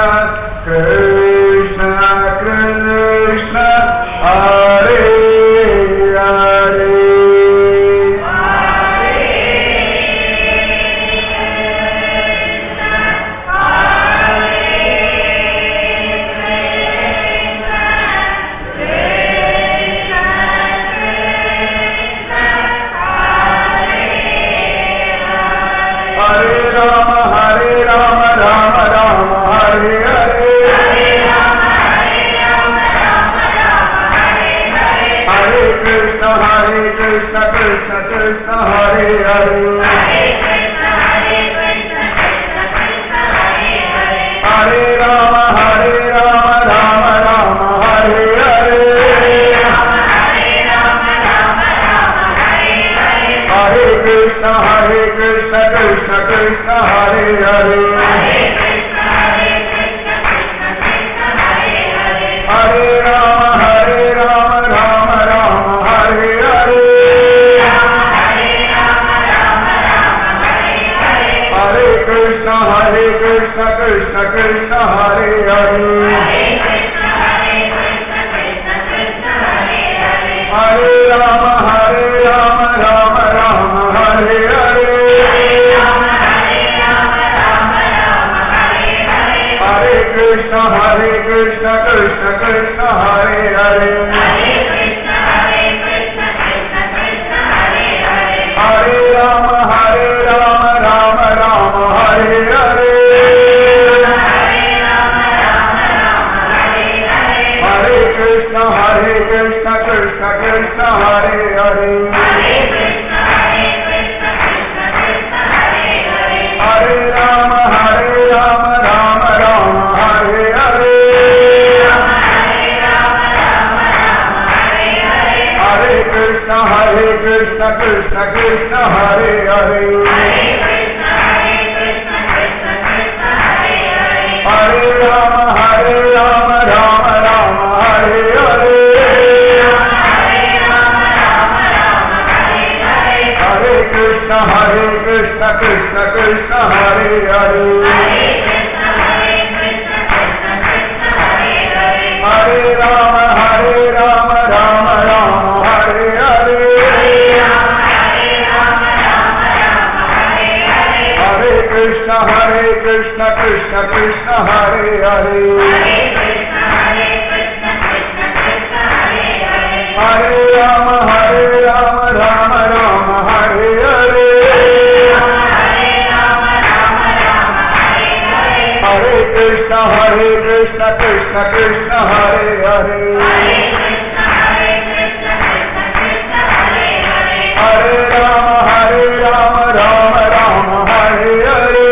Krishna Krishna Hare Hare Hare Rama Hare Rama Rama Rama Hare Hare Hare Krishna Hare Krishna Krishna Krishna Hare Hare Hare Rama Hare Rama Rama Rama Hare Hare Hare Krishna Hare Krishna Krishna Krishna Hare Hare Hare Rama Hare Rama Rama Rama Hare Hare Hare Krishna Hare Krishna Krishna Krishna Hare Hare Hare Rama Hare Rama Rama Rama Hare Hare Hare Krishna Hare Krishna Krishna Krishna Hare Hare Hare Rama Hare Rama Rama Rama Hare Hare Hare Krishna Hare Krishna Krishna Krishna Hare Hare Hare Rama Hare Rama Rama Rama Hare Hare Hare Krishna Hare Krishna Krishna Krishna Hare Hare Hare Rama Hare Rama Rama Rama Hare Hare Hare Krishna Hare Krishna Krishna Krishna Hare Hare Hare Rama Hare Rama Rama Rama Hare Hare Hare Krishna Hare Krishna Krishna Krishna Hare Hare Hare Rama Hare Rama Rama Rama Hare Hare Hare Krishna Hare Krishna Krishna Krishna Hare Hare Hare Rama Hare Rama Rama Rama Hare Hare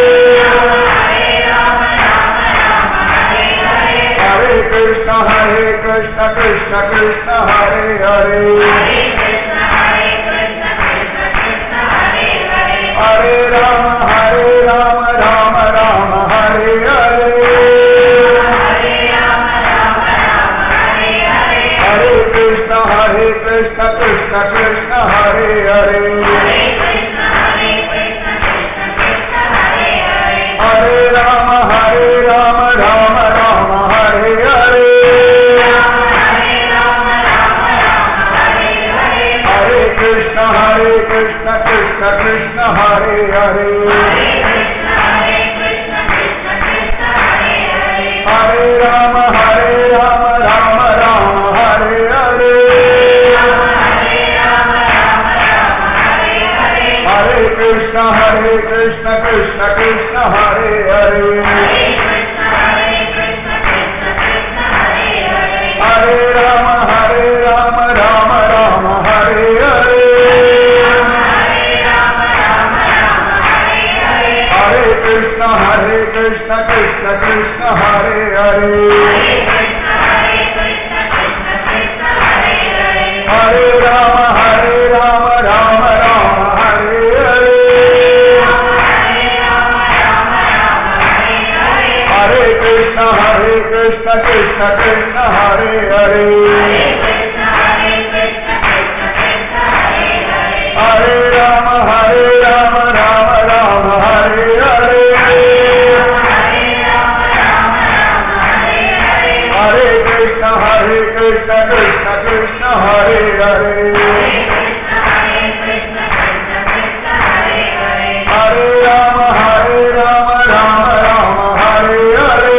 Hare Krishna Hare Krishna Krishna Krishna Hare Hare Hare Rama Hare Rama Rama Rama Hare Hare Hare Krishna Hare Krishna Krishna Krishna Hare Hare Hare Rama Hare Rama Rama Rama Hare Hare Hare Krishna Hare Krishna Krishna Krishna Hare Hare Hare Rama Hare Rama Rama Rama Hare Hare Hare Krishna Hare Krishna Krishna Krishna Hare Hare Hare Rama Hare Rama Rama Rama Hare Hare Hare Krishna Hare Krishna Krishna Krishna Hare Hare Hare Rama Hare Rama Rama Rama Hare Hare Hare Krishna Hare Krishna Krishna Krishna Hare Hare Hare Rama Hare Rama Rama Rama Hare Hare Hare Hare Hare Rama Hare Rama Rama Rama Hare Hare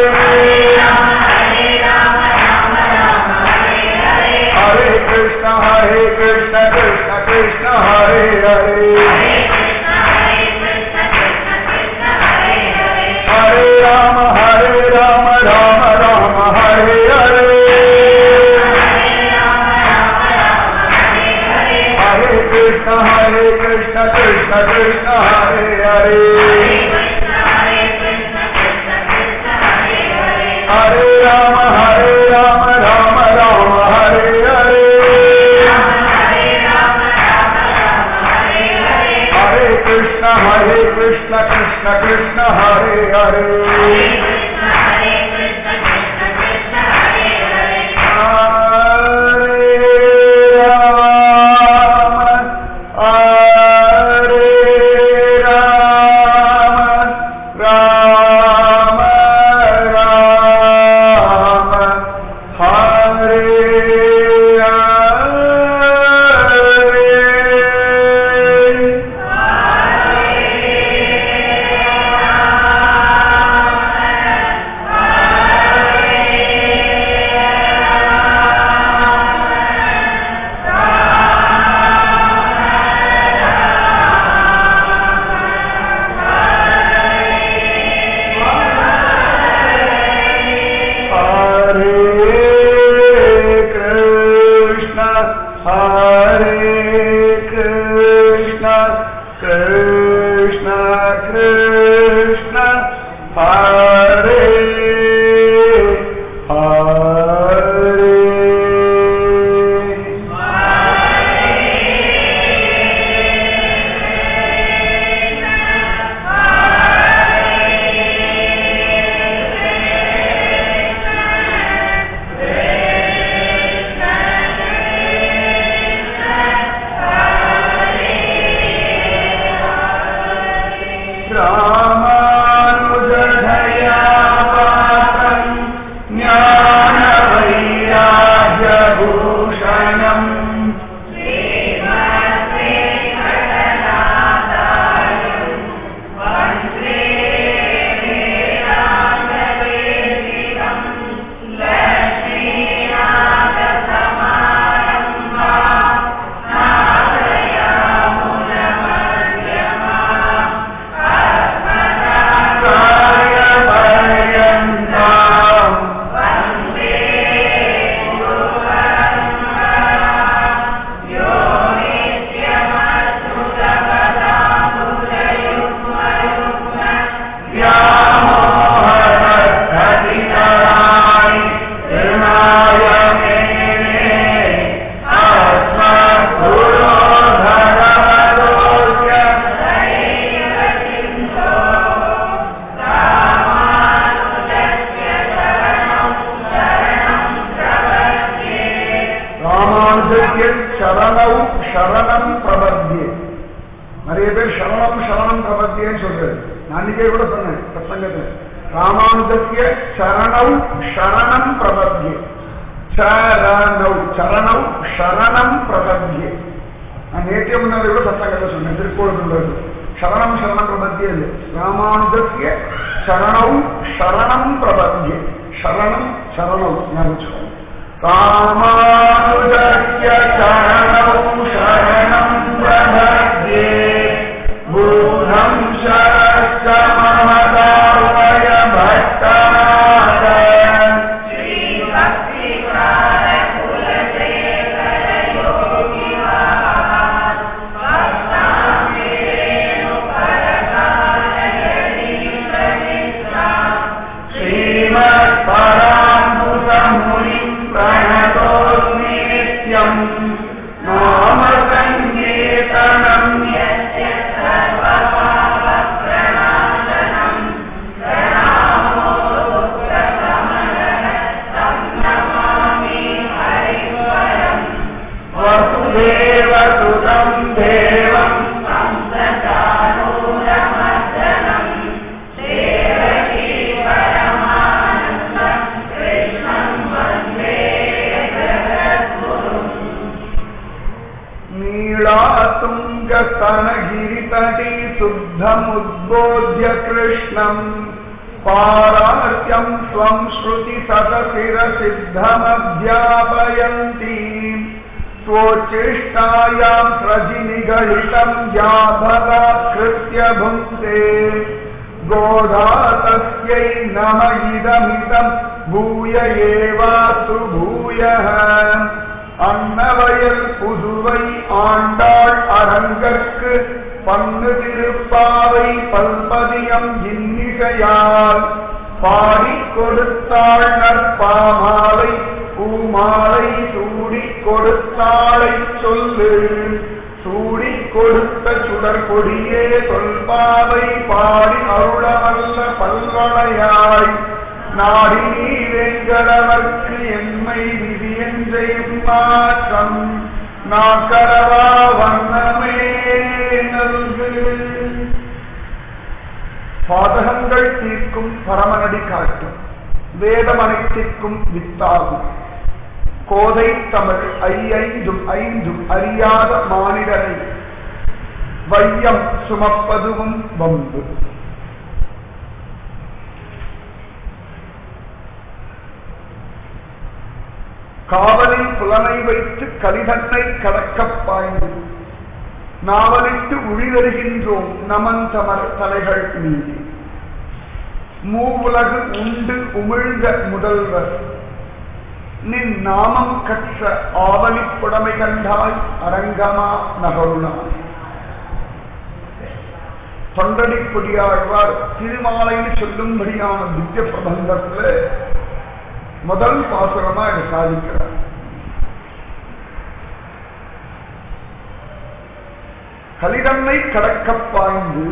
Hare Krishna Hare Krishna Krishna Krishna Hare Hare Hare Rama Hare Rama Rama Rama Hare Hare Hare Krishna Hare Krishna Krishna Krishna Hare Hare Hare Rama Hare Rama Rama Rama Hare Hare Hare Krishna Hare Krishna Krishna Krishna Hare Hare Hare Rama Hare Rama Rama Rama Hare Hare Hare Krishna, Hare Krishna, Krishna Krishna, Hare Hare. रामानुजधया पात्रम् ज्ञानवैराग्यभूषणम् कार्यपर्यन्ताम् व्यामोहरधतितराणि तृणाय मेने अस्मद्गुरो भगवतोऽस्य ராமானுஜத்திய சரணவு சரணம் பிரபத்தியே நிறைய பேர் சரணம் சரணம் பிரபத்தியன்னு சொல்றது நான் அன்னைக்கே கூட சொன்னேன் சத்சங்கத்தில் ராமானுஜத்திய சரணவு சரணம் பிரபத்தியே சரணவ் சரணவ் சரணம் பிரபத்தியே நான் நேற்றைய முன்னாடி கூட சத்சங்கத்தில் சொன்னேன் திருக்கோளத்தில் சரணம் சரணம் பிரபத்தியே இல்லை ராமானுஜத்திய சரணவ் சரணம் பிரபத்தியே சரணம் சரணவ் ஞாபகம் रामानुजस्य शरणौ शरणं प्रपद्ये बुधं शरश्च ममदावय भट्टनाथ श्रीमत्पराम्बुसमुनिं प्रणतोऽस्मि नित्यम् नाम सङ्कीर्तनम् शुद्धमुद्बोध्य कृष्णम् पारात्यम् स्वम् श्रुतिसतशिरसिद्धमध्यापयन्ती स्वोच्चिष्टायाम् प्रजिनिगलितम् व्याभराकृत्य भुङ्क्ते गोधा तस्यै नम इदमिदम् भूय एवास्तु भूयः அன்னவயல் புதுவை ஆண்டாள் அரங்கற்கு பங்கு திருப்பாவை பல்பதியம் இன்னிசையால் பாடிக் கொடுத்தாள் நற்பாமாலை பூமாலை சூடிக் கொடுத்தாளை சொல்லு சூடிக் கொடுத்த சுடர் கொடியே சொல்பாவை பாடி அருளவல்ல பல்வளையாய் நாடி நீ வெங்கடவர்க்கு எம்மை விதியஞ்செய்யும் மாற்றம் நாக்கரவா வண்ணமே நல்கு பாதகங்கள் தீர்க்கும் பரமநடி காட்டும் வேதமனைத்திற்கும் வித்தாகும் கோதை தமிழ் ஐயைந்தும் ஐந்தும் அறியாத மானிடரை வையம் சுமப்பதுவும் வம்பு காவலில் புலனை வைத்து கலிதன்னை கடக்கப் பாய்ந்து நாவலிட்டு உழிதருகின்றோம் நமந்தமர் தலைகள் மீது மூவுலகு உண்டு உமிழ்ந்த முதல்வர் நின் நாமம் கற்ற ஆவலிப் புடமை கண்டாய் அரங்கமா நகருணாய் தொண்டடி கொடியாழ்வார் திருமாலைன்னு சொல்லும்படியான திவ்ய பிரபந்தத்துல முதல் பாசுரமா இதை சாதிக்கிறார் கலிதன்னை கடக்கப் பாய்ந்து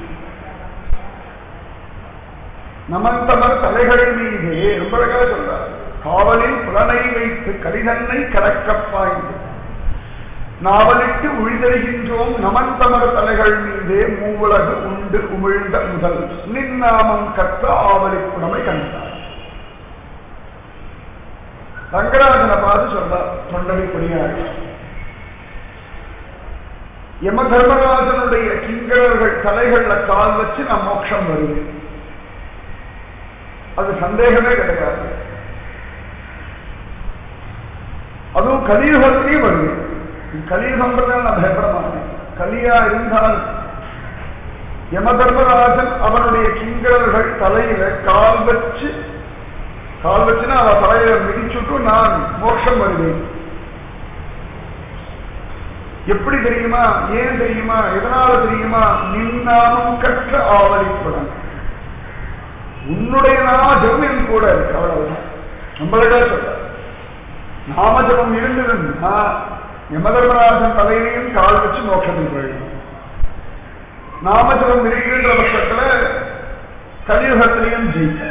நமந்தமர் தலைகள் மீதே ரொம்ப அழகா சொல்றார் காவலில் புலனை வைத்து கலிதன்னை கடக்கப் பாய்ந்து நாவலிட்டு உழிதருகின்றோம் நமந்தமர் தலைகள் மீதே மூவுலகு உண்டு உமிழ்ந்த முதல் நின்னாமம் கற்ற ஆவலிப் புடமை கண்டார் ரங்கராஜனை பார்த்து சொல்றார் தொண்டடி கொடியாள் யம தர்மராஜனுடைய கிங்கரர்கள் தலைகள்ல கால் வச்சு நான் மோட்சம் வருவேன் அது சந்தேகமே கிடையாது அதுவும் கலியுகத்திலையும் வருவேன் கலியுகம்ன்றதால் நான் பயப்பட மாட்டேன் கலியா இருந்தால் யம தர்மராஜன் அவனுடைய கிங்கரர்கள் தலையில கால் வச்சு கால் வச்சுன்னா அவ தலையில மிதிச்சுட்டு நான் மோட்சம் வருவேன் எப்படி தெரியுமா ஏன் தெரியுமா எதனால தெரியுமா நின்னாமும் கற்ற ஆவலிப்படம் உன்னுடைய நாமஜபம் என் கூட இருக்கு அவ்வளவுதான் நம்மளடா சொல்ற நாமஜபம் இருந்ததுன்னா யமதர்மராஜன் தலையிலையும் கால் வச்சு மோட்சத்தில் போயிடும் நாமஜபம் இருக்கின்ற பட்சத்துல கலியுகத்திலையும் ஜெயிக்க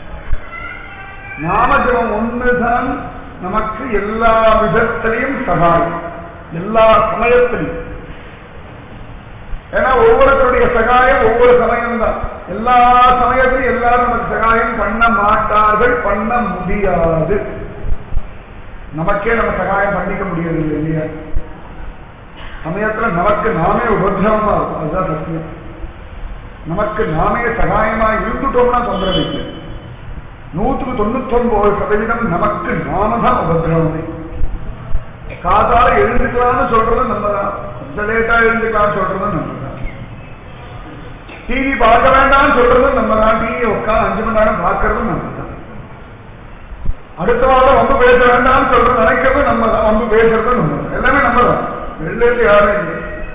நாமஜபம் ஒன்றுதான் நமக்கு எல்லா விதத்திலையும் சகாயம் எல்லா சமயத்திலையும் ஏன்னா ஒவ்வொருத்தருடைய சகாயம் ஒவ்வொரு சமயம் தான் எல்லா சமயத்திலும் எல்லாரும் நமக்கு சகாயம் பண்ண மாட்டார்கள் பண்ண முடியாது நமக்கே நம்ம சகாயம் பண்ணிக்க முடியாது இல்லையா சமயத்துல நமக்கு நாமே உபதிரவமா இருக்கும் அதுதான் சத்தியம் நமக்கு நாமே சகாயமா இருந்துட்டோம்னா தொந்தரவு இல்லை நூற்றுக்கு தொண்ணூத்தி ஒன்பது சதவீதம் நமக்கு நாம தான் உபதிரவமே காதால எழுந்துக்கலாம்னு சொல்றது நம்மதான் கொஞ்சம் லேட்டா எழுந்துக்கலாம் சொல்றது நம்மதான் டிவி பார்க்க வேண்டாம்னு சொல்றது நம்ம தான் டிவி உட்காந்து அஞ்சு மணி நேரம் பார்க்கறதும் நம்ம தான் அடுத்த வாரம் வம்பு பேச வேண்டாம்னு சொல்றது நினைக்கிறது நம்ம தான் வம்பு பேசுறதும் நம்ம தான் எல்லாமே நம்ம தான் வெளியில யாரும் இல்லை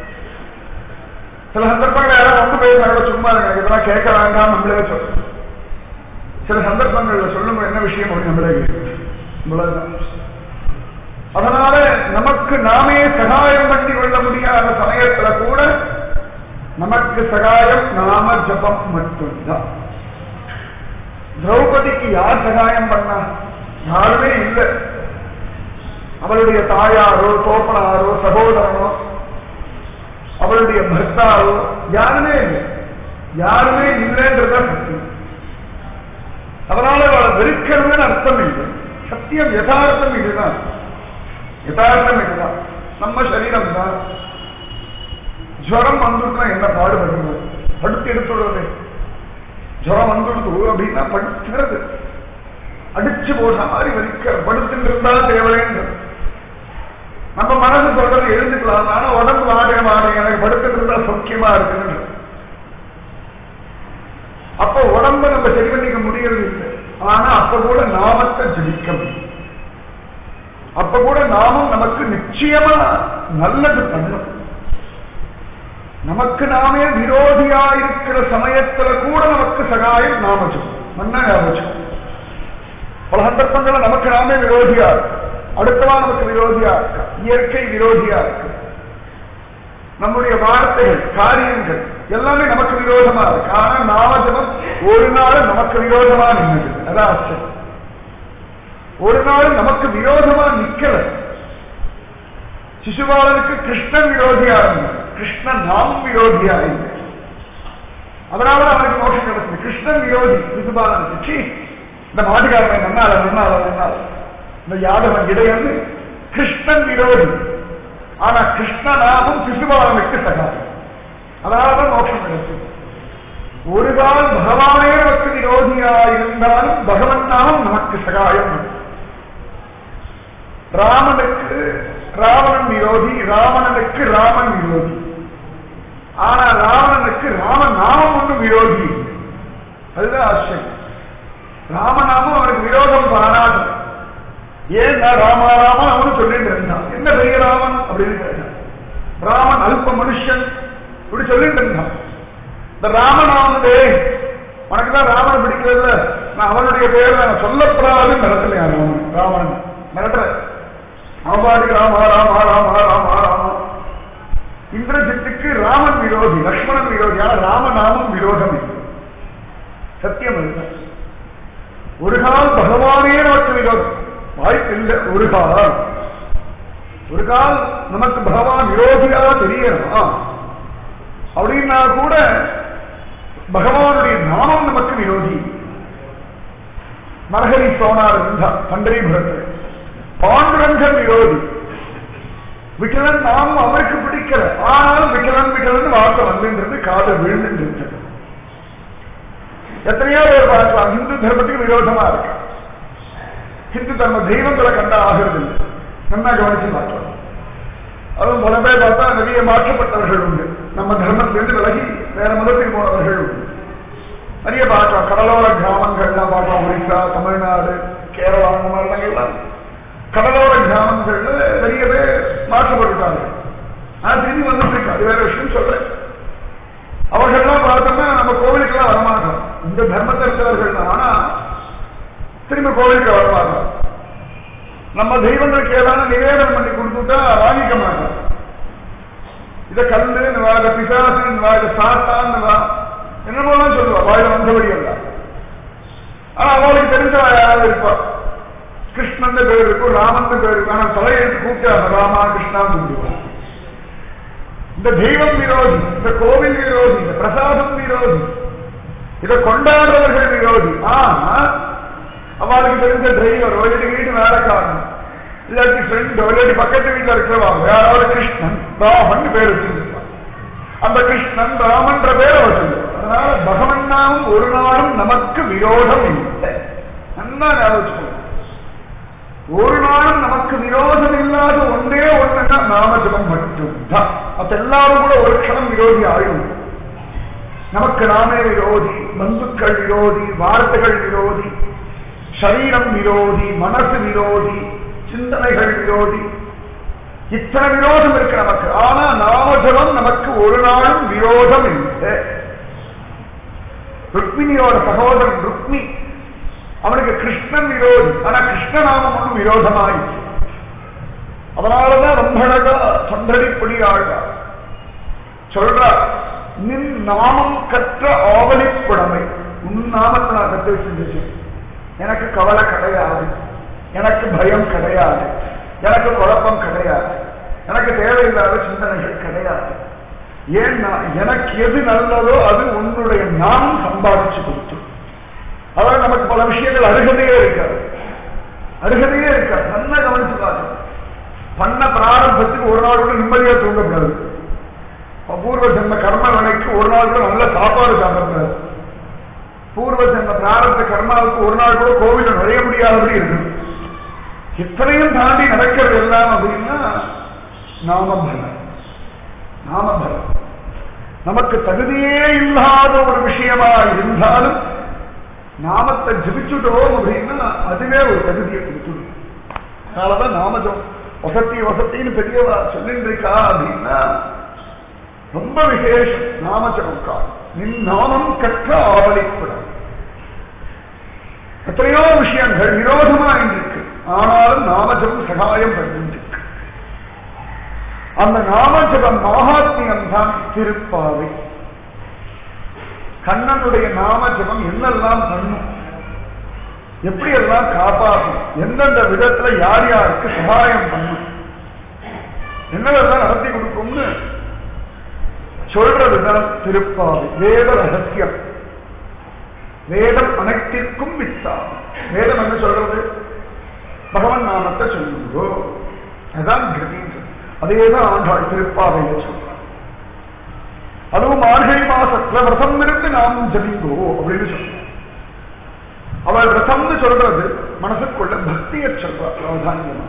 சில சந்தர்ப்பங்கள் யாரும் வம்பு பேசுறாங்க சும்மா எனக்கு இதெல்லாம் கேட்க வேண்டாம் நம்மளே சொல்றோம் சில சந்தர்ப்பங்கள்ல சொல்லுங்க என்ன விஷயம் அப்படின்னு நம்மளே கேட்கிறோம் இவ்வளவுதான் அதனால நமக்கு நாமே சகாயம் பண்ணி கொள்ள முடியாத சமயத்துல கூட நமக்கு சகாயம் நாம ஜபம் மட்டும்தான் திரௌபதிக்கு யார் சகாயம் பண்ணா யாருமே இல்லை அவளுடைய தாயாரோ தோப்பனாரோ சகோதரனோ அவளுடைய பர்த்தாவோ யாருமே இல்லை யாருமே இல்லைன்றத சத்தியம் அதனால அவளை வெறுக்கிறதுன்னு அர்த்தம் இல்லை சத்தியம் யதார்த்தம் இதுதான் யதார்த்தம் இதுதான் நம்ம சரீரம் தான் ஜுரம் வந்துட்டுனா என்ன பாடுபடுறது படுத்து எடுத்துடுறது ஜுரம் வந்துடுது அப்படின்னா படுத்துறது அடிச்சு போடுற மாதிரி வலிக்க படுத்துட்டு இருந்தா தேவைன்னு நம்ம மனசு சொல்றது எழுந்துக்கலாம் ஆனா உடம்பு வாடகை வாடகை எனக்கு படுத்துட்டு இருந்தா சௌக்கியமா இருக்குன்னு அப்ப உடம்ப நம்ம சரி பண்ணிக்க முடியறது இல்லை ஆனா அப்ப கூட நாமத்தை ஜபிக்க முடியும் அப்ப கூட நாமம் நமக்கு நிச்சயமா நல்லது பண்ணும் நமக்கு நாமே விரோதியா இருக்கிற சமயத்துல கூட நமக்கு சகாயம் நாம மன்னா ஞாபகம் பல சந்தர்ப்பங்கள்ல நமக்கு நாமே விரோதியா இருக்கு அடுத்தவா நமக்கு விரோதியா இருக்கு இயற்கை விரோதியா இருக்கு நம்முடைய வார்த்தைகள் காரியங்கள் எல்லாமே நமக்கு விரோதமா இருக்கு ஆனா நாமஜபம் ஒரு நாள் நமக்கு விரோதமா நின்றது அதான் ஆச்சரியம் ஒரு நாள் நமக்கு விரோதமா நிக்கல சிசுபாலனுக்கு கிருஷ்ணன் விரோதியா இருந்தார் கிருஷ்ணன் நாமும் விரோதியா இல்லை அதனால அவனுக்கு மோஷம் கிடைச்சது கிருஷ்ணன் விரோதி சிசுபாலனுக்கு சீ இந்த மாட்டுக்காரன் நன்னால நன்னால நன்னால இந்த யாதவன் இடையன்னு கிருஷ்ணன் விரோதி ஆனா கிருஷ்ண நாமம் சிசுபாலனுக்கு சகாயம் அதனாலதான் மோட்சம் கிடைச்சது ஒரு கால் பகவானே நமக்கு விரோதியா இருந்தாலும் பகவன் நாமம் நமக்கு சகாயம் ராமனுக்கு ராவணன் விரோதி ராவணனுக்கு ராமன் விரோதி ஆனா ராவணனுக்கு ராம நாமம் ஒன்றும் விரோதி இல்லை. அதுதான் ஆச்சரியம் ராமநாமம் அவனுக்கு விரோதம் பாராது ஏன் ராமா ராமா அவனு சொல்லிட்டு இருந்தான் என்ன பெரிய ராமன் அப்படின்னு கேட்டான் ராமன் அல்ப மனுஷன் இப்படி சொல்லிட்டு இருந்தான் இந்த ராமநாமதே உனக்கு தான் ராமன் பிடிக்கல நான் அவனுடைய பேர் நான் சொல்லப்படாது நடத்தலையா ராமன் ராமன் மிரட்டுற அவபாடி ராமா ராமா ராமா ராமா ராமா இந்திரஜித்துக்கு ராமன் விரோதி லக்ஷ்மணன் விரோதி ஆனா ராமநாமம் விரோதம் இல்லை சத்தியம் இல்லை ஒரு கால் பகவானே நமக்கு விரோதம் வாய்ப்பில்லை ஒரு கால் ஒரு கால் நமக்கு பகவான் விரோதியா தெரியணும் அப்படின்னா கூட பகவானுடைய நாமம் நமக்கு விரோதி மரகரி சோனார் இருந்தா பண்டரிபுரத்தில் பாண்டுரங்கன் விரோதி விட்டலன் நாமும் அவருக்கு பிடிக்கல ஆனாலும் விட்டலன் விட்டலன் வார்த்தை வந்துன்றது காதை விழுந்துட்டு எத்தனையோ பேர் பார்க்கலாம் இந்து தர்மத்துக்கு விரோதமா இருக்கு ஹிந்து தர்ம தெய்வங்களை கண்டா ஆகிறது இல்லை நல்லா கவனிச்சு பார்க்கலாம் அதுவும் பல பேர் பார்த்தா நிறைய மாற்றப்பட்டவர்கள் உண்டு நம்ம தர்மத்திலிருந்து விலகி வேற மதத்துக்கு போனவர்கள் உண்டு நிறைய பார்க்கலாம் கடலோர கிராமங்கள்லாம் பார்க்கலாம் ஒரிசா தமிழ்நாடு கேரளா அந்த மாதிரிலாம் எல்லாம் கடலோர கிராமங்கள்ல நிறைய பேர் மாற்றப்பட்டுட்டாங்க ஆனா திரும்பி வந்துட்டு இருக்கு அது வேற விஷயம் சொல்றேன் அவர்கள்லாம் பார்த்தோம்னா நம்ம கோவிலுக்கெல்லாம் வரமாட்டோம் இந்த தர்மத்தை இருக்கிறவர்கள் தான் ஆனா திரும்ப கோவிலுக்கு வரமாட்டோம் நம்ம தெய்வங்களுக்கு ஏதாவது நிவேதனம் பண்ணி கொடுத்துட்டா வாங்கிக்க மாட்டோம் இத கல்லுன்னு வா இத பிசாசுன்னு வா இத சாத்தான்னு வா என்னமோலாம் சொல்லுவா வாயில வந்தபடி எல்லாம் ஆனா அவளுக்கு தெரிஞ்சவா யாராவது இருப்பா கிருஷ்ணன் பேர் இருக்கும் ராமன் பேர் இருக்கும் ஆனா தலையெழுத்து கூப்பிட்டு ராமா கிருஷ்ணா சொல்லுவான் இந்த தெய்வம் விரோதி இந்த கோவில் விரோதி இந்த பிரசாதம் விரோதி இதை கொண்டாடுறவர்கள் விரோதி ஆனா அவளுக்கு தெரிஞ்ச டிரைவர் இல்லாட்டி வீட்டு வேலைக்காரன் இல்லாட்டி ஃப்ரெண்டோ இல்லாட்டி பக்கத்து வீட்டுல இருக்கிறவங்க யாராவது கிருஷ்ணன் ராமன் பேர் வச்சிருப்பான் அந்த கிருஷ்ணன் ராமன்ற பேர் அவர் சொல்லுவார் அதனால பகவன் நாமும் ஒரு நாளும் நமக்கு விரோதம் இல்லை நல்லா ஞாபகம் ஒரு நாளும் நமக்கு விரோதம் இல்லாத ஒன்றே ஒண்ணுன்னா நாமஜபம் மட்டும்தான் அப்ப எல்லாரும் கூட ஒரு க்ஷணம் விரோதி ஆயிடும் நமக்கு நாமே விரோதி பந்துக்கள் விரோதி வார்த்தைகள் விரோதி சரீரம் விரோதி மனசு விரோதி சிந்தனைகள் விரோதி இத்தனை விரோதம் இருக்கு நமக்கு ஆனா நாமஜபம் நமக்கு ஒரு நாளும் விரோதம் இல்லை ருக்மிணியோட சகோதரன் ருக்மி அவனுக்கு கிருஷ்ணன் விரோதி ஆனா கிருஷ்ணநாமம் ஒன்றும் விரோதமாயிடுச்சு அதனாலதான் ரொம்ப அழகா தொண்டடிப்படி ஆழ்வா சொல்றா நின் நாமம் கற்ற ஆவலிப்புடமை உன் நாமத்தை நான் கற்று வச்சிருந்துச்சு எனக்கு கவலை கிடையாது எனக்கு பயம் கிடையாது எனக்கு குழப்பம் கிடையாது எனக்கு தேவையில்லாத சிந்தனைகள் கிடையாது ஏன்னா எனக்கு எது நல்லதோ அது உன்னுடைய நாமம் சம்பாதிச்சு கொடுத்து அதாவது நமக்கு பல விஷயங்கள் அருகதையே இருக்காது அருகதையே இருக்காது நல்லா கவனிச்சு பாருங்க பண்ண பிராரம்பத்துக்கு ஒரு நாள் கூட நிம்மதியா தூங்கக்கூடாது பூர்வ ஜென்ம கர்ம வினைக்கு ஒரு நாள் கூட நல்ல சாப்பாடு சாப்பிடக்கூடாது பூர்வ ஜென்ம பிராரத்த கர்மாவுக்கு ஒரு நாள் கூட கோவில நுழைய முடியாதபடி இருக்கு இத்தனையும் தாண்டி நடக்கிறது எல்லாம் அப்படின்னா நாமபலம் நாமபலம் நமக்கு தகுதியே இல்லாத ஒரு விஷயமா இருந்தாலும் நாமத்தை ஜபிச்சுட்டோம் அப்படின்னா அதுவே ஒரு தகுதியை கொடுத்துடும் அதனாலதான் நாமஜம் வசத்தி வசத்தின்னு பெரியவா சொல்லிட்டு இருக்கா அப்படின்னா ரொம்ப விசேஷம் நாமஜபம் நின் நாமம் கற்ற ஆவலிப்படும் எத்தனையோ விஷயங்கள் விரோதமா இருக்கு ஆனாலும் நாமஜபம் சகாயம் பண்ணிருக்கு அந்த நாமஜபம் மகாத்மியம் தான் திருப்பாவை கண்ணனுடைய நாமஜபம் என்னெல்லாம் பண்ணும் எப்படி எல்லாம் காப்பாற்றும் எந்தெந்த விதத்துல யார் யாருக்கு சகாயம் பண்ணும் என்னவெல்லாம் நடத்தி கொடுக்கும்னு சொல்றதுதான் திருப்பாவை வேத ரகசியம் வேதம் அனைத்திற்கும் வித்தாகும் வேதம் என்ன சொல்றது பகவன் நாமத்தை சொல்லுங்கோ அதான் கிருதின்னு அதேதான் ஆண்டாள் திருப்பாவையில சொல்றார் அதுவும் மார்கழி மாசத்துல விரதம் இருந்து நாம் ஜபிங்கோ அப்படின்னு சொல்றார் அவள் விரதம்னு சொல்றது மனசுக்குள்ள பக்தியை சொல்றா பிராதான்யமா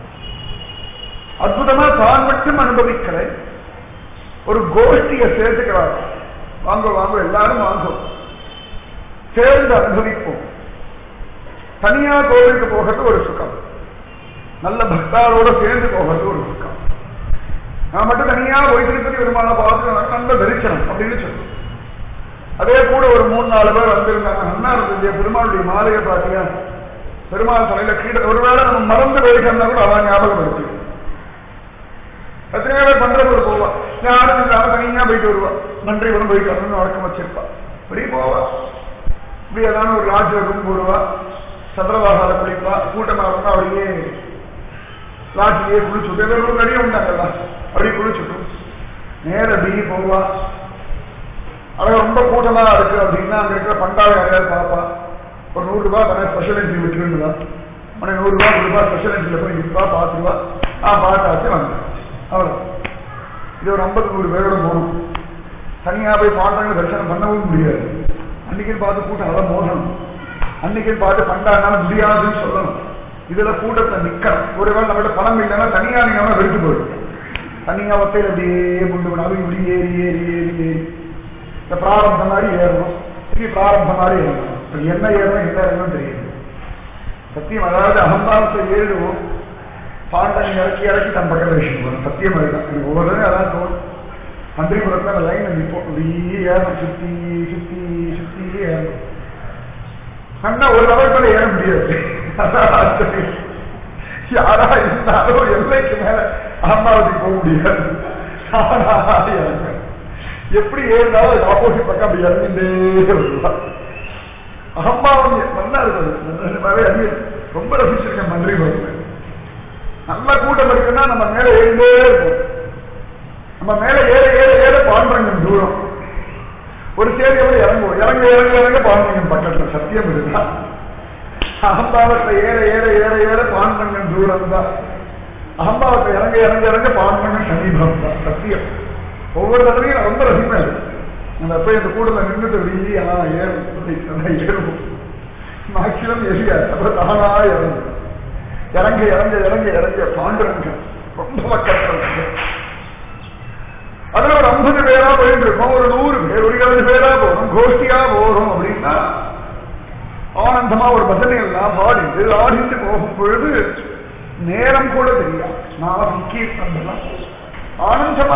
அற்புதமா தான் மட்டும் அனுபவிக்கிற ஒரு கோஷ்டியை சேர்த்துக்கிறார் வாங்க வாங்க எல்லாரும் வாங்கும் சேர்ந்து அனுபவிப்போம் தனியா கோவிலுக்கு போகிறது ஒரு சுகம் நல்ல பக்தாரோட சேர்ந்து போகிறது ஒரு சுகம் நான் மட்டும் தனியா போய் திருப்பதி பெருமாளை பார்த்து நல்ல தரிசனம் அப்படின்னு சொல்லுவோம் அதே கூட ஒரு மூணு நாலு பேர் வந்திருந்தாங்க நல்லா இருந்தது பெருமாளுடைய மாலையை பாத்தியா பெருமாள் தலையில கீழே ஒருவேளை நம்ம மறந்து போயிருக்கா கூட அவன் ஞாபகம் இருக்கு எத்தனை பேர் பண்றது போவா யாரும் இல்லாம தனியா போயிட்டு வருவா நன்றி வரும் போயிட்டு வரணும்னு வழக்கம் வச்சிருப்பா இப்படி போவா இப்படி ஏதாவது ஒரு லாட்ஜில் ரூம் போடுவா சந்திரவாகால குளிப்பா கூட்டமா இருந்தா அப்படியே லாட்ஜிலேயே குளிச்சுட்டு ஏதோ நிறைய உண்டாங்கல்ல அப்படி குளிச்சுட்டு நேர அப்படியே போவா அழகா ரொம்ப கூட்டமா இருக்கு அப்படின்னா அங்க இருக்கிற பண்டாவை யாரையாவது பார்ப்பா ஒரு நூறு ரூபாய் தானே ஸ்பெஷல் என்ட்ரி விட்டுருந்தா உடனே நூறு ரூபாய் நூறு ரூபாய் ஸ்பெஷல் என்ட்ரில போய் நிற்பா பார்த்து ரூபா ஆ பார்த்தாச்சு வந்து அவ்வளோ இது ஒரு ஐம்பது நூறு பேரோட போகணும் தனியா போய் பார்த்தாங்க தரிசனம் பண்ணவும் முடியாது அன்னைக்கு பார்த்து கூட்டம் அதான் மோசம் அன்னைக்கு பார்த்து பண்டானால முடியாதுன்னு சொல்லணும் இதுல கூட்டத்தை நிக்கணும் ஒருவேளை நம்மகிட்ட பணம் இல்லைன்னா தனியா நீங்க வெறுத்து போயிடும் தனியா ஒத்தையில் அப்படியே முண்டு விடாது இப்படி ஏறி ஏறி ஏறி ஏறி இந்த பிராரம்பம் மாதிரி ஏறணும் திருப்பி பிராரம்பம் மாதிரி ஏறணும் இப்ப என்ன ஏறணும் என்ன ஏறணும் தெரியுது சத்தியம் அதாவது அகம்பாவத்தை ஏறிடுவோம் பாண்டன் இறக்கி இறக்கி தன் பக்கத்தில் விஷயம் வரும் சத்தியம் அதுதான் எனக்கு ஒவ்வொரு அதான் தோணும் மந்திரிபுரத்தில் அந்த லைன் நிற்போம் அப்படியே ஏறணும் சுத்தி சுத்தி சுத்தி ஏறணும் அண்ணா ஒரு லெவல்ல ஏற முடியாது யாரா இருந்தாலும் ஒரு எல்லைக்கு மேல அம்மாவதி போக முடியாது எப்படி ஏறினாலும் அது ஆப்போசிட் பக்கம் அப்படி இறங்கிட்டே வருவா அகம்பாவதி நல்லா இருந்தது அறிய ரொம்ப ரசிச்சிருக்கேன் மந்திரி பகுதியில் நல்ல கூட்டம் இருக்குன்னா நம்ம மேல ஏறிண்டே இருக்கும் நம்ம மேல ஏற ஏற ஏற பாண்டரங்கம் தூரம் ஒரு சேரியோட இறங்குவோம் இறங்க இறங்க இறங்க பாண்டரங்கம் பக்கத்துல சத்தியம் இதுதான் அகம்பாவத்தை ஏற ஏற ஏற ஏற பாண்டரங்கம் தூரம் தான் அகம்பாவத்தை இறங்க இறங்க இறங்க பாண்டரங்கம் சமீபம் தான் சத்தியம் ஒவ்வொரு தடவையும் ரொம்ப ரசிப்பேன் அந்த போய் அந்த கூடல நின்றுட்டு வெளியே ஆ ஏறும் ஏறும் மேக்சிமம் எரியாது அப்புறம் தானா இறங்கும் இறங்க இறங்க இறங்க இறங்க பாண்டுரங்க ரொம்ப கஷ்டம் அதுல ஒரு ஐம்பது பேரா போயிட்டு இருக்கோம் ஒரு நூறு பேர் ஒரு இருபது பேரா போறோம் கோஷ்டியா போறோம் அப்படின்னா ஆனந்தமா ஒரு பஜனை எல்லாம் பாடிட்டு ஆடிட்டு போகும் பொழுது நேரம் கூட தெரியாது நான் கீர்த்தனெல்லாம் ஆனந்தமா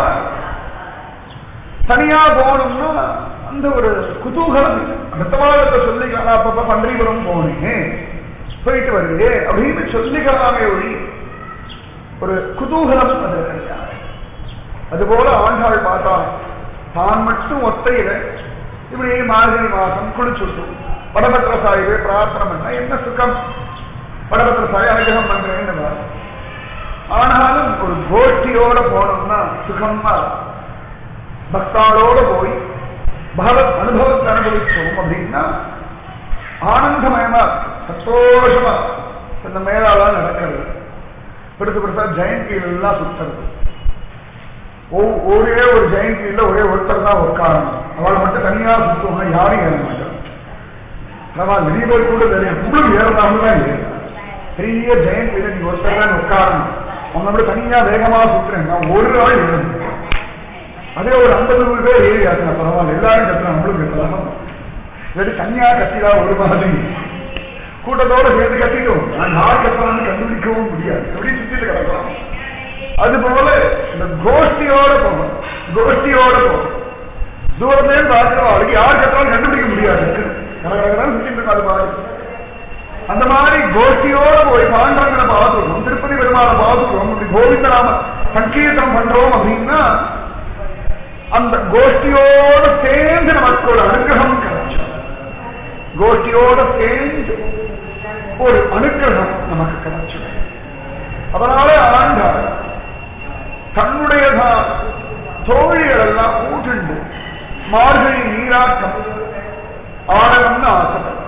தனியா போகணும்னா அந்த ஒரு குதூகலம் அடுத்த வாரத்தை சொல்லிக்கலாம் அப்பப்ப பன்றிபுரம் போனேன் போயிட்டு வருது அப்படின்னு சொல்லிக்கலாமே ஒழி ஒரு குதூகலம் அது கிடையாது அதுபோல ஆண்டாள் பார்த்தா தான் மட்டும் ஒத்தையில இப்படி மார்கழி மாசம் குளிச்சுட்டு வடபத்திர சாயிவே பிரார்த்தனை பண்ண என்ன சுகம் வடபத்திர சாய் அனுகிரகம் பண்றேன்னு ஆனாலும் ஒரு கோஷ்டியோட போனோம்னா சுகமா பக்தாளோட போய் பகவத் அனுபவத்தை அனுபவிச்சோம் அப்படின்னா ஆனந்தமயமா சந்தோஷமா இந்த மேலாலாம் நடக்கிறது பெருசு பெருசா ஜெயந்திகள் எல்லாம் சுத்துறது ஒ- ஒரே ஒரு ஜெயின் வீல்ல ஒரே ஒருத்தர் தான் உட்காரணும் அவளை மட்டும் தனியா சுத்தவங்க யாரும் ஏற மாட்டாங்க பரவாயில்ல நிறைய பேர் கூட தெரியும் உங்களுக்கு ஏறலாம்னு தான் ஏறும். பெரிய ஜெயின் வீல்ல நீங்க ஒருத்தர் தான் உட்காரணும் அவங்க மட்டும் தனியா வேகமா சுத்துறேன் நான் ஒரு நாள் ஏறணும் அதே ஒரு ஐம்பது நூறு பேர் ஏறி ஆச்சுனா பரவாயில்ல எல்லாரும் கத்துறாங்க நம்மளும் கத்தலாம் இல்லாட்டி தனியா கத்திடா ஒரு மாதிரி கூட்டத்தோட சேர்ந்து கத்திட்டோம் நான் யார் கத்துறான்னு கண்டுபிடிக்கவும் முடியாது எப்படி சுத்திட்டு கிடக்கலாம் அது போல இந்த கோஷ்டியோட போகணும் கோஷ்டியோட போகணும் தூரமே பார்க்கிறவாளுக்கு யார் கத்துறாலும் கண்டுபிடிக்க முடியாது கடற்கரை சுத்திட்டு இருக்காது பாரு அந்த மாதிரி கோஷ்டியோட போய் பாண்டவங்களை பார்த்துருக்கோம் திருப்பதி பெருமாளை பார்த்துருக்கோம் இப்படி கோவிந்தராம சங்கீர்த்தனம் பண்றோம் அப்படின்னா அந்த கோஷ்டியோட சேர்ந்து நமக்கு ஒரு அனுகிரகம் கிடைச்சோம் கோஷ்டியோட சேர்ந்து ஒரு அனுகிரகம் நமக்கு கிடைச்சது அதனால ஆண்டாள் தன்னுடைய தான் தோழிகள் எல்லாம் கூட்டுண்டு மார்கழி நீராட்டம் ஆடணும்னு ஆசைப்பட்டார்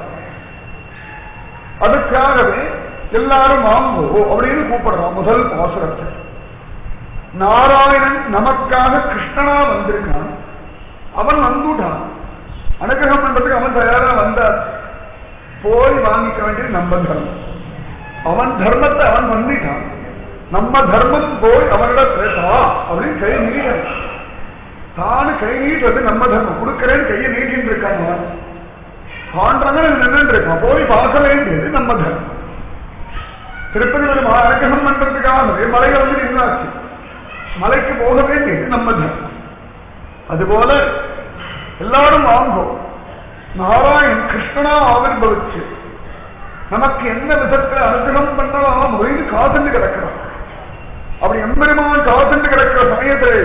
அதுக்காகவே எல்லாரும் வாங்கோ அப்படின்னு கூப்பிடுறான் முதல் பாசுரத்தில் நாராயணன் நமக்காக கிருஷ்ணனா வந்திருக்கான் அவன் வந்துட்டான் அனுகிரகம் பண்றதுக்கு அவன் தயாரா வந்தார் போய் வாங்கிக்க வேண்டியது நம்ம தர்மம் அவன் தர்மத்தை அவன் வந்துட்டான் நம்ம தர்மம் போய் அவனிடம் பேசவா அப்படின்னு கை நீட்டணும் தானு கை நீட்டுறது நம்ம தர்மம் கொடுக்கிறேன்னு கையை நீட்டின்னு இருக்கான் அவன் பாண்டவன் நின்று இருக்கான் போய் பார்க்க வேண்டியது நம்ம தர்மம் திருப்பதி ஒரு மா- அனுகிரகம் பண்றதுக்காக மலையில வந்து நின்னாச்சு மலைக்கு போக வேண்டியது நம்ம தர்மம் அதுபோல எல்லாரும் வாங்கும் நாராயண் கிருஷ்ணனா ஆவிர்பவிச்சு நமக்கு என்ன விதத்துல அனுகிரகம் பண்ணலாம் அப்படின்னு காத்துண்டு கிடக்கிறான் அப்படி எம்பெருமான் காத்துண்டு கிடக்கிற சமயத்தில்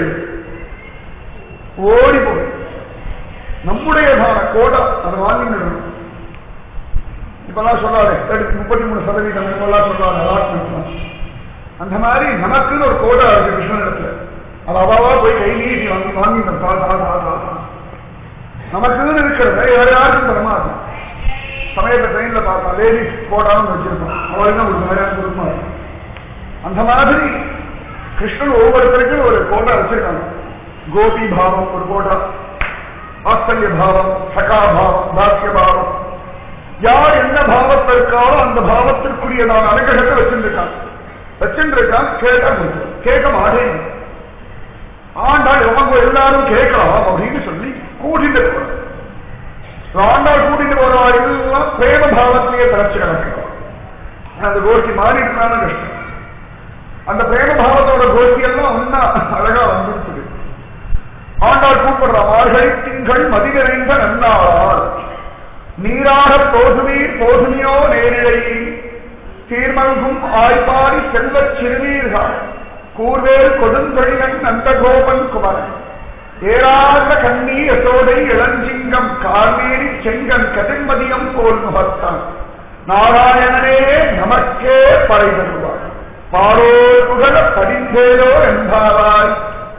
ஓடி போய் நம்முடையதான கோடா அதை வாங்கிடணும் இப்பெல்லாம் சொல்லாது தேர்ட்டி முப்பத்தி மூணு சதவீதம் இப்பெல்லாம் சொல்லாது allotment. அந்த மாதிரி நமக்குன்னு ஒரு கோடா இருக்கு கிருஷ்ணனிடத்துல அது அவாவா போய் கை நீட்டி வாங்கி வாங்கிட்டோம் தா தா தா தா தா. நமக்குன்னு இருக்கிறத வேற யாருக்கும் தரமாது சமயத்தை ட்ரெயின்ல பார்த்தா லேடிஸ் கோடான்னு வச்சிருக்கோம் அவளுக்கு தான் ஒரு வேற கொடுமா அந்த மாதிரி கிருஷ்ணன் ஒவ்வொருத்தருக்கும் ஒரு கோட்டா வச்சிருக்காங்க கோபி பாவம் ஒரு கோட்டா ஆஸ்தல்ய பாவம் சகா பாவம் தாசிய பாவம் யார் என்ன பாவத்தில் இருக்காரோ அந்த பாவத்திற்குரியதான அனுகிரகத்தை வச்சிருக்கான் வச்சிருக்கான் கேட்டா கொடுக்கும். கேட்க மாட்டேன் ஆண்டாள் அவங்க எல்லாரும் கேட்கலாம் அப்படின்னு சொல்லி கூட்டிட்டு போறாங்க ஆண்டாள் கூட்டிட்டு போறவா எல்லாம் பிரேம பாவத்திலேயே திறச்சு கிடக்கிறோம் அந்த கோஷ்டி மாறிட்டுனால கஷ்டம் அந்த பிரேம பாவத்தோட கோஷ்டி எல்லாம் ஒன்னா அழகா வந்துருக்குது ஆண்டாள் கூப்பிடுறா மார்கழி திங்கள் மதிநிறைந்த நன்னாள் நீராக போதுமீர் போதுமியோ நேரிழையில் தீர்மல்கும் ஆய்பாடி செல்வச் சிறுநீர்கள் கூர்வேல் கொடுந்தொழிலன் நந்தகோபன் குமரன் ஏராள கண்ணீ யசோதை இளஞ்சிங்கம் கார்மேரி செங்கன் கதிர்மதியம் போல் முகத்தான் நாராயணனே நமக்கே படை தருவார் பாரோர் புகழ படிந்தேரோ என்பாராய்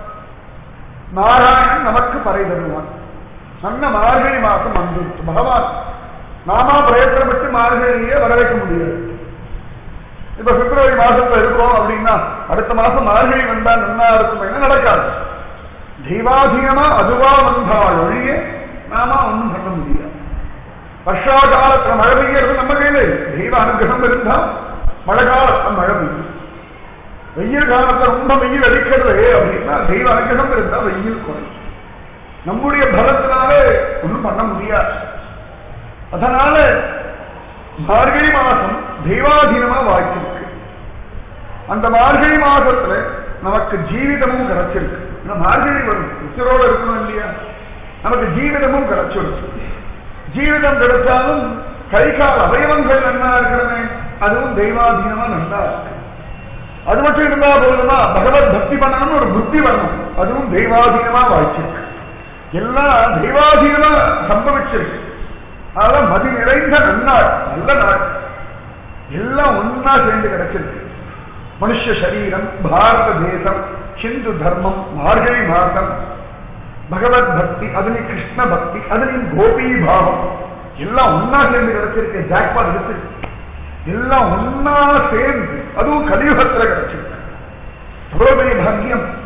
நாராயணன் நமக்கு பறை தருவான் நல்ல மார்கழி மாசம் வந்துருச்சு பகவான் நாமா பிரயத்தனப்பட்டு மார்கழியை வரவைக்க முடியாது இப்ப பிப்ரவரி மாசத்துல இருக்கோம் அப்படின்னா அடுத்த மாசம் மார்கழி வந்தா நல்லா இருக்கும் என்ன நடக்காது தெய்வாதீனமா அதுவா வந்தால் ஒழிய நாம ஒண்ணும் பண்ண முடியாது வருஷா காலத்துல மழை பெய்யறது நம்ம கையில இல்லை. தெய்வ அனுகிரகம் இருந்தா மழை காலத்துல மழை பெய்யும் வெயில் காலத்துல ரொம்ப வெயில் அடிக்கிறது அப்படின்னா தெய்வ அனுகிரகம் இருந்தா வெயில் குறையும் நம்முடைய பலத்தினாலே ஒண்ணும் பண்ண முடியாது அதனால மார்கழி மாசம் தெய்வாதீனமா வாய்ச்சிருக்கு அந்த மார்கழி மாசத்துல நமக்கு ஜீவிதமும் கிடைச்சிருக்கு இந்த மார்கழி வரும் உச்சரோட இருக்கணும் இல்லையா நமக்கு ஜீவிதமும் கிடைச்சிருக்கு ஜீவிதம் கிடைச்சாலும் கை கால் அவயவங்கள் நன்னா இருக்கிறது அதுவும் தெய்வாதீனமா நல்லா இருக்கு அது மட்டும் இருந்தா போதுமா பகவத் பக்தி பண்ணணும்னு ஒரு புத்தி வரணும் அதுவும் தெய்வாதீனமா வாய்ச்சிருக்கு எல்லாம் தெய்வாதீனமா சம்பவிச்சிருக்கு அதெல்லாம் மதி நிறைந்த நன்னாள் நல்ல நாள் எல்லாம் ஒன்னா சேர்ந்து கிடைச்சிருக்கு மனுஷ சரீரம் பாரத தேசம் ஹிந்து தர்மம் மார்கழி மாசம் பகவத் பக்தி அதுலயும் கிருஷ்ண பக்தி அதுலயும் கோபி பாவம் எல்லாம் ஒன்னா சேர்ந்து கிடைச்சிருக்கு ஜாக்பாட் எடுத்து எல்லாம் ஒன்னா சேர்ந்து அதுவும் கலியுகத்துல கிடைச்சிருக்கு அவ்வளவு பெரிய பாக்கியம்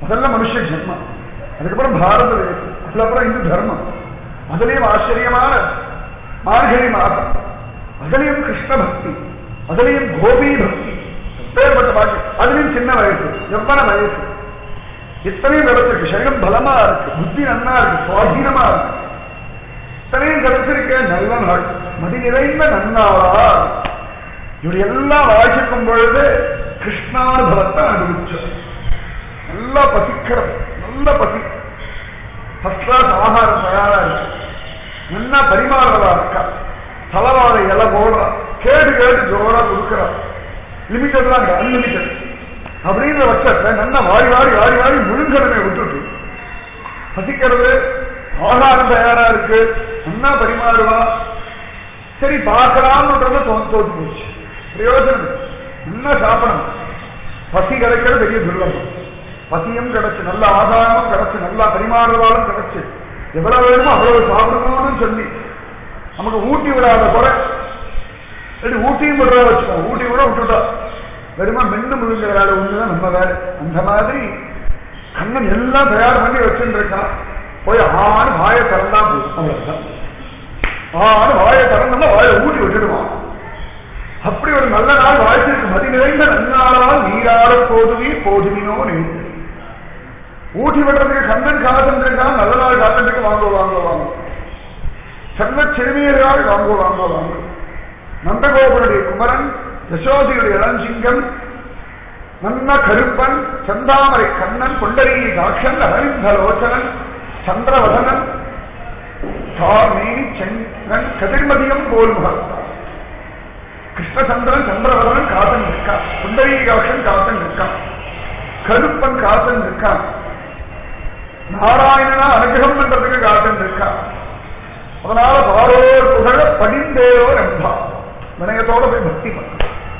அதெல்லாம் மனுஷ ஜென்மம் அதுக்கப்புறம் பாரத தேசம் அதுக்கப்புறம் இந்து தர்மம் அதுலயும் ஆச்சரியமான மார்கழி மாதம் அதுலயும் கிருஷ்ண பக்தி அதுலயும் கோபி பக்தி பேர்பட்ட பாட்டு அதுலயும் சின்ன வயசு எவ்வளவு வயசு இத்தனையும் கிடைச்சிருக்கு சரீரம் பலமா இருக்கு புத்தி நன்னா இருக்கு சுவாதீனமா இருக்கு இத்தனையும் கிடைச்சிருக்க நல்ல நாள் மதி நிறைந்த நன்னாளா இவர் எல்லாம் வாசிக்கும் பொழுது கிருஷ்ணானுபவத்தை அனுபவிச்சோம் நல்லா பசிக்கிறது நல்ல பசி ஃபர்ஸ்ட் கிளாஸ் ஆகாரம் தயாரா இருக்கு நல்லா பரிமாறுறதா இருக்கா தலவாழை இலை போடுறா கேடு கேடு ஜோரா கொடுக்குறா லிமிட்டட் தான் அன்லிமிட்டட் அப்படின்ற பட்சத்தை நல்லா வாரி வாரி வாரி வாரி முழுங்கடமை விட்டுட்டு பசிக்கிறது ஆகாரம் தயாரா இருக்கு நல்லா பரிமாறுவா சரி பார்க்கலாம்ன்றத தோத்து தோத்து போச்சு பிரயோஜனம் இல்லை. நல்லா சாப்பிடணும் பசி கிடைக்கிறது பெரிய துர்லபம் பசியும் கிடைச்சு நல்ல ஆதாரமும் கிடைச்சு நல்லா பரிமாறுவாலும் கிடைச்சு எவ்வளவு வேணுமோ அவ்வளவு சாப்பிடணும்னு சொல்லி நமக்கு ஊட்டி விடாத குறை சரி ஊட்டியும் விடுறா வச்சுக்கோ ஊட்டி விட விட்டுட்டா வெறுமா மென்னு முழுங்குற வேலை ஒண்ணுதான் நம்ம வேலை அந்த மாதிரி கண்ணன் எல்லாம் தயார் பண்ணி வச்சுருக்கான் போய் ஆண் வாயை திறந்தா போதும் அவ்வளவுதான் ஆண் வாயை திறந்தா வாயை ஊட்டி விட்டுடுவான் அப்படி ஒரு நல்ல நாள் வாழ்க்கைக்கு மதி நிறைந்த நன்னாளால் நீராட போதுவி போதுவினோ நேற்று ஊட்டி விடுறதுக்கு கண்ணன் காத்துருக்கான் நல்ல நாள் காத்துருக்கு வாங்க வாங்க வாங்க செல்ல சிறுமியர்கள் வாங்க வாங்க வாங்க நந்தகோபனுடைய குமரன் யசோதியுடைய இளஞ்சிங்கம் நன்ன கருப்பன் செந்தாமரை கண்ணன் கொண்டரி தாட்சன் அரவிந்தலோச்சனன் சந்திரவதனன் சாமேனி செங்கன் கதிர்மதியம் போல் முகத்தான் கிருஷ்ணச்சந்திரன் சந்திரவதனன் காத்தன் இருக்கான் சுந்தரீகாட்சன் காத்தன் இருக்கான் கருப்பன் காத்தன் இருக்கான் நாராயணனா அனுகிரகம் பண்றதுக்கு காத்தன் இருக்கான் அதனால பாரோர் புகழ படிந்தேரோர் என்பா வினயத்தோட போய் பக்தி பண்ண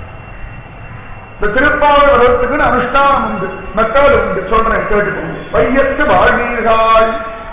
இந்த திருப்பாவை வளர்த்துக்குன்னு அனுஷ்டானம் உண்டு மெத்தட் உண்டு சொல்றேன் கேட்டுக்கோங்க வையத்து வாழ்வீர்கள்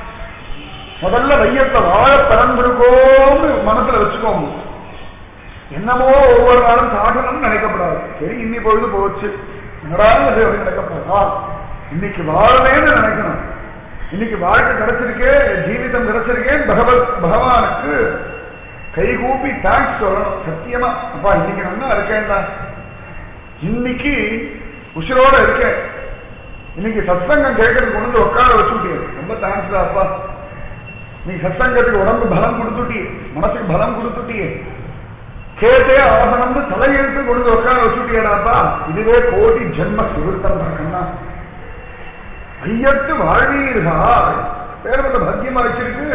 முதல்ல வையத்தை வாழ பிறந்திருக்கோம்னு மனசுல வச்சுக்கோங்க என்னமோ ஒவ்வொரு நாளும் சாகணும்னு நினைக்கப்படாது சரி இன்னி பொழுது போச்சு என்னடாலும் அது அப்படி நினைக்கப்படாதா இன்னைக்கு வாழவேன்னு நினைக்கணும் இன்னைக்கு வாழ்க்கை கிடைச்சிருக்கே ஜீவிதம் கிடைச்சிருக்கேன் பகவத் பகவானுக்கு கைகூப்பி தேங்க்ஸ் சொல்லணும் சத்தியமா அப்பா இன்னைக்கு நல்லா இருக்கேன்டா இன்னைக்கு உசிரோட இருக்கேன் இன்னைக்கு சத்சங்கம் கேட்கறது கொண்டு வந்து உட்கார வச்சுட்டியே ரொம்ப தேங்க்ஸ் தான் அப்பா நீ சத்சங்கத்துக்கு உடம்பு பலம் கொடுத்துட்டியே மனசுக்கு பலம் கொடுத்துட்டியே கேட்டே ஆசனம்னு தலையெழுத்து கொண்டு உட்கார வச்சுட்டியடாப்பா இதுவே கோடி ஜென்ம சுருத்தம் கண்ணா ஐயத்து வாழ்வீர்கள் பேர் வந்து பத்தியமா வச்சிருக்கு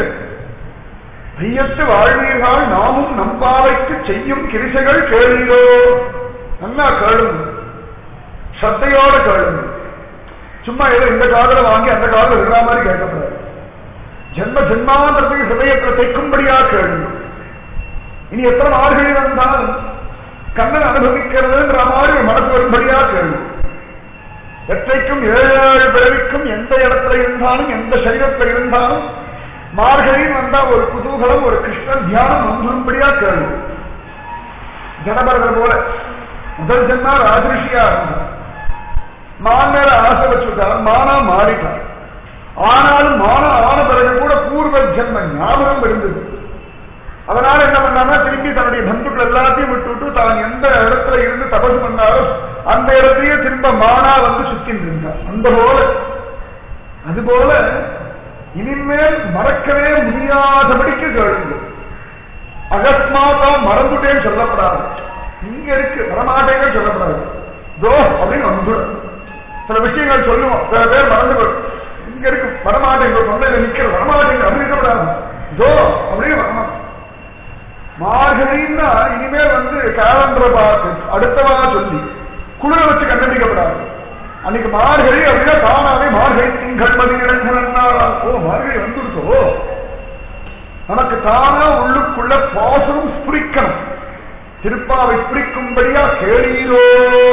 ஐயத்து வாழ்வீர்கள் நாமும் நம்பாவைக்கு செய்யும் கிரிசைகள் கேளீரோ நல்லா கேளுங்க சத்தையோட கேளுங்க சும்மா ஏதோ இந்த காதல வாங்கி அந்த காதல விடுற மாதிரி கேட்கக்கூடாது ஜென்ம ஜென்மாந்திரத்துக்கு ஹிருதயத்தில் தைக்கும்படியா கேளுங்க இனி எத்தனை நாடுகளில் வந்தாலும் கண்ணன் அனுபவிக்கிறதுன்ற மாதிரி மனசு வரும்படியா கேள்வி எற்றைக்கும் ஏழு ஏழு பிறவிக்கும் எந்த இடத்துல இருந்தாலும் எந்த சரீரத்தில் இருந்தாலும் மார்கழின்னு வந்தா ஒரு குதூகலம் ஒரு கிருஷ்ணன் தியானம் வந்துரும்படியா கேள்வி ஜனபரதர் போல முதல் ஜென்மா ராஜரிஷியா இருந்தார் மான் மேல ஆசை வச்சுட்டார் மானா மாறிட்டார் ஆனாலும் மானா ஆன பிறகு கூட பூர்வ ஜென்ம ஞாபகம் இருந்தது அதனால என்ன பண்ணாம திரும்பி தன்னுடைய பந்துக்கள் எல்லாத்தையும் விட்டுவிட்டு தான் எந்த இடத்துல இருந்து தபசு பண்ணாரோ அந்த இடத்தையே திரும்ப மானா வந்து சுத்தின்னு இருந்தார் அந்த போல அதுபோல இனிமேல் மறக்கவே முடியாதபடிக்கு கேளுங்க அகஸ்மாத்தா மறந்துட்டேன்னு சொல்லப்படாது இங்க இருக்கு வரமாட்டேன்னு சொல்லப்படாது தோ அப்படின்னு வந்துடும் சில விஷயங்கள் சொல்லுவோம் சில பேர் மறந்து போயிடும். இங்க இருக்கு வரமாட்டேங்க தொண்டையில நிக்கிற வரமாட்டேங்க அப்படி இருக்கக்கூடாது தோ அப்படின்னு வரணும் மார்கழின்னா இனிமேல் வந்து கேலண்டரை பார்த்து அடுத்தவா சொல்லி குளிர வச்சு கண்டுபிடிக்கப்படாது அன்னைக்கு மார்கழி அப்படின்னா தானாவே மார்கழி திங்கள் பதினிடங்கள் ஓ மார்கழி வந்துருச்சோ நமக்கு தானா உள்ளுக்குள்ள பாசனம் ஸ்புரிக்கணும் திருப்பாவை ஸ்புரிக்கும்படியா கேளீரோ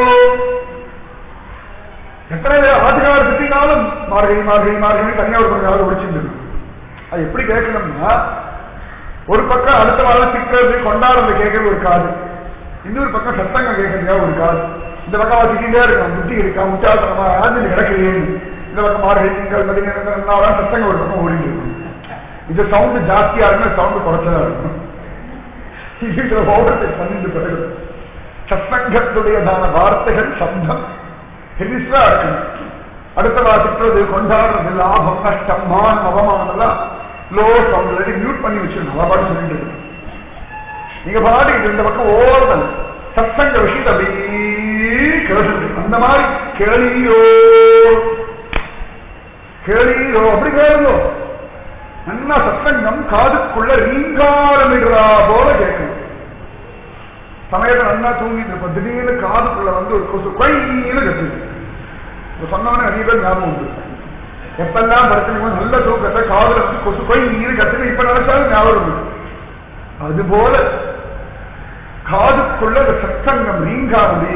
எத்தனை பேர் ஆதிகார சுத்தினாலும் மார்கழி மார்கழி மார்கழி தனியாக ஒரு கொஞ்சம் ஒழிச்சிருக்கு அது எப்படி கேட்கணும்னா ஒரு பக்கம் அடுத்த வாரம் திக்கிறது கொண்டாடுறது கேட்கறது ஒரு காது இன்னொரு பக்கம் சத்தங்க கேட்கறதுக்காக ஒரு காது இந்த பக்கம் அவன் திட்டிகிட்டே இருக்கான் புத்தி இருக்கான் முட்டாள்தனமா ஆஞ்சு கிடக்கிறேன் இந்த பக்கம் மார்கழி திங்கள் மதியம் சத்தங்க ஒரு பக்கம் ஓடிட்டு இருக்கும் இது சவுண்டு ஜாஸ்தியா இருக்கணும் சவுண்டு குறைச்சதா இருக்கணும் இதுங்கிற ஓடத்தை பண்ணிட்டு பிறகு சத்சங்கத்துடையதான வார்த்தைகள் சப்தம் பெருசா இருக்கணும் அடுத்த வாசிக்கிறது கொண்டாடுறது லாபம் நஷ்டம் மான் அவமானம் எல்லாம் லோ சவுண்ட் மியூட் பண்ணி வச்சிருக்கணும் அவ பாட்டு சொல்லிட்டு இருக்கு. நீங்க பாடிட்டு இந்த பக்கம் ஓடுதல் சத்சங்க விஷயத்தை அப்படியே கேட்டு அந்த மாதிரி கேளியோ கேளீரோ அப்படி கேளுங்கோ நல்லா சத்சங்கம் காதுக்குள்ள ரீங்காரமிடுறா போல கேட்கணும் சமயத்தை நல்லா தூங்கிட்டு இருப்போம் திடீர்னு காதுக்குள்ள வந்து ஒரு கொசு கொய்னு கத்துது சொன்னவனே நிறைய பேர் ஞாபகம் உண்டு எப்பெல்லாம் படுத்துனீங்க நல்ல தூக்கத்தை காதுல வந்து கொசு கொய்னு கத்துது இப்ப நினைச்சாலும் ஞாபகம் உண்டு அதுபோல காதுக்குள்ள ஒரு சத்சங்கம் ரீங்காரமே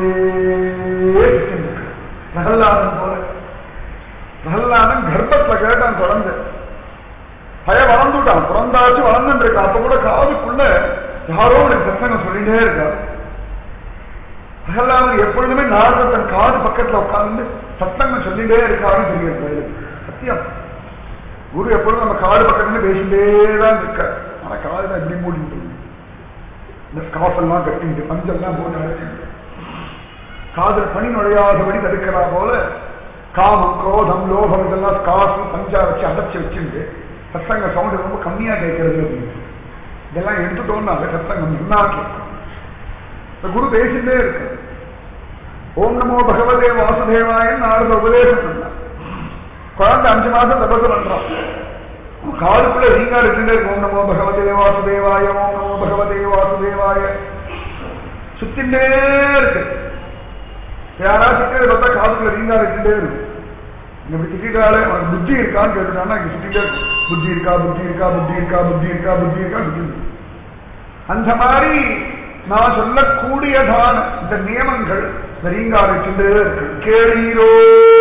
பிரகல்லாதன் போல பிரகல்லாதன் கர்ப்பத்துல கேட்டான் குழந்தை பய வளர்ந்துட்டான் பிறந்தாச்சு வளர்ந்துட்டு இருக்கா அப்ப கூட காதுக்குள்ள யாரோ எனக்கு சத்தங்கம் சொல்லிட்டே இருக்கா பிரகலாதன் எப்பொழுதுமே நாரத தன் காது பக்கத்துல உட்கார்ந்து சத்தங்கம் சொல்லிட்டே இருக்காருன்னு தெரியாது சத்தியம் குரு எப்பொழுதும் நம்ம காது பக்கத்துல பேசிட்டே தான் இருக்க ஆனா காது தான் எப்படி மூடிட்டு இருக்கு. இந்த ஸ்காஃப் எல்லாம் கட்டிட்டு பஞ்செல்லாம் போட்டு அடைச்சிட்டு காதல பனி நுழையாதபடி தடுக்கிறா போல காமம் குரோதம் லோகம் இதெல்லாம் ஸ்காஃப் பஞ்சா வச்சு அடைச்சு வச்சுட்டு சத்தங்க சவுண்ட் ரொம்ப கம்மியா கேட்கறது அப்படின்னு இதெல்லாம் எடுத்துட்டோம்னா அந்த சத்தங்கம் என்ன கேட்கும் இந்த குரு பேசிட்டே இருக்கு ஓம் நமோ பகவதே வாசுதேவாயன் நாலு உபதேசம் பண்ணார் குழந்தை அஞ்சு மாசம் தபசு பண்றான் காலுக்குள்ள ரீங்கா இருக்கின்றே இருக்கு ஓம் நமோ பகவதே வாசுதேவாய ஓம் நமோ பகவதே வாசுதேவாய சுத்திண்டே இருக்கு யாராவது சிக்கிறது பார்த்தா காதுக்குள்ள ரீங்கா இருக்கின்றே இருக்கு இப்படி திட்டாலே அவனுக்கு புத்தி இருக்கான்னு கேட்டுட்டான்னா இங்க சுத்திட்டே இருக்கு. புத்தி இருக்கா புத்தி இருக்கா புத்தி இருக்கா புத்தி இருக்கா புத்தி இருக்கா புத்தி இருக்கு. அந்த மாதிரி நான் சொல்லக்கூடியதான இந்த நியமங்கள் ரீங்காரிச்சுட்டே இருக்கு கேளீரோ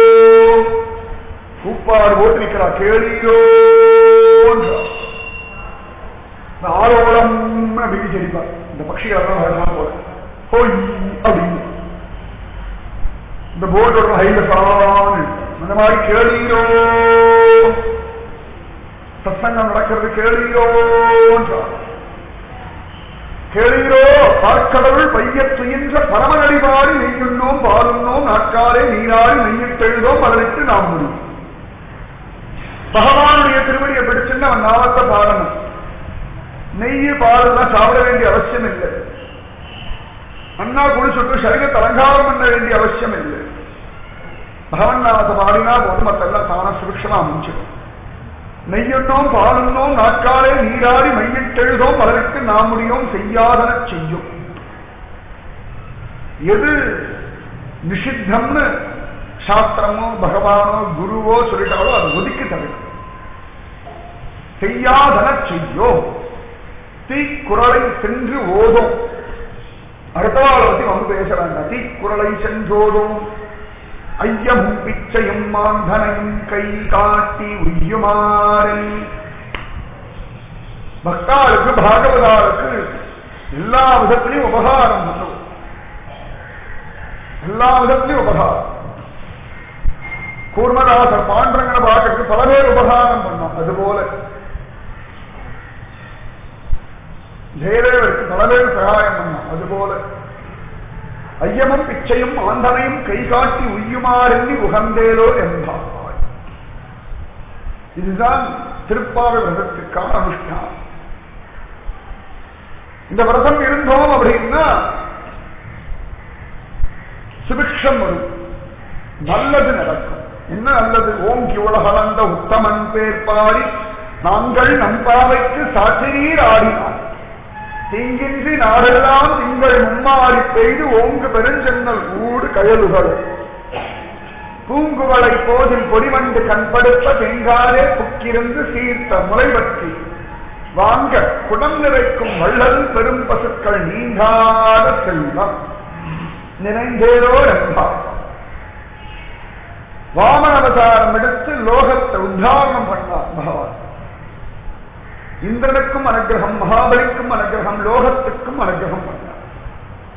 கூப்பாடு போட்டு நிக்கிறா கேளீரோ ஆரோலம் அப்படின்னு தெரிப்பா இந்த பட்சிகள் வரலாம் போல ஹோய் அப்படின்னு இந்த போர்டு ஹைலசான் அந்த மாதிரி கேளீரோ சத்சங்கம் நடக்கிறது கேளீரோ கேளீரோ பார்க்கடவுள் பையத் துயின்ற பரமநடிபாடி நெய்யுண்ணோம் பாலுண்ணோம் நாட்காலே நீராடி நெய்யிட்டெழுதோம் அதற்கு நாம் முடியும் பகவானுடைய திருவடியை பிடிச்சுன்னு அவன் நாமத்தை பாடணும் நெய்யு பாலுலாம் சாப்பிட வேண்டிய அவசியம் இல்லை அண்ணா குளிச்சுட்டு சரீரத்தை அலங்காரம் பண்ண வேண்டிய அவசியம் இல்லை பகவன் நாமத்தை பாடினா போதும் மத்தெல்லாம் தான சுபிக்ஷமா அமைஞ்சிடும் நெய்யுண்ணோம் பாலுண்ணோம் நாட்காலே நீராடி மையிட்டெழுதோம் பலருக்கு நாம் முடியும் செய்யாதன செய்யும் எது நிஷித்தம்னு சாஸ்திரமோ பகவானோ குருவோ சொல்லிட்டாலோ அது ஒதுக்கி தவிர்க்கும் செய்யாதன செய்யோ தீக்குறளை சென்று ஓதும் அடுத்தவாளை பத்தி வந்து பேச வேண்டாம் தீக்குறளை சென்றோதும் ஐயமும் பிச்சையும் மாந்தனையும் கை காட்டி உய்யுமாறன் பக்தாளுக்கு பாகவதாளுக்கு எல்லா விதத்திலையும் உபகாரம் பண்ணும் எல்லா விதத்திலையும் உபகாரம் கூர்மதாசர் பாண்டரங்கனை பார்க்கறதுக்கு பல பேர் உபகாரம் பண்ணோம் அதுபோல ஜெயதேவருக்கு பல பேர் சகாயம் பண்ணோம் அதுபோல ஐயமும் பிச்சையும் ஆந்தனையும் கை காட்டி உய்யுமாறெண்ணி உகந்தேலோ என்பார் இதுதான் திருப்பாவை விரதத்துக்கான அனுஷ்டானம் இந்த விரதம் இருந்தோம் அப்படின்னா சுபிக்ஷம் வரும் நல்லது நடக்கும் என்ன நல்லது ஓங்கி உலகளந்த உத்தமன் பேர் பாடி நாங்கள் நம்பாவைக்கு சாட்சிரீர் ஆடினார் தீங்கின்றி நாடெல்லாம் திங்கள் மும்மாறி பெய்து ஓங்கு பெருஞ்சென்னல் ஊடு கயலுகள் பூங்குவளை போதில் பொடிவண்டு கண்படுத்த பெங்காலே புக்கிருந்து சீர்த்த முளைவற்றி வாங்க குடம் நிறைக்கும் வள்ளல் பெரும் பசுக்கள் நீங்காத செல்வம் நிறைந்தேரோ என்பார் வாமன அவதாரம் எடுத்து லோகத்தை உத்தாரணம் பண்ணார் பகவான் இந்திரனுக்கும் அனுகிரகம் மகாபலிக்கும் அனுகிரகம் லோகத்துக்கும் அனுகிரகம் பண்ணார்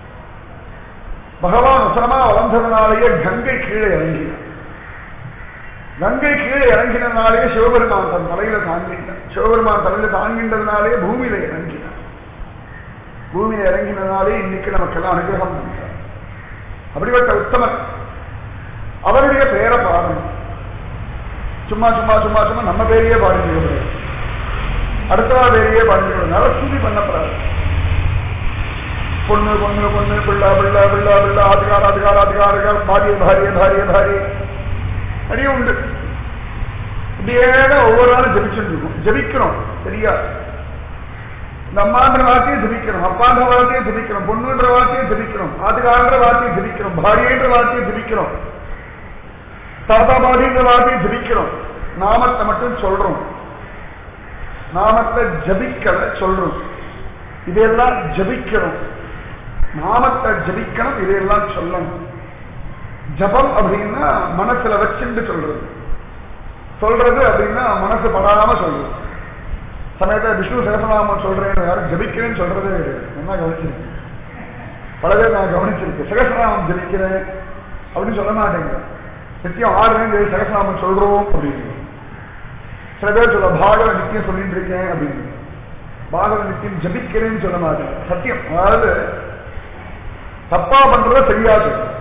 பகவான் உசரமா வளர்ந்ததுனாலேயே கங்கை கீழே இறங்கினார் கங்கை கீழே இறங்கினதுனாலே சிவபெருமான் தன் தலையில தாங்கிட்டான் சிவபெருமான் தலையில தாங்கின்றதுனாலே பூமியில இறங்கினான் பூமியில இறங்கினதுனாலே இன்னைக்கு நமக்கெல்லாம் அனுகிரகம் பண்றார் அப்படிப்பட்ட உத்தமர் அவருடைய பேரை பாடணும் சும்மா சும்மா சும்மா சும்மா நம்ம பேரையே பாடிட்டு அடுத்தவா பேரையே பாடிட்டு நரசுதி பண்ணப்படாது பொண்ணு பொண்ணு பொண்ணு பிள்ளை பிள்ளை பிள்ளை பிள்ளை அதிகார அதிகார அதிகார பாரிய பாரிய பாரிய பாரிய நிறைய உண்டு இப்படியே ஒவ்வொரு நாளும் ஜபிச்சுட்டு இருக்கும் ஜபிக்கிறோம் சரியா இந்த அம்மான்ற வார்த்தையை ஜபிக்கிறோம் அப்பான்ற வார்த்தையை ஜபிக்கிறோம் பொண்ணுன்ற வார்த்தையை ஜபிக்கிறோம் ஆதிகாரன்ற வார்த்தையை ஜபிக்கிறோம் பாரியன்ற வார்த்தையை ஜபிக்கிறோம் தாத்தா பாடின்ற வார்த்தையை ஜபிக்கிறோம் நாமத்தை மட்டும் சொல்றோம் நாமத்தை ஜபிக்கல சொல்றோம் இதையெல்லாம் ஜபிக்கிறோம் நாமத்தை ஜபிக்கணும் இதையெல்லாம் சொல்லணும் ஜபம் அப்படின்னா மனசுல வச்சுட்டு சொல்றது சொல்றது அப்படின்னா மனசு படாம சொல்றது சமயத்தை விஷ்ணு சகசநாமம் சொல்றேன்னு யாரும் ஜபிக்கிறேன்னு சொல்றதே கிடையாது என்ன கவனிச்சிருக்கேன் பல பேர் நான் கவனிச்சிருக்கேன் சகசநாமம் ஜபிக்கிறேன் அப்படின்னு சொல்ல மாட்டேங்க நித்தியம் ஆறு நேரம் சகசநாமம் சொல்றோம் அப்படின்னு சில பேர் சொல்ல பாகவ நித்தியம் சொல்லிட்டு இருக்கேன் அப்படின்னு பாகவ நித்தியம் ஜபிக்கிறேன்னு சொல்ல மாட்டேன் சத்தியம் அதாவது தப்பா பண்றத சரியா சொல்லும்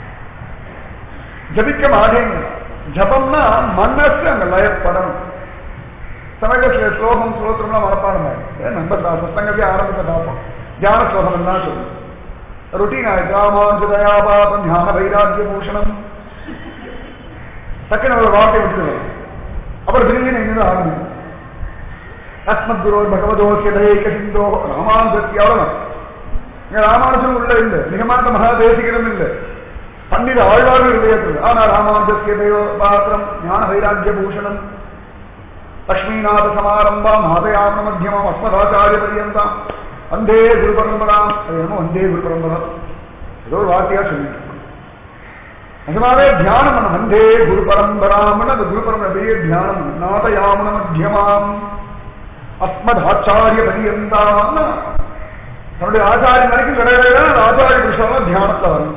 ஜபிக்க மாட்டேங்க ஜபம்னா மனசு அங்க லயப்படணும் சமயத்துல ஸ்லோகம் ஸ்லோத்திரம்லாம் மனப்பாடம் ஆயிடும் நம்ம சத்தங்கத்தை ஆரம்பத்தை பார்ப்போம் தியான ஸ்லோகம் எல்லாம் சொல்லும் ருட்டீன் ஆயிடுச்சு ராமாஞ்சதயா பாபம் ஞான வைராக்கிய பூஷணம் டக்குன்னு ஒரு வார்த்தை விட்டு அப்புறம் திடீர்னு எங்க ஆரம்பிக்கும் அஸ்மத் குரு பகவதோசியதைக சிந்தோ ராமானுஜத்தி அவ்வளவு இங்க ராமானுஜன் உள்ள இல்லை நிகமாந்த மகாதேசிகரம் இல்லை பன்னிரு ஆழ்வார்கள் இதயத்தில் ஆனா ராமானுஜத்திய தெய்வ பாத்திரம் ஞான வைராக்கிய பூஷணம் லக்ஷ்மீநாத சமாரம்பாம் மாதயாம மத்தியமம் அஸ்மதாச்சாரிய பரியந்தாம் வந்தே குரு பரம்பராம் அது என்னமோ வந்தே குரு பரம்பரம் ஏதோ ஒரு வார்த்தையா சொல்லிட்டு இருக்கோம். நிஜமாவே தியானம் பண்ண வந்தே குரு பரம்பராம்னு அந்த குரு பரம்பரை பெரிய தியானம் நாதயாமன மத்தியமாம் அஸ்மத் ஆச்சாரிய பரியந்தாம் தன்னுடைய ஆச்சாரிய வரைக்கும் கிடையாது அந்த ஆச்சாரிய புருஷாலும் தியானத்துல வரணும்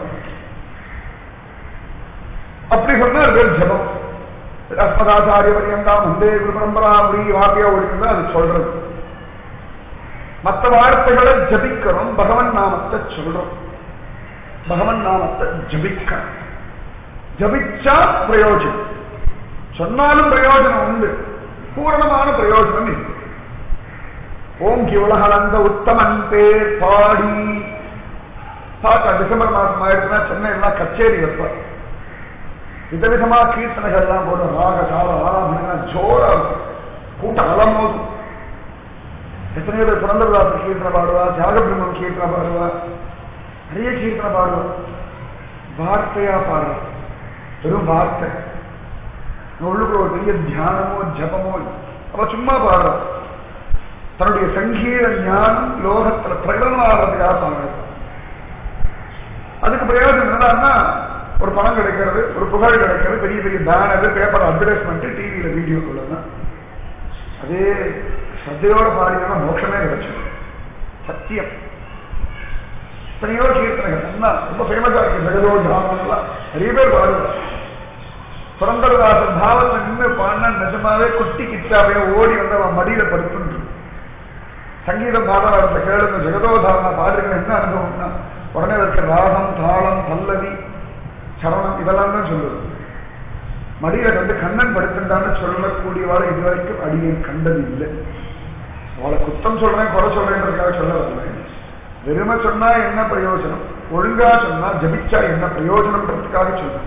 அப்படி சொன்னா அது பேர் ஜபம் அஸ்மதாச்சாரிய பரியந்தாம் வந்தே குரு பரம்பரா அப்படி வார்த்தையா ஓடிக்கிறது அது சொல்றது மற்ற வார்த்தைகளை ஜபிக்கிறோம் பகவன் நாமத்தை சொல்றோம் பகவன் நாமத்தை ஜபிக்கணும் ஜபிச்சா பிரயோஜனம் சொன்னாலும் பிரயோஜனம் உண்டு பூரணமான பிரயோஜனம் இருக்கு ஓங்கி உலகளந்த உத்தமன் பேர் பாடி பார்த்தா டிசம்பர் மாசம் ஆயிடுச்சுன்னா சென்னை எல்லாம் கச்சேரி வைப்பார் விதவிதமா கீர்த்தனைகள் எல்லாம் போடும் ராக தாள ஆராதனை ஜோரா இருக்கும் கூட்டம் அலமோதும் எத்தனையோ பேர் புரந்தரதாசர் கீர்த்தனை பாடுவா தியாகபிரம்மன் கீர்த்தனை பாடுவா நிறைய கீர்த்தனை பாடுவா வார்த்தையா பாடுறா வெறும் வார்த்தை உள்ளுக்குள்ள ஒரு பெரிய தியானமோ ஜபமோ அவ சும்மா பாடுறா தன்னுடைய சங்கீத ஞானம் லோகத்துல பிரகடனமாகிறதுக்காக பாடுறது அதுக்கு பிரயோஜனம் என்னடான்னா ஒரு பணம் கிடைக்கிறது ஒரு புகழ் கிடைக்கிறது பெரிய பெரிய பேனர் பேப்பர் அட்வர்டைஸ்மெண்ட் டிவியில வீடியோக்குள்ளதான் அதே சத்தையோட பாடினா மோட்சமே கிடைச்சது சத்தியம் எத்தனையோ கீர்த்தனைகள் என்ன ரொம்ப ஃபேமஸா இருக்கு ஜெகதோ தாமன்லாம் நிறைய பேர் பாடுவார் புரந்தரதாசன் பாவத்தை நின்று பாடினா நிஜமாவே குட்டி கிச்சாவே ஓடி வந்து அவன் மடியில படுத்துட்டு சங்கீதம் பாடலாடத்தை கேளுங்க ஜெகதோதாரணா பாடுறீங்க என்ன அனுபவம்னா உடனே இருக்க ராகம் தாளம் பல்லவி சரணம் இதெல்லாம் தான் சொல்லுது மடியில கண்டு கண்ணன் படுத்துட்டான்னு சொல்லக்கூடியவாறு இதுவரைக்கும் அடியை கண்டது இல்லை அவளை குத்தம் சொல்றேன் குறை சொல்றேன்றதுக்காக சொல்ல வரல வெறுமை சொன்னா என்ன பிரயோஜனம் ஒழுங்கா சொன்னா ஜபிச்சா என்ன பிரயோஜனம்ன்றதுக்காக சொல்றேன்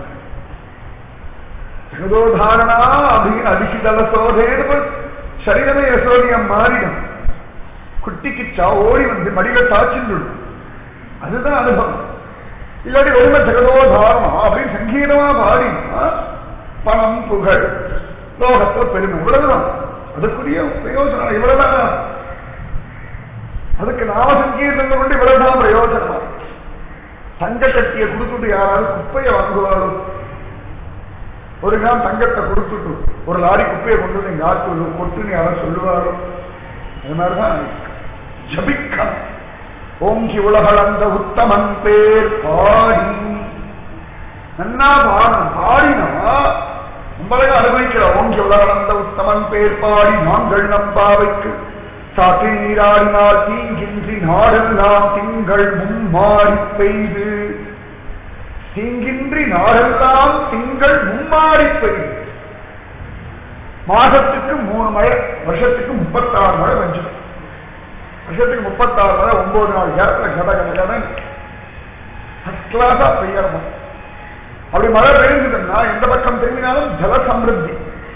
ஜெகதோதாரணா அபி அபிஷிதல சோதேன்னு சரீரமே யசோதியம் மாறிடும் குட்டி கிச்சா ஓடி வந்து மடியில தாச்சிந்துடும் அதுதான் அனுபவம் இல்லாட்டி வெறுமை ஜெகதோதாரணா அப்படின்னு சங்கீதமா பாடினா பணம் புகழ் லோகத்துல பெருமை இவ்வளவுதான் அதுக்குரிய பிரயோஜனம் இவ்வளவுதான் அதுக்கு நாம சங்கீர்த்தங்கள் கொண்டு இவ்வளவுதான் பிரயோஜனமா தங்க கட்டிய கொடுத்துட்டு யாராவது குப்பையை வாங்குவாரோ ஒரு நாள் தங்கத்தை கொடுத்துட்டு ஒரு லாரி குப்பையை கொண்டு வந்து எங்க ஆற்று கொட்டுன்னு யாரும் சொல்லுவாரோ அது மாதிரிதான் ஜபிக்கம் ஓங்கி உலகளந்த உத்தமன் பேர் பாடி நன்னா பாடம் பாடினா நம்மளையும் அனுபவிக்கிறோம் ஓங்கி உலகளந்த உத்தமன் பேர் பாடி நாங்கள் நம்பாவைக்கு சாற்றி நீராடினால் தீங்கின்றி நாடெல்லாம் திங்கள் மும்மாறி பெய்து தீங்கின்றி நாடெல்லாம் திங்கள் மும்மாறி பெய்து மாசத்துக்கு மூணு மழை வருஷத்துக்கு முப்பத்தாறு மழை பெஞ்சிடும் வருஷத்துக்கு முப்பத்தாறு மழை ஒன்பது நாள் கேரள கட கட கடன் ஃபர்ஸ்ட் கிளாஸா பெய்யறமா அப்படி மழை பெய்ஞ்சதுன்னா எந்த பக்கம் திரும்பினாலும் ஜல சமிருத்தி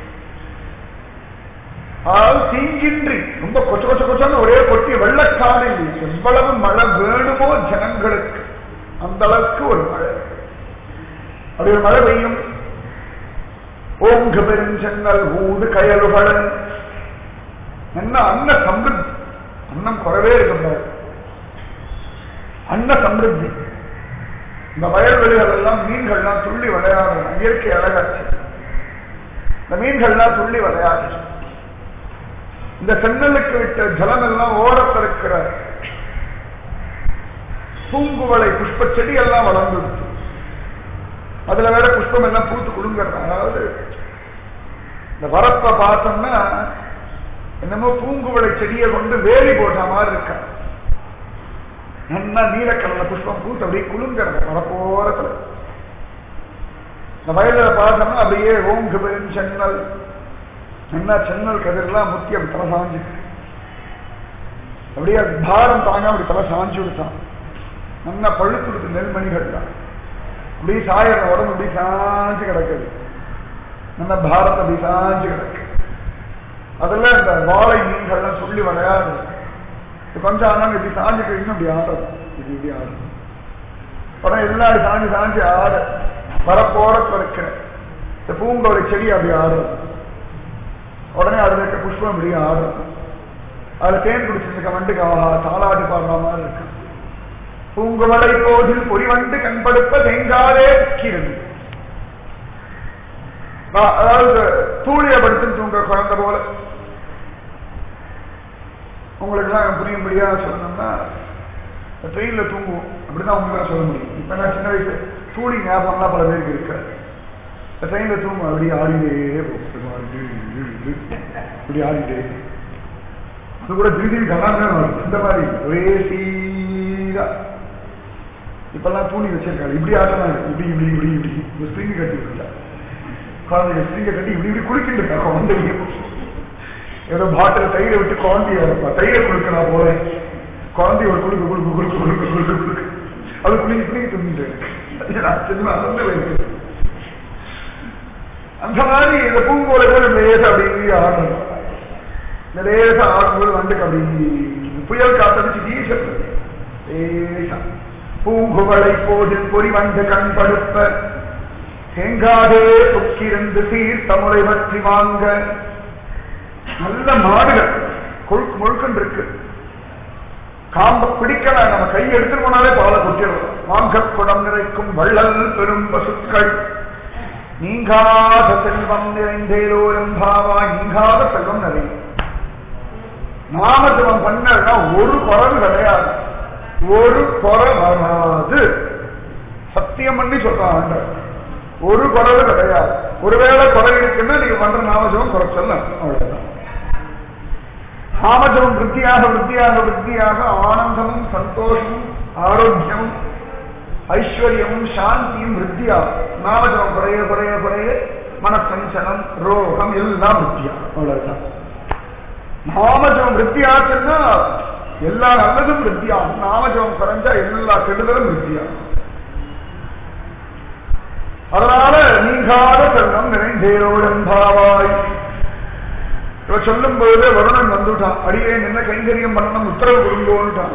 அதாவது தீங்கின்றி ரொம்ப கொச்ச கொச்ச கொச்சன்னு ஒரே கொட்டி வெள்ளக்காலில் எவ்வளவு மழை வேணுமோ ஜனங்களுக்கு அந்த அளவுக்கு ஒரு மழை அப்படி ஒரு மழை பெய்யும் ஓங்கு பெருஞ்சென்னல் ஊடு கயலுகளன் என்ன அன்ன சமிருத்தி அன்னம் குறவே இருக்கக்கூடாது அன்ன சமிருத்தி இந்த வயல்வெளிகள் எல்லாம் மீன்கள்லாம் துள்ளி விளையாடுறோம் இயற்கை அழகாச்சு இந்த மீன்கள்லாம் துள்ளி விளையாடு இந்த சென்னலுக்கு விட்ட ஜலம் எல்லாம் ஓடத்திருக்கிற பூங்குவளை புஷ்ப செடி எல்லாம் வளர்ந்துருச்சு அதுல வேற புஷ்பம் எல்லாம் பூத்து குலுங்குறது அதாவது இந்த வரப்ப பார்த்தோம்னா என்னமோ பூங்குவளை செடியை கொண்டு வேலி போட்ட மாதிரி இருக்க நல்லா நீலக்கலர்ல புஷ்பம் பூத்து அப்படியே குலுங்கிறது வரப்போரத்துல இந்த வயல்ல பார்த்தோம்னா அப்படியே ஓங்கு பெரும் சென்னல் என்ன சென்னல் கதிரெல்லாம் முத்தி அப்படி தலை சாஞ்சு அப்படியே அது பாரம் தாங்க அப்படி தலை சாஞ்சு விடுத்தான் நல்லா பழுத்துடுத்து நெல்மணிகள் தான் அப்படியே சாயிற உடம்பு இப்படி சாஞ்சு கிடக்குது நல்ல பாரத்தை அப்படி சாஞ்சு கிடக்கு அதெல்லாம் இந்த வாழை மீன்கள்லாம் சொல்லி விளையாடு இது கொஞ்சம் ஆனாலும் இப்படி சாஞ்சுட்டு இன்னும் இப்படி ஆடுறது இப்படி இப்படி ஆடுறது உடனே எல்லாம் சாஞ்சு சாஞ்சு ஆட வரப்போறத்துல இருக்கிற இந்த பூங்கோலை செடி அப்படி ஆடுறது உடனே அதுல இருக்க புஷ்பம் இப்படி ஆடுறது அதுல தேன் குடிச்சிருக்க வண்டுக்கு ஆஹா தாளாட்டு பாடுற மாதிரி இருக்கு பூங்குமலை போதில் பொறிவண்டு கண்படுப்ப தேங்காதே கிரண் அதாவது தூளிய படுத்து தூங்க குழந்தை போல உங்களுக்கு எல்லாம் புரியும்படியா சொல்லணும்னா ட்ரெயின்ல தூங்குவோம் அப்படிதான் உங்களுக்கு சொல்ல முடியும் இப்ப நான் சின்ன வயசு தூளி ஞாபகம்லாம் பல பேருக்கு இருக்கு இந்த ட்ரெயின்ல தூங்கும் அப்படியே ஆடிட்டே இப்படி ஆடிட்டே அது கூட திடீர்னு கலாமே வரும் இந்த மாதிரி ஒரே சீரா இப்பெல்லாம் தூணி வச்சிருக்காங்க இப்படி ஆடலாம் இப்படி இப்படி இப்படி இப்படி இந்த ஸ்ப்ரிங் கட்டி இருக்கல குழந்தைங்க ஸ்ப்ரிங்க கட்டி இப்படி இப்படி குளிக்கிட்டு இருக்கா குழந்தைங்க ஏதோ பாட்டில் தயிரை விட்டு குழந்தைய இருப்பா தயிரை குளிக்கலாம் போல குழந்தைய ஒரு குழுக்கு குழுக்கு குழுக்கு குழுக்கு குழுக்கு குழுக்கு அது குளிக்க குளிக்க தூங்கிட்டு சின்ன அந்த வயசு அந்த மாதிரி இந்த பூங்கோலை கூட லேசா அப்படி ஆடணும் இந்த லேசா ஆடும்போது வந்துட்டு அப்படி புயல் காத்தடிச்சு வீசது லேசா பூங்குவளை போதில் பொறி வந்து கண் படுப்ப தேங்காதே தொக்கிருந்து சீர் தமுறை பற்றி வாங்க நல்ல மாடுகள் கொழுக்கு முழுக்கன் இருக்கு காம்ப பிடிக்கல நம்ம கை எடுத்துட்டு போனாலே பாலை கொட்டிடுறோம் வாங்க குடம் நிறைக்கும் வள்ளல் பெரும் பசுக்கள் நீங்காத செல்வம் நிறைந்தேரோரும் பாவா நீங்காத செல்வம் நிறையும் நாமஜபம் பண்ணா ஒரு குறவு கிடையாது ஒரு குறை வராது சத்தியம் பண்ணி சொல்றான் ஆண்டவர் ஒரு குறவு கிடையாது ஒருவேளை குறை இருக்குன்னா நீங்க பண்ற நாமஜபம் குறைச்சல் அவ்வளவுதான் நாமஜபம் விருத்தியாக விருத்தியாக விருத்தியாக ஆனந்தமும் சந்தோஷமும் ஆரோக்கியமும் ஐஸ்வர்யமும் சாந்தியும் விருத்தியாகும் நாமஜபம் குறைய குறைய குறைய மனசஞ்சலம் ரோகம் எல்லாம் விருத்தியாகும் அவ்வளவுதான் நாமஜபம் விருத்தியாச்சுன்னா எல்லா நல்லதும் விருத்தியாகும் நாமஜபம் குறைஞ்சா எல்லா கெடுதலும் விருத்தியாகும் அதனால நீங்காத செல்வம் நிறைந்தேரோடும் பாவாய் இவ சொல்லும் போது வருணன் வந்துட்டான் அடியே நின்ன கைங்கரியம் பண்ணணும் உத்தரவு கொடுங்கோன்னுட்டான்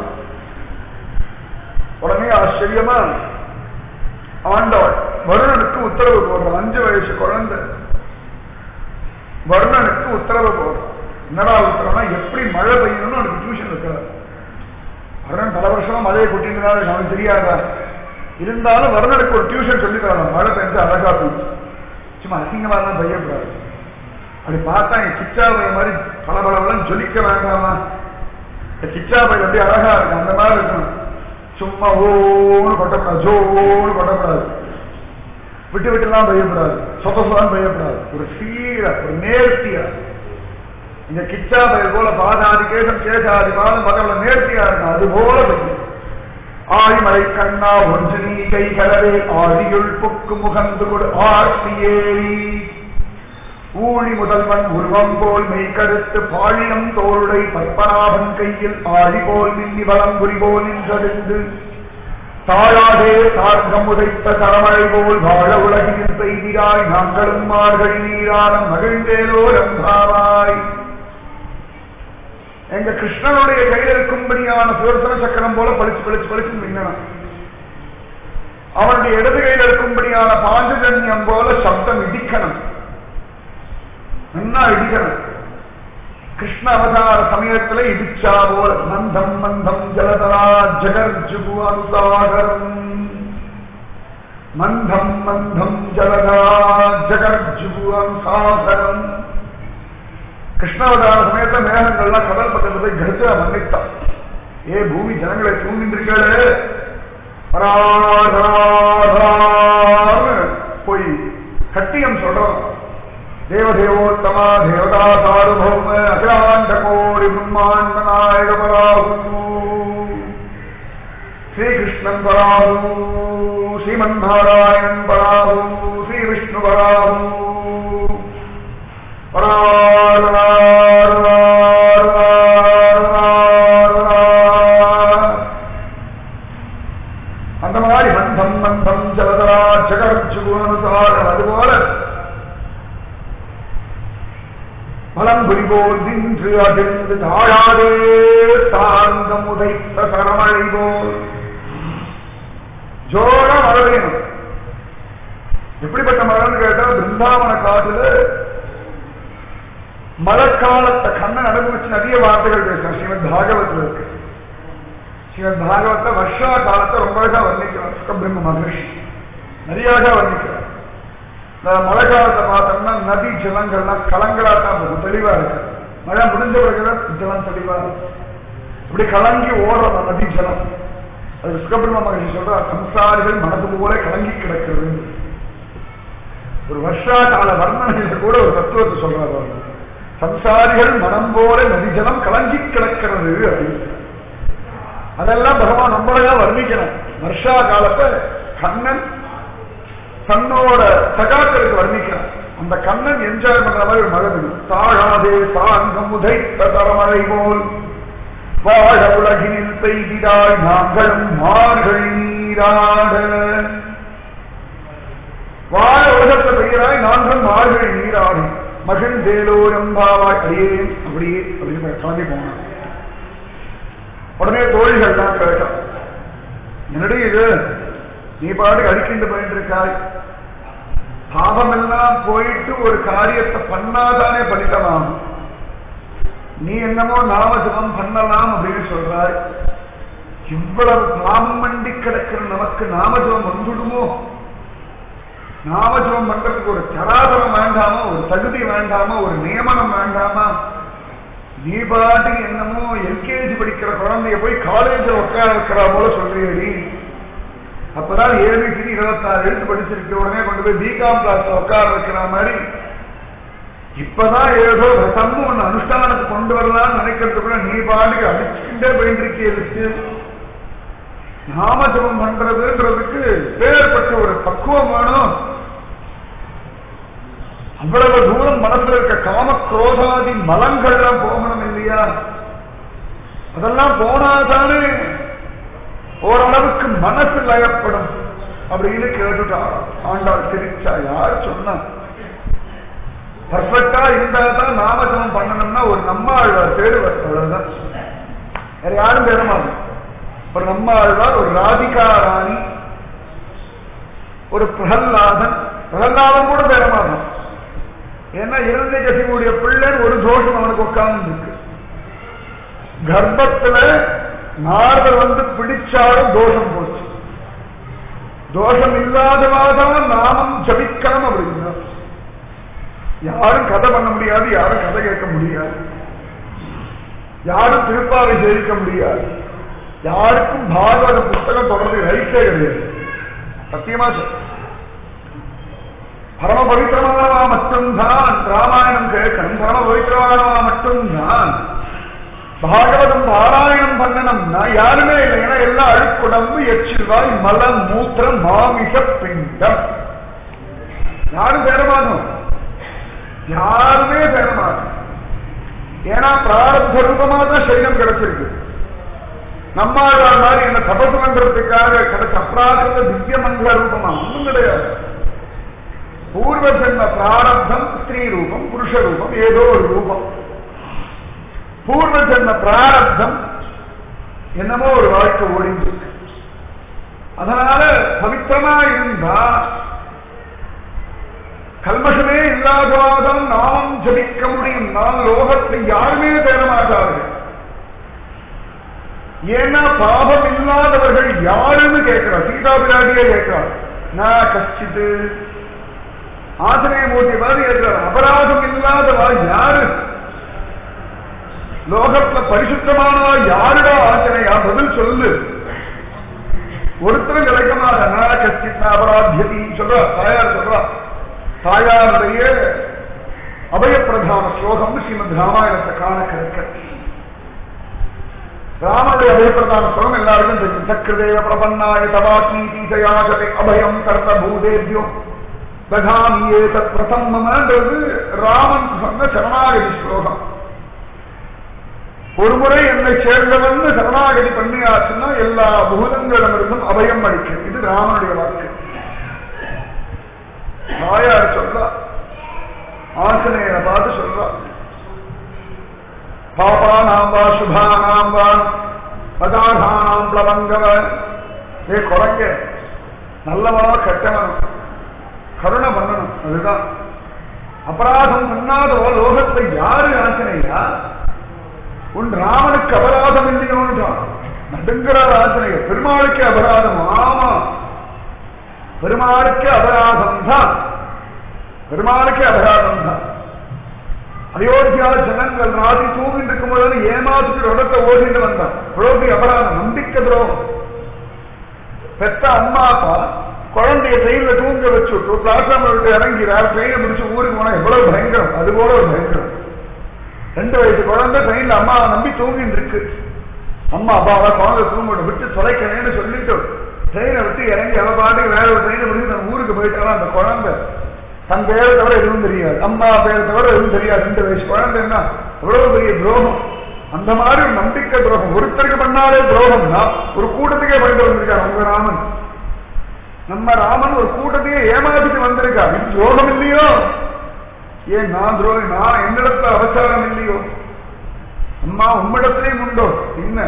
உடனே ஆச்சரியமா ஆண்டவள் வருணனுக்கு உத்தரவு போடுறான் அஞ்சு வயசு குழந்தை வருணனுக்கு உத்தரவு போடுறான் என்னடா உத்தரவுனா எப்படி மழை பெய்யணும்னு அவனுக்கு டியூஷன் இருக்கிறார் வருணன் பல வருஷமா மழையை கொட்டினாரு அவனுக்கு தெரியாதா இருந்தாலும் வருணனுக்கு ஒரு டியூஷன் சொல்லி தரலாம் மழை பெஞ்சு அழகா பெய்யும் சும்மா அசிங்கமா எல்லாம் பெய்யக்கூடாது அப்படி பார்த்தா என் கிச்சாபை மாதிரி பல பலவெல்லாம் ஜொலிக்க வேண்டாமா இந்த கிச்சாபை அப்படியே அழகா இருக்கும் அந்த மாதிரி இருக்கணும் சும்மா ஓன்னு கொட்டக்கூடாது ஜோன்னு கொட்டக்கூடாது விட்டு விட்டுலாம் பெய்யப்படாது சொத்தலாம் பெய்யப்படாது ஒரு சீர ஒரு நேர்த்தியா இங்க கிச்சா பயிர் போல பாதாதி கேசம் கேசாதி பாதம் பகவல நேர்த்தியா இருக்கும் அது போல பெய்யும் ஆழிமலை கண்ணா ஒன்று நீ கை கலவே ஆழியுள் புக்கு முகந்து கொடு ஆர்த்தியேரி ஊழி முதல்வன் உருவம் போல் மெய்கருத்து பாழினம் தோளுடை பத்மநாபன் கையில் ஆழி போல் மின்னி வளம்புரி போல் நின்றறிந்து தாழாதே தார்க்கம் உதைத்த தரமழை போல் வாழ உலகில் பெய்திராய் நாங்களும் மார்கழி நீரானம் மகிழ்ந்தேலோ ரம்பாவாய் எங்க கிருஷ்ணனுடைய கையில் இருக்கும்படியான சுதர்சன சக்கரம் போல பளிச்சு பளிச்சு பளிச்சு மின்னணும் அவனுடைய இடது கையில் இருக்கும்படியான பாஞ்சஜன்யம் போல சப்தம் இடிக்கணும் நல்லா இடிக்கணும் கிருஷ்ண அவதார சமயத்துல இடிச்சா போல மந்தம் மந்தம் ஜலதரா ஜகர்ஜுகு அனுசாகரம் மந்தம் மந்தம் ஜலதரா ஜகர்ஜுகு அனுசாகரம் கிருஷ்ணாவதார சமயத்துல மேகங்கள்லாம் கடல் பக்கத்துல போய் கரிச்சா மன்னித்தான் ஏ பூமி ஜனங்களை தூங்கின்றிருக்காளே போய் கட்டியம் சொல்றோம் தேவதேவோத்தமா தேவதா சார்வபௌம அகிலாண்ட கோடி பிரம்மாண்ட நாயக பராகு ஸ்ரீகிருஷ்ணன் பராகு ஸ்ரீமன் நாராயணன் பராகு ஸ்ரீ விஷ்ணு பராகு அந்த மாதிரி மந்தம் மந்தம் ஜலதரா ஜகர்ச்சுகுணசாரம் அதுபோல பழம்புரி போல் நின்று அதிர்ந்து தாழாதே சார்ந்தம் உதைத்த சரமழை போல் ஜோர மழை வேணும் எப்படிப்பட்ட மழைன்னு கேட்டா பிருந்தாவன காட்டுல மழைக்காலத்தை கண்ணன் அனுபவிச்சு நிறைய வார்த்தைகள் பேசுறான் ஸ்ரீமத் பாகவத்தில் இருக்கு ஸ்ரீமத் பாகவத்தை வருஷா காலத்தை ரொம்ப அழகா வர்ணிக்கிறார் சுகபிரம்ம மகர்ஷி நிறைய அழகா வர்ணிக்கிறார் இந்த மழை காலத்தை பார்த்தோம்னா நதி ஜலங்கள்லாம் கலங்களா தான் போகும் தெளிவா இருக்கு மழை முடிஞ்ச பிறகுதான் ஜலம் தெளிவா இருக்கு இப்படி கலங்கி ஓடுற அந்த நதி ஜலம் அது சுகபிரம்ம மகர்ஷி சொல்ற சம்சாரிகள் மனது போல கலங்கி கிடக்கிறது ஒரு வருஷா கால வர்ணனையில கூட ஒரு தத்துவத்தை சொல்றாரு அவர் சம்சாரிகள் மனம் போல நதிஜலம் கலங்கி கிடக்கிறது அப்படின்னு அதெல்லாம் பகவான் நம்மளையா வர்ணிக்கணும் வருஷா காலத்தை கண்ணன் தன்னோட சகாக்களுக்கு வர்ணிக்கிறான் அந்த கண்ணன் என்ஜாய் பண்ற மாதிரி ஒரு மழை பெய்யும் தாழாதே சாங்கம் உதைத்த தரமழை போல் வாழ உலகினில் பெய்கிறாய் நாங்களும் மார்கள் நீராட வாழ உலகத்தை பெய்கிறாய் நாங்களும் மார்கள் நீராடி மகிழ்ந்தேலோரம் பாவாய் அடியேன் அப்படியே அப்படின்னு கிளம்பி போனான் உடனே தோழிகள் தான் கேட்டான் என்னடி இது நீ பாட்டுக்கு அடிக்கிண்டு போயிட்டு இருக்காய் பாவம் எல்லாம் போயிட்டு ஒரு காரியத்தை பண்ணாதானே பலிதமாகும் நீ என்னமோ நாமஜபம் பண்ணலாம் அப்படின்னு சொல்றாய் இவ்வளவு பாவம் மண்டி கிடக்கிற நமக்கு நாமஜபம் வந்துடுமோ நாமஜபம் பண்றதுக்கு ஒரு சராதரம் வேண்டாமா ஒரு தகுதி வேண்டாமா ஒரு நியமனம் வேண்டாமா நீ பாட்டுக்கு என்னமோ எல்கேஜி படிக்கிற குழந்தைய போய் காலேஜில் உட்கார வைக்கிறா போல சொல்றியடி அப்பதான் ஏபிசிடி இருபத்தாறு எழுத்து படிச்சிருக்க உடனே கொண்டு போய் பிகாம் கிளாஸ்ல உட்கார வைக்கிற மாதிரி இப்பதான் ஏதோ ரசமும் ஒண்ணு அனுஷ்டானத்துக்கு கொண்டு வரலாம்னு நினைக்கிறதுக்குள்ள நீ பாட்டுக்கு அடிச்சுக்கிட்டே போயிட்டு இருக்கிய நாமஜபம் பண்றதுன்றதுக்கு பேர்பட்ட ஒரு பக்குவம் வேணும் அவ்வளவு தூரம் மனசுல இருக்க காம குரோதாதி மலங்கள்லாம் போகணும் இல்லையா அதெல்லாம் போனாதானே ஓரளவுக்கு மனசு லயப்படும் அப்படின்னு கேட்டுட்டா ஆண்டாள் சிரிச்சா யார் சொன்னா பர்ஃபெக்டா இருந்தா தான் நாமஜபம் பண்ணணும்னா ஒரு நம்மாழ்வார் தேடுவார் அவ்வளவுதான் வேற யாரும் தேட மாட்டோம் ஒரு நம்மாழ்வார் ஒரு ராதிகா ராணி ஒரு பிரகல்லாதன் பிரகல்லாதன் கூட தேட மாட்டோம் ஏன்னா இறந்தை கசிவுடைய பிள்ளைன்னு ஒரு தோஷம் அவனுக்கு உட்கார்ந்து இருக்கு கர்ப்பத்துல நாரதர் வந்து பிடிச்சாலும் தோஷம் போச்சு தோஷம் இல்லாதவாதான் நாமம் ஜபிக்கணும் அப்படின்னா யாரும் கதை பண்ண முடியாது யாரும் கதை கேட்க முடியாது யாரும் திருப்பாவை ஜெயிக்க முடியாது யாருக்கும் பாகவத புத்தகம் தொடர்ந்து ரைட்டே கிடையாது சத்தியமா சொல்ல பரம பவித்திரமானவா மட்டும்தான் ராமாயணம் கேட்கணும் பரம பவித்திரமானவா மட்டும்தான் பாகவதம் பாராயணம் பண்ணணும்னா யாருமே இல்லை ஏன்னா எல்லாம் அழுக்குடம்பு எச்சில்வாய் மலம் மூத்திரம் மாமிச பிண்டம் யாரும் சேரமாட்டோம் யாருமே சேரமாட்டோம் ஏன்னா பிராரப்த ரூபமா தான் சரீரம் கிடைச்சிருக்கு நம்மாழ்வா மாதிரி என்ன தபசு மந்திரத்துக்காக கிடைச்ச அப்ராகிருத திவ்ய மந்திர ரூபமா ஒன்றும் கிடையாது பூர்வ ஜென்ம பிராரப்தம் ஸ்திரீ ரூபம் புருஷ ரூபம் ஏதோ ஒரு ரூபம் பூர்வ ஜென்ம பிராரப்தம் என்னமோ ஒரு வாழ்க்கை ஒழிஞ்சு அதனால பவித்திரமா இருந்தா கல்மஷமே இல்லாதவாதம் நாமம் ஜபிக்க முடியும் நான் லோகத்தை யாருமே தேட மாட்டார்கள் ஏன்னா பாபம் இல்லாதவர்கள் யாருன்னு கேட்கிறார் சீதா பிராட்டியே கேட்கிறார் நான் கஷ்டித்து ஆசிரியமூர்த்தி மாதிரி இருக்கிறார் அபராதம் இல்லாதவா யாரு லோகத்துல பரிசுத்தமானவா யாருடா ஆச்சனையா பதில் சொல்லு ஒருத்தரும் கிடைக்க மாட்டா கஷ்டித் அபராத்தியதி சொல்றா தாயார் சொல்றா தாயாருடைய அபயப்பிரதான ஸ்லோகம் ஸ்ரீமத் ராமாயணத்தை காண கிடைக்க ராமனுடைய அபயப்பிரதான ஸ்லோகம் எல்லாருக்கும் தெரியும் சக்கரதேவ பிரபன்னாய தவாத்மீ தீசயாசதை அபயம் கர்த்த பூதேபியோ ததாமியே தத் பிரசம்மன்றது ராமன் சொன்ன சரணாகதி ஸ்லோகம் ஒரு முறை என்னை சேர்ந்தவன் சரணாகதி பண்ணியாச்சுன்னா எல்லா பூதங்களிடமிருந்தும் அபயம் அளிக்கும் இது ராமனுடைய வாக்கு தாயார் சொல்றா ஆசனையை பார்த்து சொல்றா பாபானாம் வா சுபானாம் வா பதாதானாம் பிளவங்கவ ஏ குறைங்க நல்லவா கெட்டவன் கருணை பண்ணணும் அதுதான் அபராதம் பண்ணாதவோ லோகத்தை யாரு ஆசனையா உன் ராமனுக்கு அபராதம் இல்லையோன்றான் நடுங்கிற ஆசனைய பெருமாளுக்கு அபராதம் ஆமா பெருமாளுக்கு அபராதம் தான் பெருமாளுக்கு அபராதம் தான் அயோத்தியால ஜனங்கள் ராதி தூங்கிட்டு இருக்கும் பொழுது ஏமாத்துக்கு உடத்தை ஓடிட்டு வந்தான் இவ்வளவு அபராதம் நம்பிக்கை துரோகம் பெத்த அம்மா அப்பா குழந்தைய ட்ரெயின்ல தூங்க வச்சு விட்டு பிளாட்ஃபார்ம்ல விட்டு இறங்கிறார் ட்ரெயினை முடிச்சு ஊருக்கு போனா எவ்வளவு பயங்கரம் அது போல ஒரு பயங்கரம் ரெண்டு வயசு குழந்தை ட்ரெயின்ல அம்மாவை நம்பி தூங்கிட்டு இருக்கு அம்மா அப்பாவை குழந்தை தூங்கிட்டு விட்டு தொலைக்கிறேன்னு சொல்லிட்டு ட்ரெயினை விட்டு இறங்கி அவ பாட்டுக்கு வேற ஒரு ட்ரெயினை முடிச்சு நம்ம ஊருக்கு போயிட்டாலும் அந்த குழந்தை தன் பேரை தவிர எதுவும் தெரியாது அம்மா பேரை தவிர எதுவும் தெரியாது ரெண்டு வயசு குழந்தை என்ன எவ்வளவு பெரிய துரோகம் அந்த மாதிரி ஒரு நம்பிக்கை துரோகம் ஒருத்தருக்கு பண்ணாலே துரோகம்னா ஒரு கூட்டத்துக்கே பண்ணிட்டு வந்திருக்காரு உங்க ராமன் நம்ம ராமன் ஒரு கூட்டத்தையே ஏமாத்திட்டு வந்திருக்கார் இது துரோகம் இல்லையோ ஏன் நான் துரோகி நான் என்னிடத்துல அவசாரம் இல்லையோ அம்மா உம்மிடத்திலேயும் உண்டோ என்ன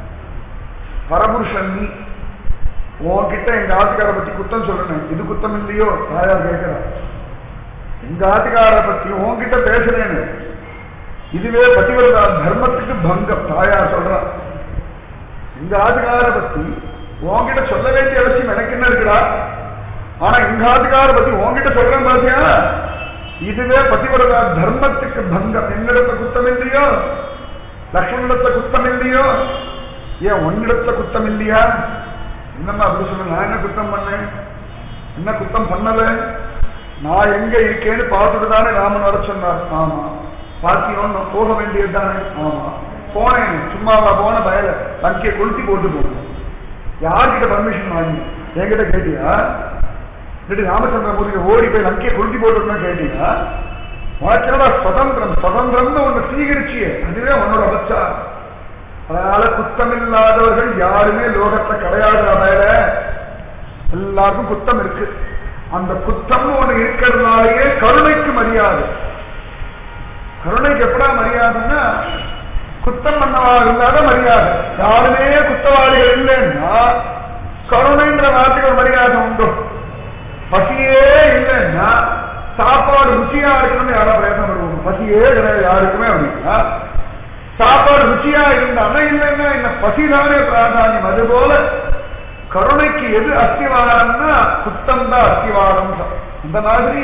பரபுருஷன் நீ உன்கிட்ட எங்க ஆத்துக்கார பத்தி குத்தம் சொல்லணும் இது குத்தம் இல்லையோ தாயார் கேட்கிறார் எங்க ஆத்துக்கார பத்தி உன்கிட்ட பேசுறேன்னு இதுவே பதிவிரதா தர்மத்துக்கு பங்கம் தாயார் சொல்றான் எங்க ஆத்துக்கார பத்தி உன்கிட்ட சொல்ல வேண்டிய அவசியம் எனக்கு என்ன இருக்குடா ஆனா எங்க ஆத்துக்கார பத்தி உன்கிட்ட சொல்றேன் பாத்தியா இதுவே பதிவிரதா தர்மத்துக்கு பங்கம் என்னிடத்த குத்தம் இல்லையோ லக்ஷ்மணிடத்த குத்தம் இல்லையோ ஏன் உன்னிடத்துல குத்தம் இல்லையா என்னம்மா அப்படி சொல்ல நான் என்ன குத்தம் பண்ணேன் என்ன குத்தம் பண்ணல நான் எங்க இருக்கேன்னு பார்த்துட்டு தானே ராமன் வர சொன்னார் ஆமா பாத்தியோன்னு நான் போக வேண்டியது தானே ஆமா போனேன் சும்மாவா போன பயல லங்கையை கொளுத்தி போட்டு போகணும் யார்கிட்ட பர்மிஷன் வாங்கி என்கிட்ட கேட்டியா இல்லாட்டி ராமச்சந்திரமூர்த்தி ஓடி போய் லங்கையை கொளுத்தி போட்டுருந்தா கேட்டியா உனக்கென்னடா சுதந்திரம் சுதந்திரம்னு ஒண்ணு சீகரிச்சியே அதுவே உன்னோட அபச்சா அதனால குத்தமில்லாதவர்கள் யாருமே லோகத்துல கிடையாது மேல எல்லாருக்கும் குத்தம் இருக்கு அந்த குத்தம்னு ஒண்ணு இருக்கிறதுனாலயே கருணைக்கு மரியாதை கருணைக்கு எப்படா மரியாதைன்னா குத்தம் பண்ணவா இல்லாத மரியாதை யாருமே குத்தவாளிகள் இல்லைன்னா கருணைன்ற வார்த்தைக்கு ஒரு மரியாதை உண்டு பசியே இல்லைன்னா சாப்பாடு ருச்சியா இருக்கணும்னு யாரா பிரயத்னம் பண்ணுவோம் பசியே கிடையாது யாருக்குமே அப்படின்னா சாப்பாடு ருச்சியா இருந்தாலும் இல்லைன்னா என்ன பசிதானே பிராதானியம் அது போல கருணைக்கு எது அஸ்திவாரம்னா குத்தம் தான் அஸ்திவாரம் இந்த மாதிரி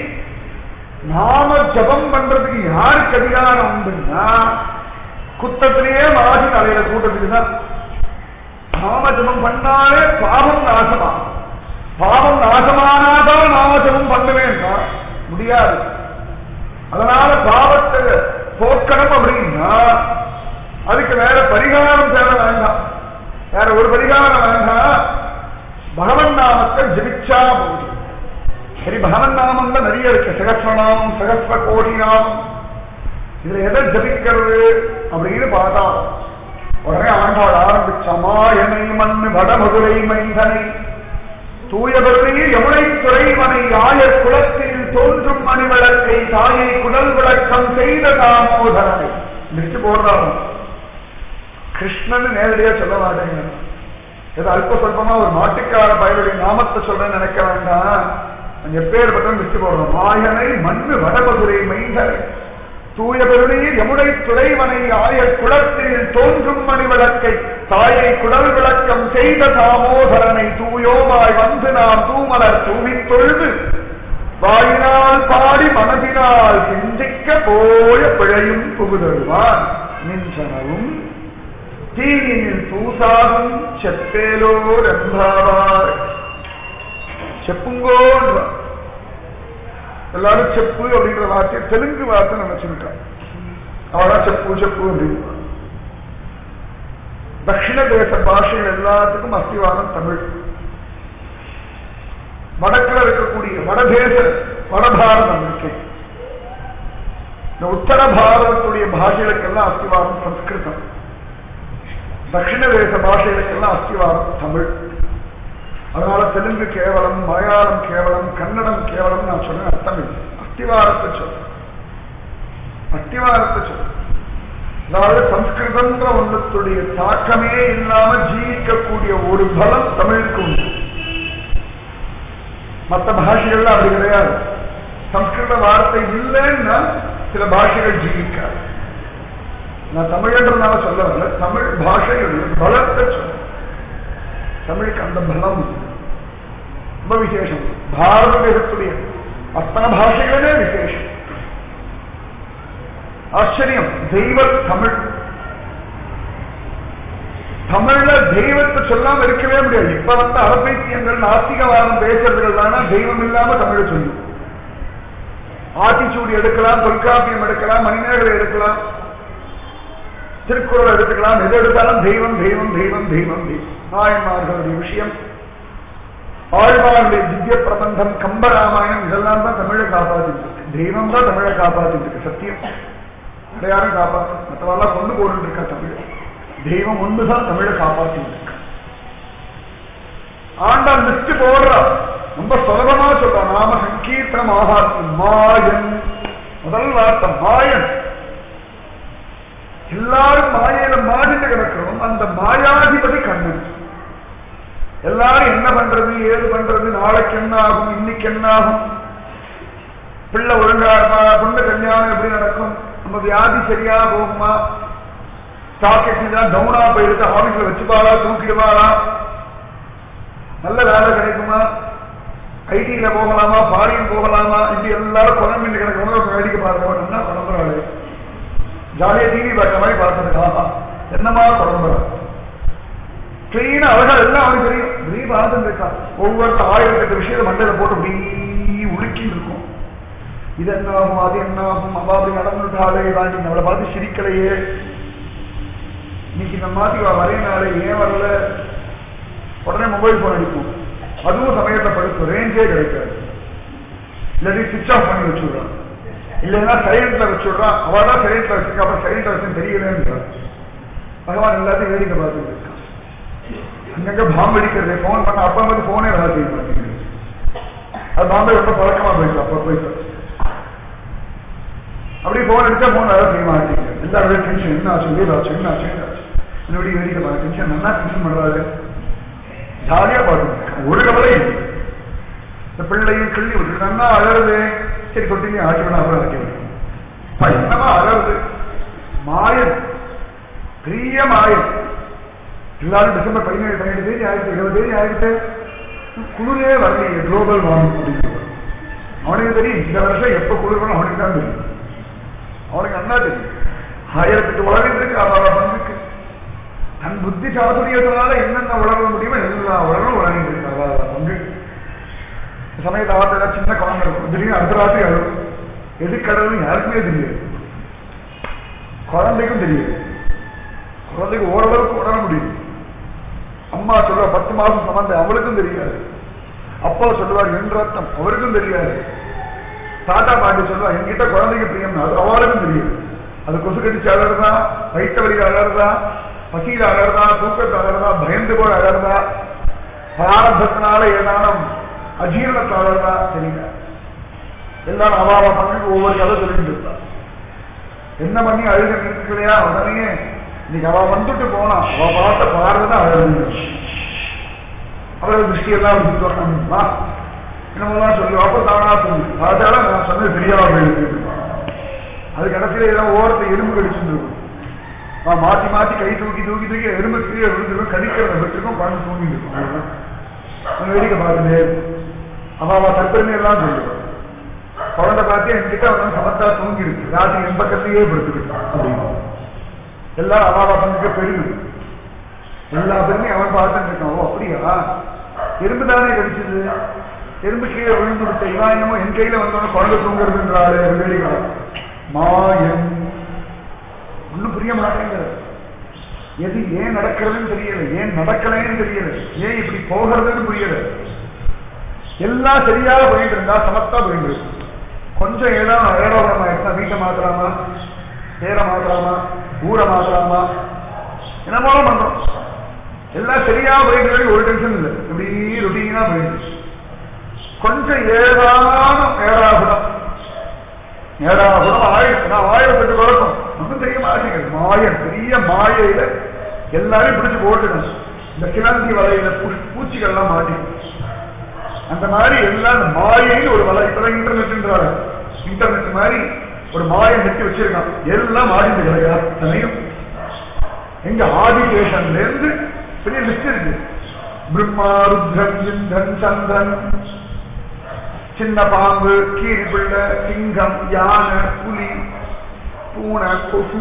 நாம ஜபம் பண்றதுக்கு யாருக்கு அதிகாரம் உண்டுன்னா குத்தத்திலேயே மாறி தலையில கூட்டத்துக்கு தான் நாம ஜபம் பண்ணாலே பாவம் நாசமா பாவம் நாசமானாதான் நாம ஜபம் பண்ணுவேன் முடியாது அதனால பாவத்தை போக்கணும் அப்படின்னா அதுக்கு வேற பரிகாரம் தேவை வேண்டாம் வேற ஒரு பரிகாரம் வேண்டாம் பகவன் நாமத்தை ஜபிச்சா போதும் சரி பகவன் நாமம் தான் நிறைய இருக்கு சகஸ்ரநாமம் சகஸ்ர கோடி நாமம் இதுல எதை ஜபிக்கிறது அப்படின்னு பார்த்தா உடனே ஆண்டாள் ஆரம்பிச்ச மாயனை மண்ணு வடமதுரை மைந்தனை தூயவர்களே யமுனை துறைவனை ஆயர் குலத்தில் தோன்றும் மணிவிளக்கை தாயை குடல் விளக்கம் செய்த தாமோதரனை லிஸ்ட் போடுறாங்க கிருஷ்ணன் நேரடியா சொல்ல மாட்டேங்க ஏதோ அல்ப சொல்பமா ஒரு மாட்டுக்கார பயனுடைய நாமத்தை சொல்றேன்னு நினைக்க வேண்டாம் எப்பேற்பட்ட லிஸ்ட் போடுறோம் மாயனை மண்ணு வடமதுரை மைந்தனை தூய பெருநீர் யமுனை துறைவனை ஆயர் குளத்தில் தோன்றும் மணி விளக்கை தாயை குடல் விளக்கம் செய்த தாமோதரனை தூயோமாய் வந்து நாம் தூமலர் தூவித் தொழுது வாயினால் பாடி மனதினால் சிந்திக்க போய பிழையும் புகுதருவான் நின்றனவும் தீயினில் தூசாகும் செப்பேலோர் என்பாவார் செப்புங்கோன்ற எல்லாரும் செப்பு அப்படிங்கிற வார்த்தை தெலுங்கு வார்த்தை நினைச்சிருக்காங்க அவளா செப்பு செப்பு அப்படின்னு தட்சிண தேச பாஷைகள் எல்லாத்துக்கும் அஸ்திவாரம் தமிழ் வடக்கில் இருக்கக்கூடிய வடதேச வடபாரதம் இருக்கு இந்த உத்தர பாரதத்துடைய பாஷைகளுக்கெல்லாம் அஸ்திவாரம் சம்ஸ்கிருதம் தட்சிண தேச பாஷைகளுக்கெல்லாம் அஸ்திவாரம் தமிழ் அதனால தெலுங்கு கேவலம் மலையாளம் கேவலம் கன்னடம் கேவலம் நான் சொன்னேன் அர்த்தம் இல்லை அஸ்திவாரத்தை சொல்றேன் அஸ்திவாரத்தை சொல்றேன் அதாவது சம்ஸ்கிருதம்ன்ற ஒன்றத்துடைய தாக்கமே இல்லாம ஜீவிக்கக்கூடிய ஒரு பலம் தமிழுக்கு உண்டு மற்ற பாஷைகள்ல அப்படி கிடையாது சம்ஸ்கிருத வார்த்தை இல்லைன்னா சில பாஷைகள் ஜீவிக்காது நான் தமிழன்றதுனால சொல்ல வரல தமிழ் பாஷையுடைய பலத்தை சொல்ல தமிழுக்கு அந்த பலம் ரொம்ப விசேஷம் பாரத தேசத்துடைய அத்தனை பாஷைகளே விசேஷம் ஆச்சரியம் தெய்வ தமிழ் தமிழ்ல தெய்வத்தை சொல்லாம இருக்கவே முடியாது இப்ப வந்து அரபைத்தியங்கள் நாஸ்திகவாதம் பேசுறதுகள் தானே தெய்வம் இல்லாம தமிழை சொல்லும் ஆத்திச்சூடி எடுக்கலாம் தொல்காப்பியம் எடுக்கலாம் மணிமேகலை எடுக்கலாம் திருக்குறள் எடுத்துக்கலாம் எது எடுத்தாலும் தெய்வம் தெய்வம் தெய்வம் தெய்வம் தெய்வம் நாயன்மார்களுடைய விஷயம் ஆழ்வாருடைய திவ்ய பிரபந்தம் கம்பராமாயணம் இதெல்லாம் தான் தமிழை காப்பாத்திட்டு இருக்கு தெய்வம் தான் தமிழை காப்பாத்திட்டு இருக்கு சத்தியம் வேற யாரும் காப்பாற்று மற்றவெல்லாம் கொண்டு போட்டு இருக்கா தமிழ் தெய்வம் ஒண்ணுதான் தமிழை காப்பாத்திட்டு இருக்கு ஆண்டாள் லிஸ்ட் போடுறா ரொம்ப சுலபமா சொல்றா நாம சங்கீர்த்தனம் ஆகாது மாயன் முதல் வார்த்தை மாயன் எல்லாரும் மாயையில மாடிட்டு கிடக்கிறோம் அந்த மாயாதிபதி கண்ணன் எல்லாரும் என்ன பண்றது ஏது பண்றது நாளைக்கு என்ன ஆகும் இன்னைக்கு என்ன ஆகும் பிள்ளை ஒழுங்கா இருப்பா பொண்ணு கல்யாணம் எப்படி நடக்கும் நம்ம வியாதி சரியா போகுமா ஸ்டாக் எக்ஸ்சேஞ்ச் டவுனா போயிருக்கு ஆபீஸ்ல வச்சுப்பாளா தூக்கிடுவாளா நல்ல வேலை கிடைக்குமா ஐடியில போகலாமா ஃபாரின் போகலாமா இப்படி எல்லாரும் குழம்பு கிடக்கிறவங்க வேடிக்கை பார்க்கணும் என்ன குழம்புறாள் ஜாலியா டிவி பார்க்க மாதிரி பார்த்துருக்கா என்னமா குழம்புறா கிளீனா அழகா எல்லாம் அவனுக்கு தெரியும் இப்படி பார்த்துட்டு இருக்கா ஒவ்வொருத்தர் ஆயிரத்தெட்டு விஷயத்தை மண்டையில போட்டு இப்படி உலுக்கி இருக்கும் இது என்ன ஆகும் அது என்ன ஆகும் அவ அப்படி நடந்துட்டாலே தாண்டி நம்மளை பார்த்து சிரிக்கலையே இன்னைக்கு இந்த மாதிரி வரையினாலே ஏன் வரல உடனே மொபைல் போன் அடிக்கும் அதுவும் சமயத்தை படுத்தும் ரேஞ்சே கிடைக்காது இல்லாட்டி சுவிச் ஆஃப் பண்ணி வச்சுடுறான் இல்லைன்னா சைலண்ட்ல வச்சுடுறான் அவள் தான் சைலண்ட்ல வச்சிருக்கா அப்புறம் சைலண்ட் வச்சு தெரியலன்றான் பகவான் எல்லாத்தையும் வேடிக்கை பார்த்துட்டு இருக்கான் அங்கங்க பாம்பு அடிக்கிறது போன் பண்ண அப்பா வந்து போனே வேலை செய்ய மாட்டேங்குது அது பாம்பே ரொம்ப பழக்கமா போயிட்டு அப்ப போயிட்டு அப்படி போன் அடிச்சா போன் வேலை செய்ய மாட்டேங்குது எல்லாருடைய டென்ஷன் என்ன ஆச்சு ஏது ஆச்சு என்ன ஆச்சு என்ன ஆச்சு என்னுடைய வேடிக்கை பார்க்க டென்ஷன் நல்லா டென்ஷன் பண்றாரு ஜாலியா பார்த்துட்டு ஒரு கவலை இல்லை இந்த பிள்ளையும் கிள்ளி விட்டு நல்லா அழகுது சரி தொட்டிங்க ஆட்சி அப்புறம் ஆக்கி என்னமா அழகுது மாயன் பெரிய மாயன் எல்லாரும் டிசம்பர் பதினேழு பதினேழு தேதி ஆயிரத்தி இருபது தேதி ஆயிரத்து குளிரே வரலையே குளோபல் வார்மிங் அப்படின்னு அவனுக்கு தெரியும் இந்த வருஷம் எப்ப குளிர் வரும் அவனுக்கு தான் தெரியும் அவனுக்கு நல்லா தெரியும் ஆயிரத்தெட்டு உலகம் இருக்கு அவ பங்குக்கு தன் புத்தி சாதுரியத்தினால என்னென்ன உலக முடியுமோ எல்லா உலகம் உலகிட்டு இருக்கு அவ பங்கு சமயத்தை ஆத்துல சின்ன குழந்தை இருக்கும் திடீர்னு அடுத்த ராத்திரி அழுகும் எது கடவுள்னு யாருக்குமே தெரியாது குழந்தைக்கும் தெரியாது குழந்தைக்கு ஓரளவுக்கு உணர முடியும் அம்மா சொல்லுவா பத்து மாசம் சமந்த அவளுக்கும் தெரியாது அப்பா சொல்லுவார் என் ரத்தம் அவருக்கும் தெரியாது தாத்தா பாட்டி சொல்லுவா என்கிட்ட குழந்தைக்கு பிரியம் அது அவளுக்கும் தெரியும் அது கொசு கடிச்சு அழறதா வயிற்று வலியில் அழறதா பசியில் அழறதா தூக்கத்தை அழறதா பயந்து போய் அழறதா பிராரம்பத்தினால ஏதானும் அஜீரணத்தை அழறதா தெரியல எல்லாரும் அவாவ பங்குக்கு ஒவ்வொரு கதை சொல்லிட்டு இருக்கா என்ன பண்ணி அழுக நிற்கலையா உடனே இன்னைக்கு அவ வந்துட்டு போனா அவ பார்த்த பார்வைதான் அழகு அவரது திருஷ்டியெல்லாம் விட்டுவா என்னமெல்லாம் சொல்லி அப்ப தானா சொல்லு பார்த்தால நான் சொன்னது தெரியாம போயிருக்கு அது கடைசியில ஏதோ ஓரத்தை எறும்பு கடிச்சுருக்கும் நான் மாத்தி மாத்தி கை தூக்கி தூக்கி தூக்கி எறும்பு கீழே விழுந்துருக்கும் கடிக்கிறத விட்டுருக்கும் குழந்தை தூங்கிட்டு இருக்கும் அவ்வளவுதான். நான் வேடிக்கை பார்த்துட்டு அவ அவ தற்பெருமை எல்லாம் சொல்லுவான் குழந்தை பார்த்து என்கிட்ட அவன் சமத்தா தூங்கி இருக்கு ராத்திரி என் பக்கத்தையே படுத்துக்கிட்டு அப்படின்னு எல்லாம் அவாவா பங்குக்கு பெருமை எல்லா பெருமையும் அவன் பார்த்துட்டு இருக்கான் ஓ அப்படியா எறும்பு தானே கடிச்சது எறும்பு கீழே விழுந்து விட்ட இவன் என்னமோ என் கையில வந்தவன குழந்தை தூங்குறதுன்றாரு வேடிக்கை மாயம் ஒண்ணும் புரிய மாட்டேங்கிறது எது ஏன் நடக்கிறதுன்னு தெரியல ஏன் நடக்கலைன்னு தெரியல ஏன் இப்படி போகிறதுன்னு புரியல எல்லாம் சரியாக போயிட்டு இருந்தா சமத்தா போயிட்டு இருக்கும் கொஞ்சம் ஏதாவது ஏடோகம் ஆயிடுச்சா வீட்டை மாத்தலாமா பேரை மாத்தலாமா ஊரை மாத்தலாமா என்னமோ பண்றோம் எல்லாம் சரியா போயிட்டு இருக்கு, ஒரு டென்ஷன் இல்லை இப்படி ருட்டீனா போயிட்டு கொஞ்சம் ஏதானும் ஏடாகுடம் ஏடாகுடம் ஆயிடுச்சு நான் ஆயிரத்தெட்டு குழப்பம் ஒன்றும் தெரிய மாட்டேங்குது மாயம் பெரிய மாயையில எல்லாரையும் பிடிச்சு போட்டுடும் இந்த கிளந்தி வலையில பூ- பூச்சிகள்லாம் மாட்டி அந்த மாதிரி எல்லாம் இந்த மாயைன்னு ஒரு வலை இப்பதான் இன்டர்நெட்ன்றாரு இன்டர்நெட் மாதிரி ஒரு மாயை நெட்டி வச்சிருக்கான் எல்லாம் மாடிந்து கிடையாது அத்தனையும் எங்க ஆதிசேஷன்ல இருந்து பெரிய லிஸ்ட் இருக்கு பிரம்மா ருத்ரன் இந்திரன் சந்திரன் சின்ன பாம்பு கீழ்பிள்ளை சிங்கம் யானை புலி பூனை கொசு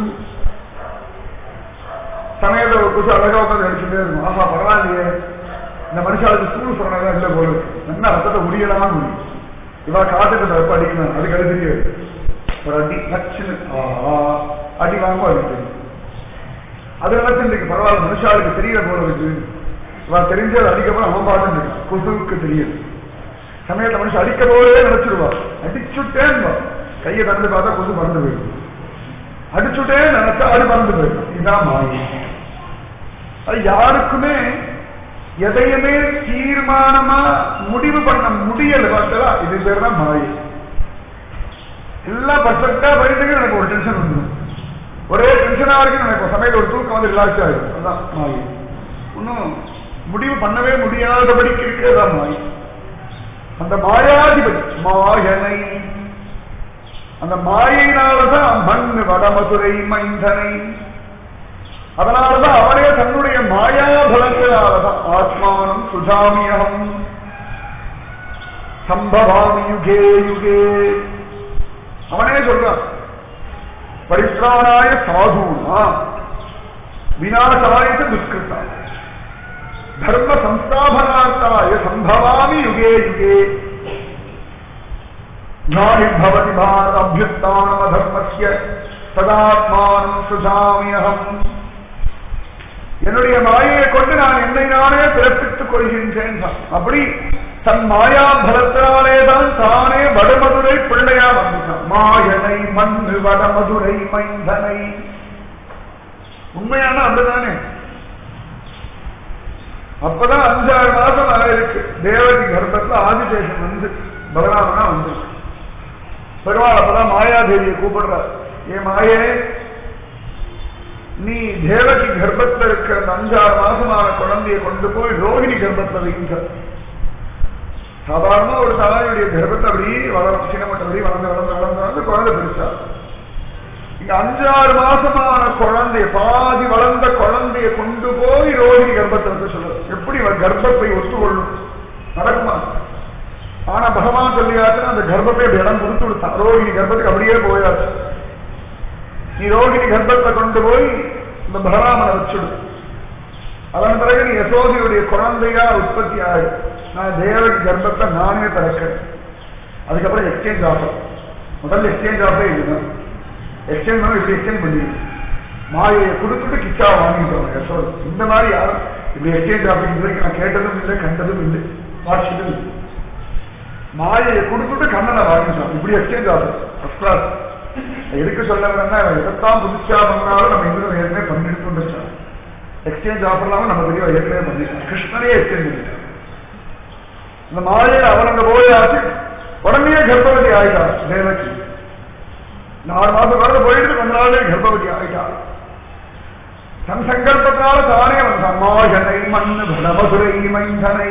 சமயத்துல ஒரு கொசு அழகா உட்காந்து அடிச்சுட்டே இருக்கும் ஆஹா பரவாயில்லையே இந்த மனுஷாளுக்கு சூடு சொன்னதா இல்ல போல இருக்கு. என்ன ரத்தத்தை உரியலாமா முடியும் இவா காட்டுக்கு தப்பு அடிக்கணும் அதுக்கு அது தெரியாது ஒரு அடி நச்சுன்னு ஆஹா அடி வாங்குவோம் அது தெரியும் அது நினைச்சு இன்றைக்கு பரவாயில்ல மனுஷாளுக்கு தெரியல போல இருக்கு இவா தெரிஞ்சது அடிக்கப்பறம் அவன் பார்த்துட்டு இருக்கான். கொசுவுக்கு தெரியும் சமயத்தை மனுஷன் அடிக்க போதே நினைச்சிருவா அடிச்சுட்டேன்னு கையை திறந்து பார்த்தா கொசு பறந்து போயிடும் அடிச்சுட்டே நினைச்சா அது பறந்து போயிடும் இதுதான் மாயை அது யாருக்குமே எதையுமே தீர்மானமா முடிவு பண்ண முடியல பார்த்தா இது பேர் தான் மாயை எல்லாம் பர்ஃபெக்டா போயிட்டு எனக்கு ஒரு டென்ஷன் வந்துடும் ஒரே டென்ஷனா இருக்கு எனக்கு சமையல் ஒரு தூக்கம் வந்து ரிலாக்ஸ் ஆயிடும் அதான் மாயை ஒன்றும் முடிவு பண்ணவே முடியாதபடிக்கு இருக்கிறதா மாயை அந்த மாயாதிபதி மாயனை அந்த மாயினாலதான் மண் வடமதுரை மைந்தனை அதனாலதான் அவனே தன்னுடைய மாயாபலங்களாலதான் ஆத்மானம் சுஜாமியம் சம்பவாமி யுகே யுகே அவனே சொல்றான் பரித்ராணாய சாதுனா விநாசாய துஷ்கிருத்தா தர்ம சம்ஸ்தாபனார்த்தாய சம்பவாமி யுகே யுகே நானி பவதி பாரத அபியுத்தானம தர்மஸ்ய சதாத்மானம் சுஜாமியகம் என்னுடைய மாயையை கொண்டு நான் என்னை நானே பிறப்பித்துக் கொள்கின்றேன் அப்படி தன் மாயா பலத்தினாலே தான் தானே வடமதுரை பிள்ளையா வந்துட்டான் மாயனை மண்ணு வடமதுரை மைந்தனை உண்மையான அப்படிதானே அப்பதான் அஞ்சாறு மாசம் ஆயிருக்கு தேவகி கர்ப்பத்துல ஆதிசேஷன் வந்து பலராமனா வந்து பெருமாள் அப்பதான் மாயாதேவியை கூப்பிடுறார் ஏ மாயே நீ தேவகி கர்ப்பத்தில் இருக்கிற அந்த அஞ்சாறு மாசமான குழந்தையை கொண்டு போய் ரோகிணி கர்ப்பத்தில் வைங்க சாதாரண ஒரு தாயுடைய கர்ப்பத்தை அப்படி வளரும் சின்னமட்டம் அப்படி வளர்ந்து வளர்ந்து வளர்ந்து வளர்ந்து குழந்தை பெருசா இங்க அஞ்சாறு மாசமான குழந்தை பாதி வளர்ந்த குழந்தையை கொண்டு போய் ரோகிணி கர்ப்பத்தை வந்து சொல்லுது எப்படி இவன் கர்ப்பத்தை ஒத்துக்கொள்ளும் நடக்குமா ஆனா பகவான் சொல்லியாச்சுன்னா அந்த கர்ப்பத்தை அப்படி இடம் கொடுத்து விடுத்தான் ரோகிணி கர்ப்பத்துக்கு அப்படியே போயாச்சு நீ ரோகிணி கர்ப்பத்தை கொண்டு போய் இந்த பலராமனை வச்சுடு அதன் பிறகு நீ யசோதியுடைய குழந்தையா உற்பத்தி ஆகி நான் தேவகி கர்ப்பத்தை நானே திறக்கிறேன் அதுக்கப்புறம் எக்ஸ்சேஞ்ச் ஆஃபர் முதல்ல எக்ஸ்சேஞ்ச் ஆஃபரே இதுதான் எக்ஸ்சேஞ்ச் பண்ணி இப்படி எக்ஸ்சேஞ்ச் பண்ணிடுது மாயையை கொடுத்துட்டு கிச்சா வாங்கிட்டோம் யசோதா இந்த மாதிரி யாரும் இப்படி எக்ஸ்சேஞ்ச் ஆஃபர் இது வரைக்கும் நான் கேட்டதும் இல்லை கண்டதும் இல்லை வாட்சியதும் இல்லை மாயையை கொடுத்துட்டு கண்ணனை வாங்கிட்டோம் இப்படி எக்ஸ்சேஞ்ச் ஆஃபர் ஃபர்ஸ்ட் கிளாஸ் எதுக்கு சொல்ல வரேன்னா எதைத்தான் புதுச்சா பண்ணாலும் நம்ம இன்னும் ஏற்கனவே பண்ணிட்டு வந்துருச்சோம் எக்ஸ்சேஞ்ச் ஆஃபர் இல்லாமல் நம்ம பெரிய ஏற்கனவே பண்ணிட்டோம் கிருஷ்ணனே எக்ஸ்சேஞ்ச் பண்ணிட்டோம் இந்த மாயையை அவன் அங்க போய் ஆச்சு உடனே கர்ப்பவதி ஆயிட்டா தேவகி நாலு மாசம் கடந்து போயிட்டு கொஞ்ச நாளே கர்ப்பவதி ஆயிட்டா தன் சங்கல்பத்தால தானே வந்தான் மாஜனை மண்ணு பலமதுரை மைந்தனை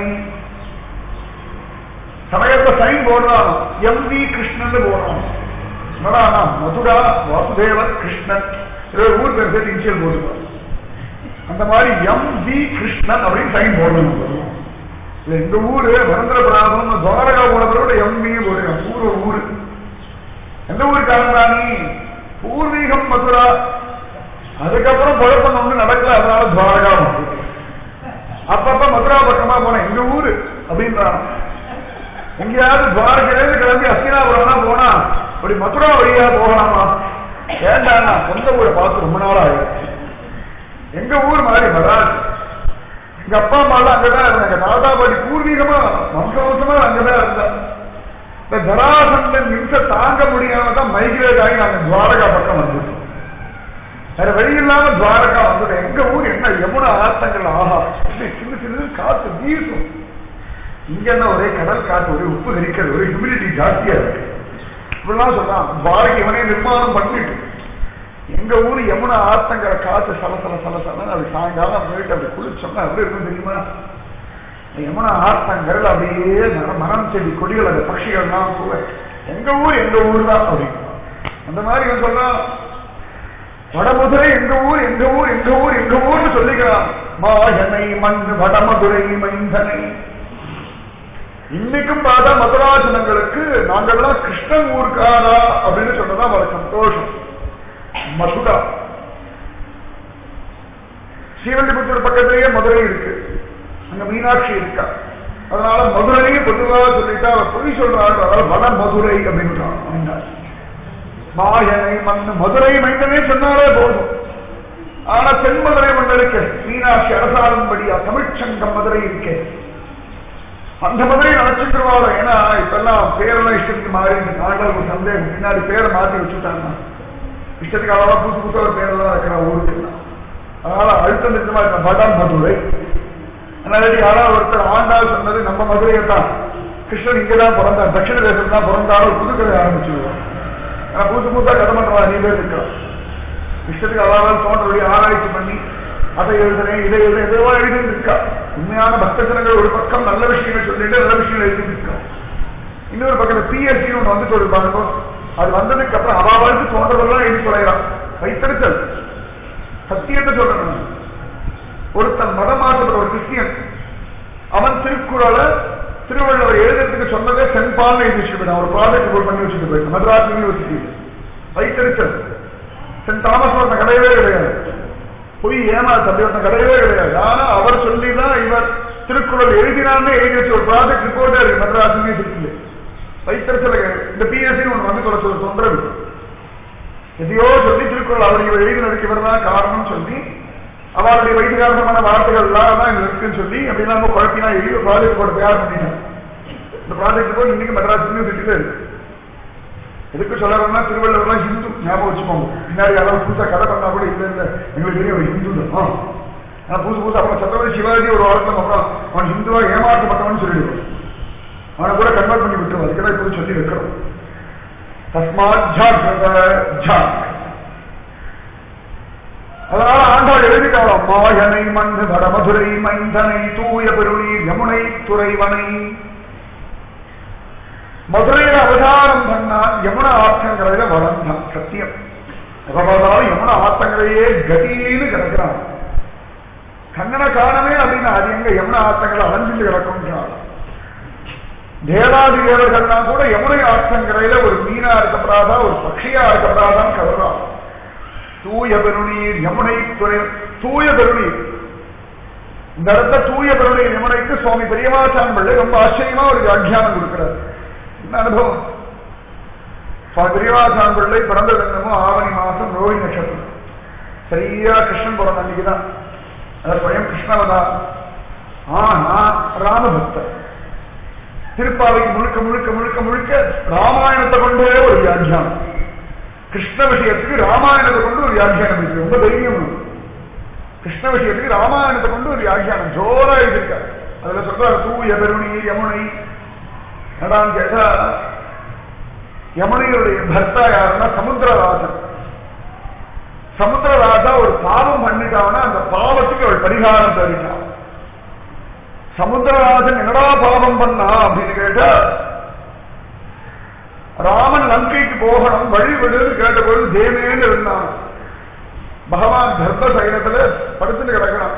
சமயத்துல சைன் போடுறான் எம் வி கிருஷ்ணன் போடுறான் என்னடா மதுரா வாசுதேவர் கிருஷ்ணன் ஏதோ ஊர் பேர் சேர்த்து இன்சியல் போட்டுருப்பான் அந்த மாதிரி எம் வி கிருஷ்ணன் அப்படின்னு சைன் போடணும் இல்ல எங்க ஊரு வரந்திரபுராதம் துவாரகா போனதோட எம் வி போடுறோம் ஊர் ஒரு ஊரு எந்த ஊருக்காரங்களா நீ பூர்வீகம் மதுரா அதுக்கப்புறம் குழப்பம் ஒண்ணு நடக்கல அதனால துவாரகா வந்து அப்பப்ப மதுரா பக்கமா போனேன் எங்க ஊரு அப்படின்றான் எங்கேயாவது துவாரகையிலிருந்து கிளம்பி அஸ்தினாபுரம் போனா அப்படி மதுரா வழியா போகலாமா ஏண்டாண்ணா சொந்த ஊரை பார்த்து ரொம்ப நாள் ஆயிடுச்சு எங்க ஊர் மாதிரி வராது எங்க அப்பா அம்மா எல்லாம் அங்கதான் இருந்தாங்க தாத்தா பாட்டி பூர்வீகமா வம்ச வம்சமா அங்கதான் இருந்தா இந்த ஜராசந்தன் நிமிஷ தாங்க முடியாம தான் மைக்ரேட் ஆகி நாங்க துவாரகா பக்கம் வந்துட்டோம் வேற வழி இல்லாம துவாரகா வந்துட்டோம் எங்க ஊர் என்ன யமுனா ஆத்தங்கள் ஆஹா இப்படி சின்ன சின்ன காத்து வீசும் இங்க என்ன ஒரே கடல் காத்து ஒரே உப்பு கரிக்கிறது ஒரே ஹியூமிடிட்டி ஜாஸ்தியா இருக்கு இப்படிலாம் சொல்றான் துவாரகை இவனே நிர்மாணம் பண்ணிட்டு எங்க ஊர் யமுனா ஆத்தங்கிற காத்து சல சல சல சல அது சாயங்காலம் போயிட்டு அப்படி குளிச்சோம்னா எப்படி இருக்கும் தெரியுமா யமுனா ஆத்தங்கரல் அப்படியே மரம் மரம் செடி கொடிகள் அந்த பட்சிகள்லாம் கூட எங்க ஊர் எங்க ஊர் தான் அப்படின்னு அந்த மாதிரி இவன் சொல்றான் வடமதுரை எங்க ஊர் எங்க ஊர் எங்க ஊர் எங்க ஊர்னு சொல்லிக்கிறான் மாயனை மண் வடமதுரை மைந்தனை இன்னைக்கும் பார்த்தா மதுராஜனங்களுக்கு நாங்கெல்லாம் கிருஷ்ணன் ஊருக்காரா அப்படின்னு சொன்னதா அவருக்கு சந்தோஷம் மதுரா ஸ்ரீவல்லிபுத்தூர் பக்கத்திலேயே மதுரை இருக்கு அங்க மீனாட்சி இருக்கா அதனால மதுரையே பொதுவாக சொல்லிட்டா அவர் பொய் சொல்றாரு அதனால வட மதுரை அப்படின்னு மாயனை மண் மதுரை மைந்தனே சொன்னாலே போதும் ஆனா தென்மதுரை மண்டலுக்கு மீனாட்சி அரசாளும்படியா தமிழ்ச்சங்கம் மதுரை இருக்கே அந்த மதுரை நினைச்சுக்கிறவாங்க ஏன்னா இப்பெல்லாம் பேரெல்லாம் இஷ்டத்துக்கு மாறி இந்த நாங்கள் சந்தேகம் பின்னாடி பேரை மாத்தி வச்சுட்டாங்க இஷ்டத்துக்கு அவ்வளோ புதுசு புதுசாக ஒரு பேரெல்லாம் இருக்கிற ஊருக்கு அதனால அழுத்தம் நிச்சயமா இருக்க வடம் மதுரை அதனால யாராவது ஒருத்தர் ஆண்டாள் சொன்னது நம்ம மதுரையை தான் கிருஷ்ணன் இங்கதான் பிறந்தார் தட்சிண தேசம் தான் பிறந்தாலும் புது கதை ஆரம்பிச்சுடுவோம் ஆனா புதுசு புதுசா கதை பண்றவா நீ பேர் இருக்கிறான் இஷ்டத்துக்கு அதாவது தோன்றபடி ஆராய்ச்சி பண்ணி அதை எழுதுனேன் இதை எழுதுனேன் எதுவோ எழுதி இருக்கா உண்மையான பக்தஜனங்கள் ஒரு பக்கம் நல்ல விஷயங்கள் சொல்லிட்டு நல்ல விஷயங்கள் எழுதி இருக்கா இன்னொரு பக்கத்துல பிஎஸ்சி ஒன்று வந்து சொல்லிருப்பாங்க அது வந்ததுக்கு அப்புறம் அவாவாளுக்கு தோன்றதெல்லாம் எழுதி தொலைகிறான் வைத்தறிச்சல் சத்தியத்தை சொல்லணும் ஒருத்தன் மதம் மாற்றப்பட்ட ஒரு கிறிஸ்டியன் அவன் திருக்குறளை திருவள்ளுவர் எழுதுறதுக்கு சொன்னதே சென்பால் எழுதி வச்சுட்டு ஒரு ப்ராஜெக்ட் போல் பண்ணி வச்சுட்டு போயிட்டு மദ്രാஸ் யூனிவர்சிட்டி வைத்தறிச்சல் சென்ட் தாமஸ் ஒருத்தன் கிடையவே கிடையாது பொய் ஏமாத்து அப்படி ஒருத்தன் கிடையவே கிடையாது ஆனா அவர் சொல்லிதான் இவர் திருக்குறள் எழுதினான்னு எழுதி வச்ச ஒரு ப்ராஜெக்ட் ரிப்போர்ட்டே இருக்கு மദ്രാஸ் யூனிவர்சிட்டியில வைத்தறிச்சல இந்த பிஎஸ்சி ஒன்று வந்து தொலைச்ச ஒரு தொந்தரவு எதையோ சொல்லி திருக்குறள் அவர் இவர் எழுதினதுக்கு இவர் தான் காரணம் சொல்லி அவருடைய வைத்தியகாரமான வார்த்தைகள் எல்லாம் தான் இங்க இருக்குன்னு சொல்லி அப்படின்னா நம்ம குழப்பினா எழுதி ஒரு ப்ராஜெக்ட் போட தயார் பண்ணிட்டேன் இந்த ப்ராஜெக்ட் போய் இன்னைக்கு மெட்ராஸ் யூனிவர்சிட்டியில இருக்கு எதுக்கு சொல்றோம்னா திருவள்ளுவர்லாம் ஹிந்து ஞாபகம் வச்சுக்கோங்க பின்னாடி யாராவது புதுசா கதை பண்ணா கூட இல்ல இல்ல எங்களுக்கு தெரியும் அவர் ஹிந்து தான் ஆனா புதுசு புதுசு அப்புறம் சத்ரபதி சிவாஜி ஒரு வாரத்துக்கு அப்புறம் அவன் ஹிந்துவா ஏமாற்றப்பட்டவன் சொல்லிடுவான் அவனை கூட கன்வெர்ட் பண்ணி விட்டுருவோம் அதுக்கெல்லாம் இப்படி சொல்லி வைக்கிறோம் தஸ்மாத் ஜாகிரத ஜாக் அதனால ஆண்டாள் எழுதிட்டாளாம் மாயனை மண் வடமதுரை மைந்தனை தூய பெருளி யமுனை துறைவனை மதுரையில அவதாரம் பண்ணா யமுன ஆற்றங்கரையில வளர்ந்தான் சத்தியம் எவ்வளவுதான் யமுன ஆத்தங்கரையே கதின்னு கிடக்கிறான் கண்ணனை காணவே அப்படின்னா அது எங்க யமுன ஆத்தங்களை அலைஞ்சிட்டு கிடக்கும்ன்றான் தேவாதி தேவர்கள்லாம் கூட யமுனை ஆற்றங்கரையில ஒரு மீனா இருக்கப்படாதா ஒரு பட்சியா இருக்கப்படாதான் கருறான் தூய பெருநீர் யமுனை துறை தூய பெருநீர் இந்த இடத்த தூய கருணை நிமனைக்கு சுவாமி பெரியமாச்சான் பிள்ளை ரொம்ப ஆச்சரியமா ஒரு வியாக்கியானம் கொடுக்கிறார் என்ன அனுபவம் சுவாமி பெரியமாச்சான் பிள்ளை பிறந்தது என்னமோ ஆவணி மாசம் ரோஹி நட்சத்திரம் சரியா கிருஷ்ணன் பிறந்த அன்னைக்கு தான் அது ஸ்வயம் கிருஷ்ணவதா ஆனா ராமபக்தர் திருப்பாவைக்கு முழுக்க முழுக்க முழுக்க முழுக்க ராமாயணத்தை கொண்டே ஒரு வியாக்கியானம் கிருஷ்ண விஷயத்துக்கு ராமாயணத்தை கொண்டு ஒரு வியாக்கியானம் இருக்கு ரொம்ப தைரியம் உண்டு. கிருஷ்ண விஷயத்துக்கு ராமாயணத்தை கொண்டு ஒரு வியாக்கியானம் ஜோரா எழுதியிருக்காரு அதுல சொல்றாரு தூய பெருணி யமுனை என்னடான்னு கேட்டா யமுனையுடைய பர்த்தா யாருன்னா சமுத்திரராஜன் சமுத்திரராஜா ஒரு பாவம் பண்ணிட்டான்னா அந்த பாவத்துக்கு அவள் பரிகாரம் தருகிறான் சமுத்திரராஜன் என்னடா பாவம் பண்ணா அப்படின்னு கேட்டா ராமன் லங்கைக்கு போகணும் வழி விடுன்னு கேட்டபோது தேவேன்னு இருந்தான் பகவான் கர்ப்ப சைனத்துல படுத்துட்டு கிடக்கிறான்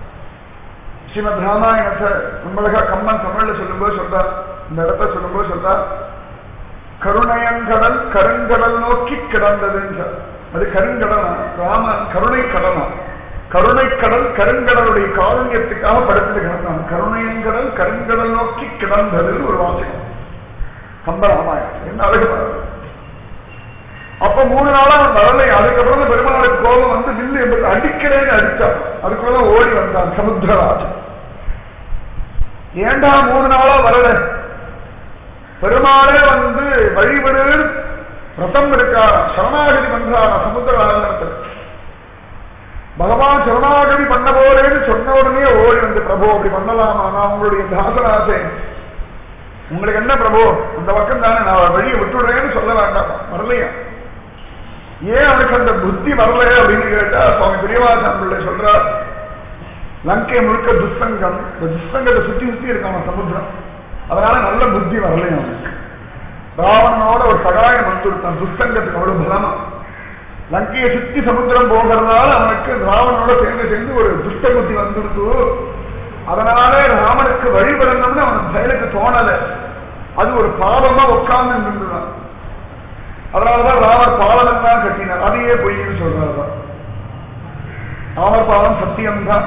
ஸ்ரீமத் ராமாயணத்தை நம்மளக கம்மன் தமிழ்ல சொல்லும்போது சொல்றார் இந்த இடத்த சொல்லும்போது சொல்றார் கருணையங்கடல் கருங்கடல் நோக்கி கிடந்ததுன்னு அது கருங்கடலா ராமன் கருணை கடலா கருணை கடல் கருங்கடலுடைய காருண்யத்துக்காக படுத்துட்டு கிடந்தான் கருணையங்கடல் கருங்கடல் நோக்கி கிடந்தது ஒரு வாசகம் கம்பராமாயணம் என்ன அழகு பாருங்க. அப்ப மூணு நாளா அவன் வரலை அதுக்கப்புறம் தான் பெருமாளுக்கு கோபம் வந்து வில்லு என்பது அடிக்கிறேன்னு அடிச்சான் அதுக்குள்ளதான் ஓடி வந்தான் சமுத்திரராஜன் ஏண்டா மூணு நாளா வரல பெருமாளே வந்து வழிபடு ரதம் இருக்காரா சரணாகதி பண்றாரா சமுத்திரராஜனத்தில் பகவான் சரணாகதி பண்ண போறேன்னு சொன்ன உடனே ஓடி வந்து பிரபு அப்படி பண்ணலாமா நான் உங்களுடைய தாசராசேன் உங்களுக்கு என்ன பிரபு இந்த பக்கம் தானே நான் வழியை விட்டுடுறேன்னு சொல்ல வேண்டாம் வரலையா ஏன் அவனுக்கு அந்த புத்தி வரல அப்படின்னு கேட்டா சுவாமி பிரியவாசன் பிள்ளை சொல்றார் லங்கை முழுக்க துஷ்சங்கம் இந்த துஷ்சங்கத்தை சுத்தி சுத்தி இருக்கான் சமுத்திரம் அதனால நல்ல புத்தி வரலையா அவனுக்கு ராவணனோட ஒரு சகாயம் வந்துருத்தான் துஷ்சங்கத்துக்கு அவ்வளவு பலமா லங்கையை சுத்தி சமுத்திரம் போகிறதுனால அவனுக்கு ராவணனோட சேர்ந்து சேர்ந்து ஒரு துஷ்ட புத்தி வந்துடுத்து அதனால ராமனுக்கு வழிபடணும்னு அவன் செயலுக்கு தோணல அது ஒரு பாவமா உட்கார்ந்து நின்றுதான் அதனாலதான் ராமர் பாலம் தான் கட்டினார் அதையே பொய்ன்னு சொல்றாரு ராமர் பாலம் சத்தியம்தான்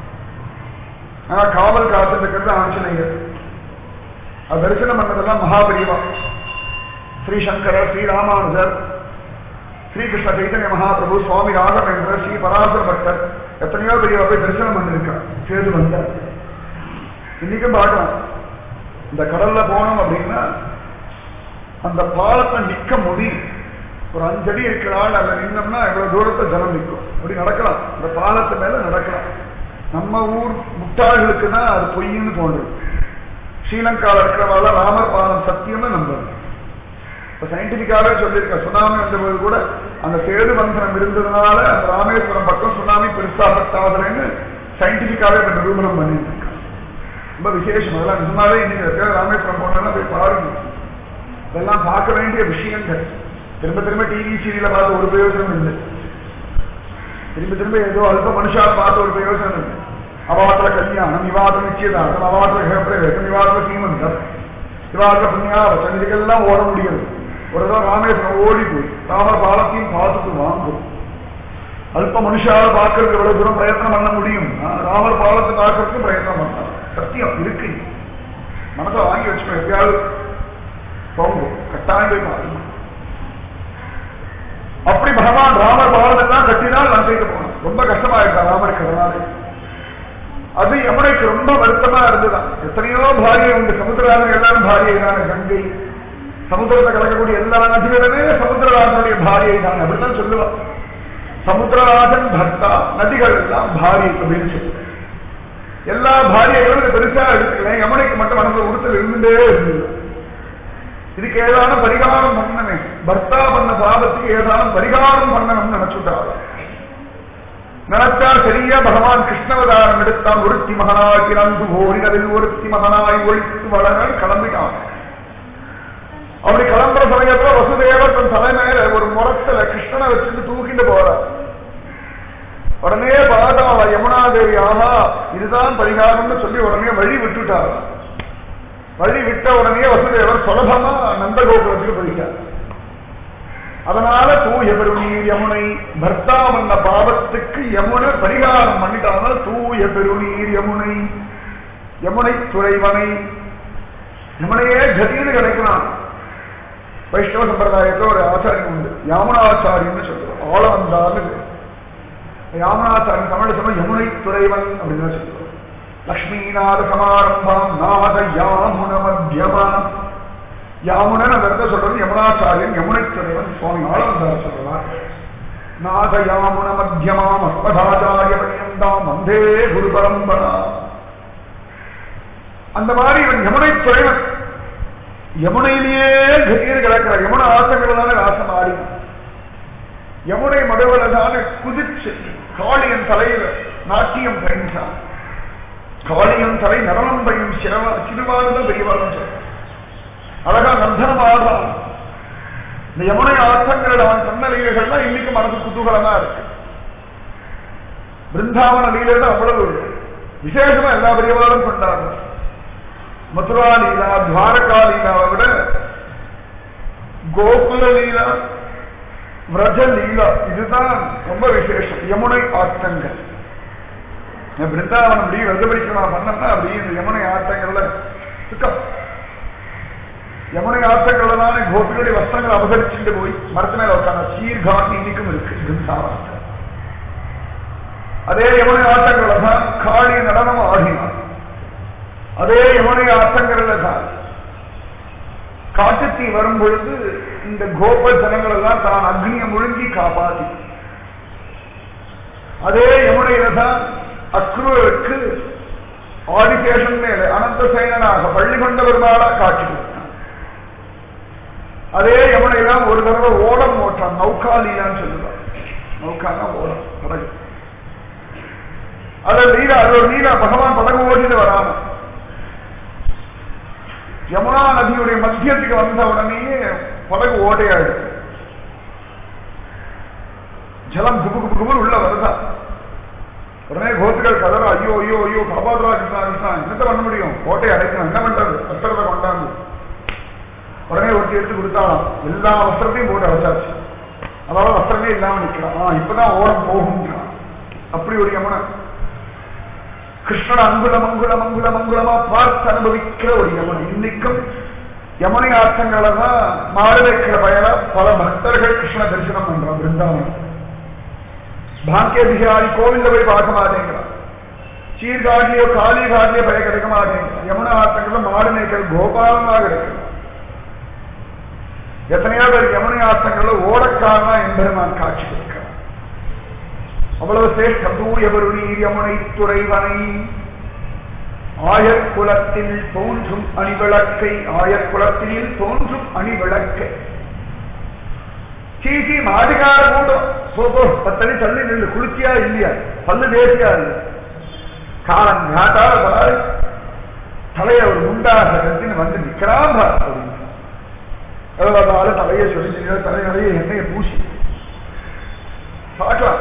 ஆனா காவல் காத்துட்டு இருக்கிறது ஆஞ்சநேயர் அது தரிசனம் பண்ணதெல்லாம் மகாபரிவா ஸ்ரீ சங்கரர் ஸ்ரீ ராமானுஜர் ஸ்ரீகிருஷ்ண சைத்தன்ய மகாபிரபு சுவாமி ராகவேந்திரர் ஸ்ரீ பராசர பக்தர் எத்தனையோ பெரியவா போய் தரிசனம் பண்ணிருக்கார் சேது வந்தார் இன்னைக்கும் பார்க்கலாம் இந்த கடல்ல போனோம் அப்படின்னா அந்த பாலத்தை நிக்க முடியும் ஒரு அஞ்சடி இருக்கிறாள் அதுல நின்னோம்னா எவ்வளவு தூரத்தை ஜனம் நிற்கும் அப்படி நடக்கலாம் இந்த பாலத்து மேல நடக்கலாம் நம்ம ஊர் முட்டாள்களுக்கு தான் அது பொய்ன்னு தோன்றும் ஸ்ரீலங்காவில் இருக்கிறவால ராமர் பாலம் சத்தியம்னு நம்புறது இப்ப சயின்டிபிக்காவே சொல்லியிருக்க சுனாமி வந்தபோது கூட அந்த சேது பந்தனம் இருந்ததுனால அந்த ராமேஸ்வரம் பக்கம் சுனாமி பெருசா பட்டாதுன்னு சயின்டிபிக்காவே இப்ப நிரூபணம் பண்ணிட்டு இருக்காங்க ரொம்ப விசேஷம் அதெல்லாம் நிஜமாவே இன்னைக்கு ராமேஸ்வரம் போனா போய் பாருங்க இதெல்லாம் பார்க்க வேண்டிய விஷயங்கள் திரும்ப திரும்ப டிவி சீரியல பார்த்து ஒரு பிரயோஜனம் இல்லை திரும்ப திரும்ப ஏதோ அல்ப மனுஷா பார்த்து ஒரு பிரயோஜனம் இல்லை அவாத்திர கல்யாணம் விவாதம் நிச்சயதார்த்தம் அவாத்திர கிரகப்பிரவேசம் விவாதம் சீமந்தம் விவாத புண்ணியாவசம் இதுக்கெல்லாம் ஓட முடியாது ஒரு தடவை ராமேஸ்வரம் ஓடி போய் ராமர் பாலத்தையும் பார்த்துட்டு வாங்கும் அல்ப மனுஷால பார்க்கறதுக்கு எவ்வளவு தூரம் பிரயத்னம் பண்ண முடியும் ராமர் பாலத்தை பார்க்கறதுக்கு பிரயத்னம் பண்ணலாம் சத்தியம் இருக்கு மனசை வாங்கி வச்சுக்கோ எப்பயாவது போங்க கட்டாயம் போய் பாருங்க அப்படி பகவான் ராமர் பாலத்தெல்லாம் கட்டினால் லங்கைக்கு போனோம் ரொம்ப கஷ்டமா இருக்கா ராமருக்கு அதனால அது யமுனைக்கு ரொம்ப வருத்தமா இருந்துதான் எத்தனையோ பாரியை உண்டு சமுத்திரராஜன் எல்லாரும் பாரியை தானே கங்கை சமுத்திரத்தை கலக்கக்கூடிய எல்லா நதிகளுமே சமுத்திரராஜனுடைய பாரியை தான் அப்படித்தான் சொல்லுவான் சமுத்திரராஜன் பர்த்தா நதிகள் எல்லாம் பாரி அப்படின்னு சொல்லுவாங்க எல்லா பாரியைகளும் இது பெருசா எடுத்துக்கல யமுனைக்கு மட்டும் மனசுல உறுத்தல் இருந்துட்டே இருந்தது இதுக்கு ஏதான பரிகாரம் பண்ணணுமே பர்த்தா பண்ண பாபத்துக்கு ஏதான பரிகாரம் பண்ணணும்னு நினைச்சுட்டாரு நினைச்சா சரியா பகவான் கிருஷ்ணவதாரம் எடுத்தான் ஒருத்தி மகனாய் பிறந்து ஓடினதில் ஒருத்தி மகனாய் ஒழித்து வளர கிளம்பினான் அப்படி கிளம்புற சமயத்துல வசுதேவர் தன் தலைமையில ஒரு முரத்துல கிருஷ்ணனை வச்சுட்டு தூக்கிட்டு போறார் உடனே பார்த்தா யமுனா தேவி ஆஹா இதுதான் பரிகாரம்னு சொல்லி உடனே வழி விட்டுட்டார் வழி விட்ட உடனே வசுதேவர் சுலபமா நந்தகோகுலத்துக்கு போயிட்டார் அதனால தூய பெருநீர் யமுனை பர்த்தா வந்த பாவத்துக்கு யமுனை பரிகாரம் பண்ணிட்டாங்க தூய பெருநீர் யமுனை யமுனை துறைவனை யமுனையே கதின்னு கிடைக்கிறான் வைஷ்ணவ சம்பிரதாயத்துல ஒரு ஆச்சாரியம் உண்டு யாமுனாச்சாரியன்னு சொல்லுவோம் ஆள வந்தான்னு யாமுனாச்சாரியன் தமிழ் சொல்ல யமுனை துறைவன் அப்படின்னு சொல்லுவோம் லக்ஷ்மிநாத சமாரம்பாம் நாத யாமுன மத்தியமா யாமுனன் அந்த இடத்த சொல்றது யமுனாச்சாரியன் யமுனை துறைவன் சுவாமி ஆளவந்தார் சொல்றார் நாத யாமுன மத்தியமாம் அஸ்மதாச்சாரிய பரியந்தாம் வந்தே குரு பரம்பரா அந்த மாதிரி இவன் யமுனை துறைவன் யமுனையிலேயே கதியில் கிடக்கிற யமுன ஆசங்கள் தானே ராசம் ஆடி யமுனை மடுவல தானே குதிச்சு காளியன் தலையில நாட்டியம் பயின்றான் காளியன் தலை நரணம் பையும் சிறவா சிறுவானதான் பெரியவாளும் சொல்ற அழகா நந்தனம் ஆடுறான் இந்த யமுனை ஆட்டங்கள் அவன் சொன்ன லீலைகள்லாம் இன்னைக்கு மனசு குதூகலமா இருக்கு பிருந்தாவன லீலைகள் அவ்வளவு விசேஷமா எல்லா பெரியவாளும் கொண்டாடுறான் மதுரா லீலா துவாரகா லீலாவை விட கோகுல லீலா விரஜ லீலா இதுதான் ரொம்ப விசேஷம் யமுனை ஆட்டங்கள் பிருந்தாவனம் அப்படி விரதபரிக்கிரமா பண்ணா அப்படி இந்த யமுனை ஆட்டங்கள்ல சுத்தம் யமுனை ஆட்டங்கள்ல தானே கோபிகளுடைய வஸ்திரங்கள் அபகரிச்சுட்டு போய் மரத்து மேல உட்காந்து சீர்காட்டி இன்னைக்கும் இருக்கு பிருந்தாவனத்தில் அதே யமுனை ஆட்டங்கள்ல தான் காளி நடனம் ஆடினான் அதே யமுனை ஆட்டங்கள்ல தான் காட்டுத்தீ வரும் பொழுது இந்த கோப ஜனங்கள் எல்லாம் தான் அக்னியை முழுங்கி காப்பாத்தி அதே யமுனையில தான் அக்ரூருக்கு ஆதிசேஷன் மேல அனந்த சேனனாக பள்ளி கொண்ட பெருமாளா காட்சி கொடுத்தான் அதே யமுனையில ஒரு தடவை ஓடம் ஓட்டான் நௌகாலியான்னு சொல்லுவார் நௌகானா ஓடம் படகு அது லீலா அது ஒரு லீலா பகவான் படகு ஓடிட்டு வராம யமுனா நதியுடைய மத்தியத்துக்கு வந்த உடனேயே படகு ஓட்டையாயிடுச்சு ஜலம் குபு குபு குபுன்னு உள்ள வருதா உடனே கோத்துக்கள் கதறா ஐயோ ஐயோ ஐயோ காப்பாதுரா கிருஷ்ணா கிருஷ்ணா என்னத்த பண்ண முடியும் கோட்டையை அடைக்கணும் என்ன பண்றது வஸ்திரத்தை கொண்டாந்து உடனே ஒருத்தி எடுத்து கொடுத்தாலாம் எல்லா வஸ்திரத்தையும் போட்டு அடைச்சாச்சு அதாவது வஸ்திரமே இல்லாம நிக்கலாம் ஆ இப்பதான் ஓடம் போகும்ன்றான் அப்படி ஒரு யமுனை கிருஷ்ணன் அங்குல மங்குல மங்குல மங்குலமா பார்த்து அனுபவிக்கிற ஒரு யமுனை இன்னைக்கும் யமுனை ஆற்றங்களை தான் மாடு வைக்கிற பயண பல பக்தர்கள் கிருஷ்ண தரிசனம் பண்றான் பிருந்தாவனம் பாக்கிய பிகாரி கோவில்ல போய் பார்க்க மாட்டேங்கிறான் சீர்காட்டியோ காளி காட்டியோ பய கிடைக்க மாட்டேங்கிறான் யமுனை ஆற்றங்கள்ல மாடு மேய்க்கிற கோபாலமாக கிடைக்கிறது எத்தனையோ பேர் யமுனை ஆற்றங்கள்ல ஓடக்காரனா என்பெருமான் காட்சி கொடுக்கிறான் அவ்வளவு சேஷ்டம் தூயவருளீர் யமுனை துறைவனை ஆயர்குலத்தில் தோன்றும் அணிவிளக்கை ஆயர்குலத்தில் தோன்றும் அணிவிளக்கை சீசி மாடுகார கூட்டம் சோபோ பத்தடி தள்ளி நில்லு குளிச்சியா இல்லையா பல்லு தேசியா இல்ல காலம் காட்டால பாரு தலைய ஒரு முண்டாக கட்டின்னு வந்து நிக்கிறான் பார் அப்படின்னு எவ்வளவு தலையை சொல்லி தலை நிறைய எண்ணெயை பூசி பார்க்கலாம்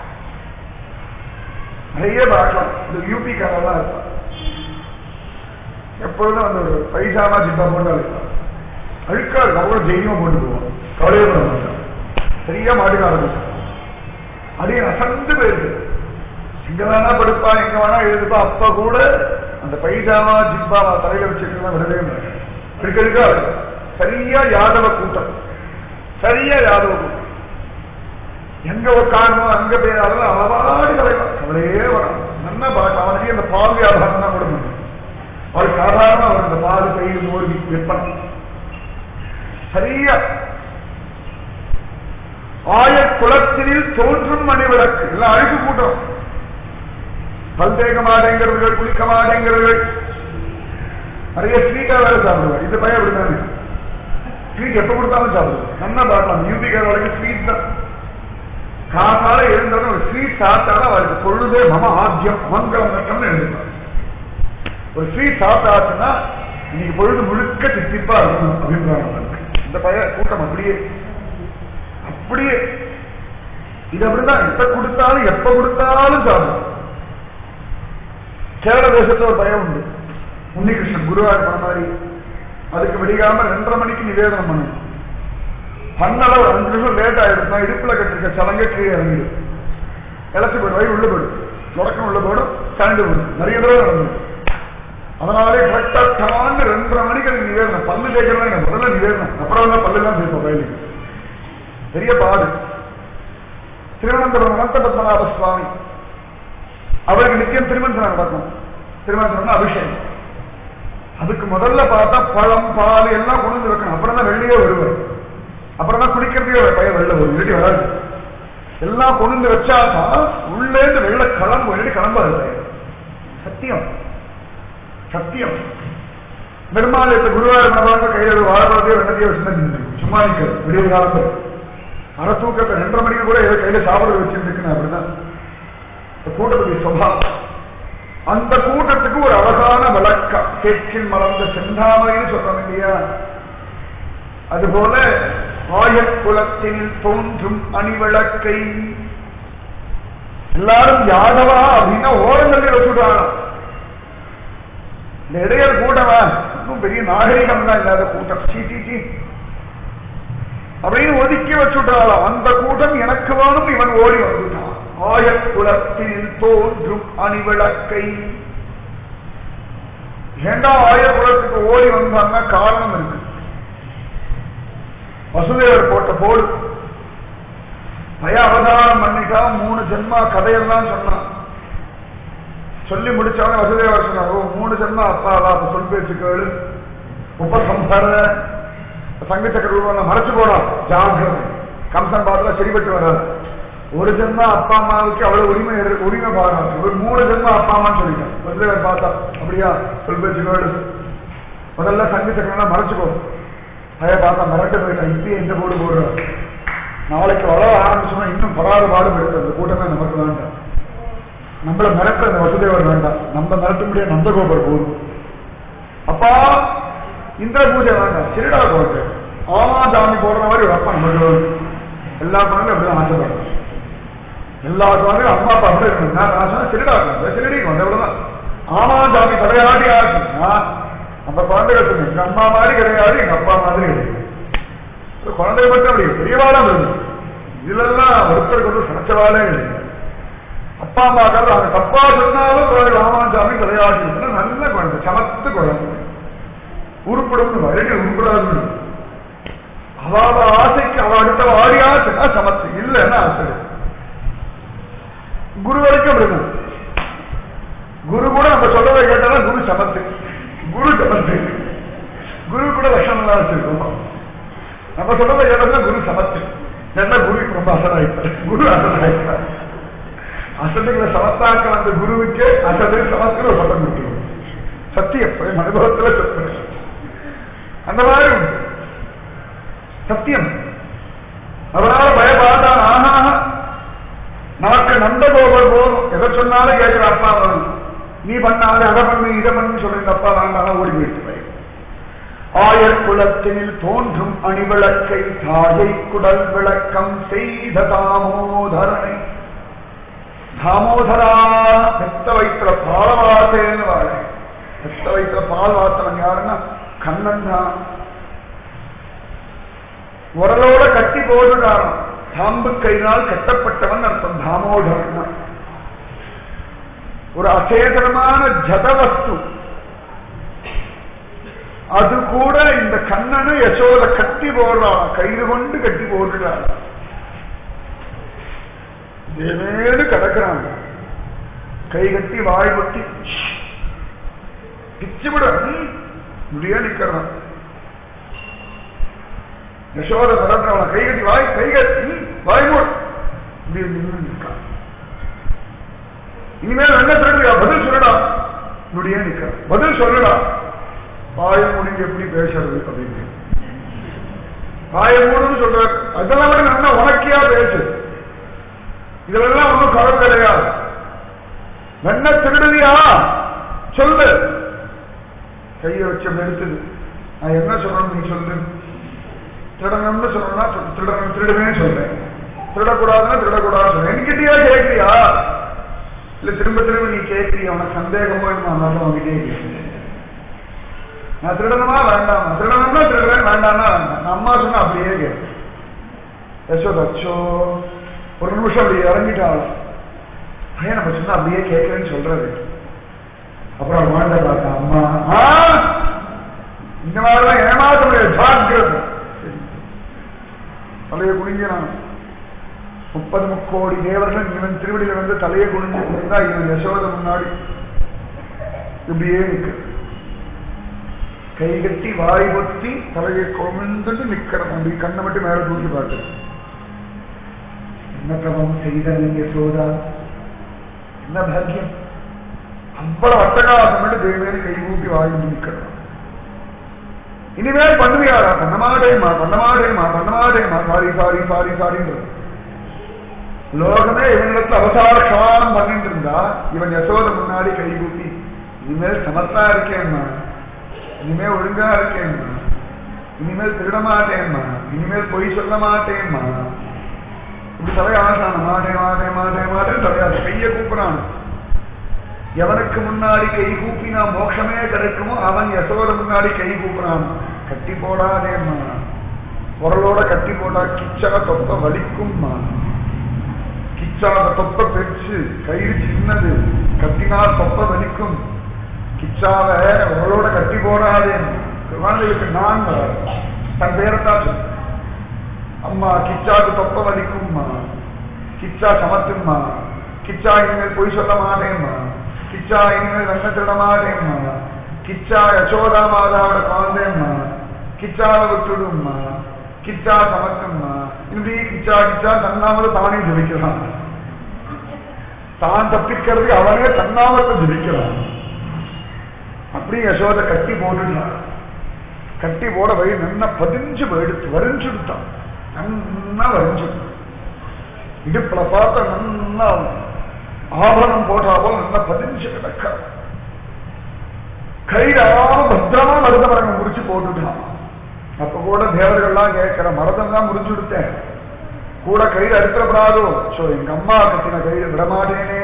நிறைய பார்க்கலாம் இந்த யூபி காரெல்லாம் இருப்பான் எப்பொழுதும் அந்த ஒரு பைசாமா ஜிப்பா போட்டு இருப்பான் அழுக்கா இருக்கும் அவ்வளவு தைரியமா போட்டு போவான் கவலையே பண்ண மாட்டான் சரியா மாட்டுக்க ஆரம்பிச்சான் அதே அசந்து போயிருக்கு எங்க வேணா படுப்பா எங்க வேணா எழுதுப்பா அப்பா கூட அந்த பைஜாமா ஜிப்பாவா தலையில வச்சுக்கலாம் விடவே மாட்டேன் இருக்கா இருக்கும் சரியா யாதவ கூட்டம் சரியா யாதவ கூட்டம் எங்க உட்காரணும் அங்க போயாலும் அளவாடு கலைவான் அவளையே வரும் நல்லா பார்க்க அவனுக்கு அந்த பால் வியாபாரம் தான் கூட முடியும் அவள் சாதாரண அவர் இந்த பால் பயிர் மோர் விற்பனை சரியா ஆய குலத்தினில் தோன்றும் மணி விளக்கு எல்லாம் அழுக்கு கூட்டம் பல் தேக்க மாட்டேங்கிறவர்கள் குளிக்க மாட்டேங்கிறவர்கள் நிறைய ஸ்வீட்டா வேலை சாப்பிடுவார் இந்த பையன் அப்படித்தானே ஸ்வீட் எப்ப கொடுத்தாலும் சாப்பிடுவார் நல்லா பார்க்கலாம் மியூசிக் வரைக்கும் ஸ்வீட் தான் காத்தால எழுந்தவன ஒரு ஸ்வீட் சாப்பிட்டாலும் அவருக்கு பொழுதே மம ஆத்தியம் மங்களம் நட்டம்னு எழுதுவார் ஒரு ஸ்வீட் சாப்பிட்டாச்சுன்னா இன்னைக்கு பொழுது முழுக்க தித்திப்பா இருக்கணும் அபிப்பிராயம் இருக்கு. இந்த பய கூட்டம் அப்படியே அப்படியே இது அப்படிதான் எப்ப கொடுத்தாலும் எப்ப கொடுத்தாலும் சாப்பிடும் கேரள தேசத்துல ஒரு பயம் உண்டு உன்னிகிருஷ்ணன் குருவார் பண்ண மாதிரி அதுக்கு விடியாம ரெண்டரை மணிக்கு நிவேதனம் பண்ணணும் பண்ணல ஒரு அஞ்சு நிமிஷம் லேட் ஆயிடுச்சுன்னா இடுப்புல கட்டிருக்க சலங்க கீழே இறங்கிடும் இழைச்சி போயிடும் வயிறு உள்ள போயிடும் தொடக்கம் உள்ள போயிடும் கரண்டு போயிடும் நிறைய தடவை நடந்தது அதனாலே கரெக்டா டான்னு ரெண்டரை மணிக்கு எனக்கு நிவேதனம் பல்லு தேய்க்கிறதா எனக்கு முதல்ல நிவேதனம் அப்புறம் தான் பல்லு தான் சேர்ப்போம் வயலுக்கு பெரிய பாடு திருவனந்தபுரம் அனந்த பத்மநாப சுவாமி அவருக்கு நித்தியம் திருமஞ்சனம் நடக்கும் திருமஞ்சனம் அபிஷேகம் அதுக்கு முதல்ல பார்த்தா பழம் பால் எல்லாம் கொண்டு வந்து வைக்கணும் அப்புறம் தான் வெளியே வருவார் அப்புறம் தான் குடிக்கிறதுக்கே ஒரு பையன் வெளில வரும் இல்லாட்டி வராது எல்லாம் கொண்டு வந்து வச்சாதான் உள்ளேந்து வெளில கிளம்பும் இல்லாட்டி கிளம்பாது பையன். சத்தியம் சத்தியம் பெருமாள் குருவாயூர் மனபாங்க கையில் வாழப்படத்தையே வெண்ணத்தையே வச்சுருந்தேன் சும்மா நிற்கிறது விடிய காலத்தில் அரை தூக்கத்தை ரெண்டரை மணிக்கு கூட ஏதோ கையில சாப்பிட வச்சிருந்துருக்குன்னு அப்படிதான் இந்த கூட்டத்துடைய சுபாவம் அந்த கூட்டத்துக்கு ஒரு அழகான விளக்கம் சேற்றில் மலர்ந்த செந்தாமரைன்னு சொல்றோம் இல்லையா அதுபோல ஆயக்குலத்தினில் தோன்றும் அணிவிளக்கை எல்லாரும் யாதவா அப்படின்னா ஓரங்களில் வச்சுட்டாங்க இந்த இடையர் கூட்டமா இன்னும் பெரிய நாகரிகம் தான் இல்லாத கூட்டம் சீ சீ சீ அப்படின்னு ஒதுக்கி வச்சுட்டாளாம் அந்த கூட்டம் எனக்கு வேணும் இவன் ஓடி வந்துட்டான் ஆயக்குலத்தில் தோன்றும் அணிவிளக்கை ஏண்டா ஆயக்குலத்துக்கு ஓடி வந்தாங்க காரணம் இருக்கு வசுதேவர் போட்ட போடு பய அவதாரம் பண்ணிட்டா மூணு ஜென்மா கதையெல்லாம் சொன்னான் சொல்லி முடிச்சவன வசுதேவர் சொன்னார் ஓ மூணு ஜென்மா அப்பாவா அப்ப சொல் பேச்சு கேளு உபசம்ஹர சங்க சக்கரவர்த்தி மறைச்சு போறான் ஜாகிரதை கம்சன் பாத்துல சரிபட்டு வராது ஒரு ஜென்மா அப்பா அம்மாவுக்கு அவ்வளவு உரிமை இருக்கு- உரிமை பாருங்க ஒரு மூணு ஜென்மா அப்பா அம்மான்னு சொல்லிட்டேன் வசுதேவர் பார்த்தா அப்படியா சொல் பேச்சு கேளு முதல்ல சங்க சக்கரம் மறைச்சுக்கோ பய பார்த்தா மிரட்டு போயிட்டான் இப்பயே இந்த போடு போடுறான் நாளைக்கு வளர ஆரம்பிச்சோம்னா இன்னும் படாத பாடு போயிடுது அந்த கூட்டமே நமக்கு வேண்டாம் நம்மள மிரட்ட அந்த வசுதேவர் வேண்டாம் நம்ம மிரட்ட முடியாது நந்தகோபர் போதும் அப்பா இந்திர பூஜை வேண்டாம் சிறுடா கோட்டை ஆமா சாமி போடுற மாதிரி ஒரு அப்பா நமக்கு வேணும். எல்லா குழந்தையும் அப்படிதான் ஆசைப்படுறோம் எல்லா குழந்தையும் அம்மா அப்பா அப்படி இருக்கணும் நான் நான் சொன்னேன் சிறுடா கோட்டை சிறுடிக்கு வந்து எவ்வளவுதான் ஆமா சாமி தலையாடி ஆச்சுன்னா நம்ம குழந்தைகள் சொன்னேன் எங்க அம்மா மாதிரி கிடையாது எங்க அப்பா மாதிரி கிடையாது ஒரு குழந்தை மட்டும் அப்படி பெரியவாளா இருக்கு இதுலெல்லாம் ஒருத்தருக்கு வந்து சமைச்சவாளே கிடையாது அப்பா அம்மா கதை அவங்க தப்பா சொன்னாலும் குழந்தை ராமாசாமி விளையாட்டு நல்ல குழந்தை சமத்து குழந்தை உருப்படும் வரைக்கும் உருப்படாது அவளோட ஆசைக்கு அவ அடுத்த வாரியாச்சுன்னா சமத்து இல்லைன்னா ஆசை குரு வரைக்கும் அப்படிதான் குரு கூட நம்ம சொல்றதை கேட்டாலும் குரு சமத்து குரு சமத்து குரு கூட லட்சணம் எல்லாம் வச்சிருக்கோம் நம்ம சொல்றதை கேட்டா குரு சமத்து என்ன குரு ரொம்ப அசனாயிட்டார் குரு அசனாயிட்டார் அசத்துக்குள்ள சமத்தாக்க அந்த குருவுக்கு அசது சமத்துக்கு ஒரு பட்டம் கொடுத்துருவோம் சத்தியம் என் அனுபவத்துல சொல்றேன் அந்த மாதிரி உண்டு சத்தியம் அதனால பயப்பாட்டான் ஆஹா நமக்கு நந்தகோபர் போதும் எதை சொன்னாலும் கேட்கிற அப்பா வரும் நீ பண்ணாத அதை பண்ணு இதை பண்ணு சொல்ற அப்பா வேண்டாம் ஓடி போயிட்டு பையன் ஆயர் குலத்தினில் தோன்றும் அணிவிளக்கை தாயை குடல் விளக்கம் செய்த தாமோதரனை தாமோதரா பெத்த வைத்திர பால வார்த்தைன்னு வாழ பெத்த வைத்திர பால் வார்த்தவன் யாருன்னா கண்ணன் தான் உரலோட கட்டி போடுறான் தாம்பு கையினால் கட்டப்பட்டவன் அர்த்தம் தாமோதரன் ஒரு அசேதனமான ஜதவஸ்து அது கூட இந்த கண்ணனை யசோத கட்டி போடுறான் கயிறு கொண்டு கட்டி போடுறான் தேவேடு கிடக்கிறான் கை கட்டி வாய் கொட்டி பிச்சு விட முடிய நிக்கிறான் யசோத மிரட்டுறவன் கை கட்டி வாய் கை கட்டி வாய் மூடு இப்படி நின்று நிற்கான் இனிமேல் என்ன திருடுறியா பதில் சொல்லுடா முடிய நிற்க பதில் சொல்லுடா வாய முடிஞ்சு எப்படி பேசுறது அப்படின்னு வாய மூடுன்னு சொல்ற அதெல்லாம் விட நல்லா உனக்கியா பேசு இதெல்லாம் ஒன்றும் கவலை கிடையாது வெண்ண திருடுவியா சொல்லு கையை வச்சு அப்படி எடுத்தது நான் என்ன சொல்றேன்னு நீ சொல்லு திருடணும்னு சொல்லணும்னா சொல்~ திருடணும் திருடுவேன்னு சொல்றேன் திருடக்கூடாதுன்னா திருடக்கூடாதுன்னு சொல்றேன் என்கிட்டயா கேட்கிறியா இல்ல திரும்ப திரும்ப நீ கேட்கிறியா உனக்கு சந்தேகமோ என்ன அதனால உங்ககிட்டயே கேட்கிறேன் நான் திருடணுமா வேண்டாமா திருடணும்னா திருடுறேன் வேண்டாம்னா வேண்டாம் நான் அம்மா சொன்னா அப்படியே கேட்பேன் யசோதா அச்சோ ஒரு நிமிஷம் அப்படி இறங்கிட்டாள் பையன் நம்ம சொன்னா அப்படியே கேட்கலன்னு சொல்றது அப்புறம் குழந்தை பார்த்தா அம்மா ஆ! இந்த மாதிரிலாம் ஏமாற்ற முடியாது ஜாக்கிரதை தலையை குனிஞ்சான் முப்பது முக்கோடி தேவர்கள் இவன் திருவடியில வந்து தலையை குனிஞ்சு இருந்தா இவன் யசோத முன்னாடி இப்படியே நிற்க கை கட்டி வாய் பொத்தி தலையை கொமிழ்ந்துட்டு நிக்கிறோம் அப்படி கண்ணை மட்டும் மேல தூக்கி பார்த்து என்ன பிரபம் செய்த யசோதா என்ன பாக்கியம் அவ்வளவு அட்டகாசம் பண்ணி தேவையான கை ஊப்பி வாய் நிற்கிறோம் இனிமேல் பண்ணுவியாரா பண்ண மாட்டேமா பண்ண மாட்டேமா பண்ண மாட்டேமா சாரி சாரி சாரி சாரின்றது லோகமே இவனிடத்துல அவசார க்ஷமானம் பண்ணிட்டு இருந்தா இவன் யசோத முன்னாடி கை கூப்பி இனிமேல் சமத்தா இருக்கேம்மா இனிமேல் ஒழுங்கா இருக்கேம்மா இனிமேல் திருட மாட்டேம்மா இனிமேல் பொய் சொல்ல மாட்டேம்மா இப்படி தலையாசான மாட்டேன் மாட்டேன் மாட்டேன் மாட்டேன் தலையாச கையை கூப்பிடான் எவனுக்கு முன்னாடி கை கூப்பினா மோட்சமே கிடைக்குமோ அவன் யசோட முன்னாடி கை கூப்பினான் கட்டி போடாதேம்மா உரலோட கட்டி போட்டா கிச்சா தொப்ப வலிக்கும்மா கிச்சாத தொப்ப பெருசு கயிறு சின்னது கத்தினா தொப்ப வலிக்கும் கிச்சாவ உரலோட கட்டி போடாதே குழந்தைகளுக்கு நான் வராது தன் பேரத்தான் சொல்லு அம்மா கிச்சாக்கு தொப்ப வலிக்கும்மா கிச்சா சமத்தும்மா கிச்சா இனிமேல் பொய் சொல்ல மாட்டேம்மா கிச்சா இனிமேல் வெண்ண திருட மாட்டேம்மா கிச்சா யசோதா மாதாவோட குழந்தைம்மா கிச்சாவை விட்டுடும்மா கிச்சா சமத்தும்மா இப்படி கிச்சா கிச்சா தன்னாமல தானே ஜபிக்கிறான் தான் தப்பிக்கிறது அவனே தன்னாமத்தை ஜபிக்கிறான் அப்படி யசோத கட்டி போட்டுட்டான் கட்டி போட வழி நன்னா பதிஞ்சு எடுத்து வரிஞ்சுட்டான் நன்னா வரிஞ்சு இடுப்புல பார்த்தா நன்னா ஆபரணம் போட்டா போல நல்லா பதிஞ்சு கிடக்க கைராம பத்திரமா மருத மரங்கள் முடிச்சு போட்டுட்டான் அப்ப கூட தேவர்கள்லாம் கேட்கிற மரதம் தான் முடிச்சு விடுத்தேன் கூட கையில் அறுத்தப்படாதோ சோ எங்க அம்மா கத்தின கையில் விடமாட்டேனே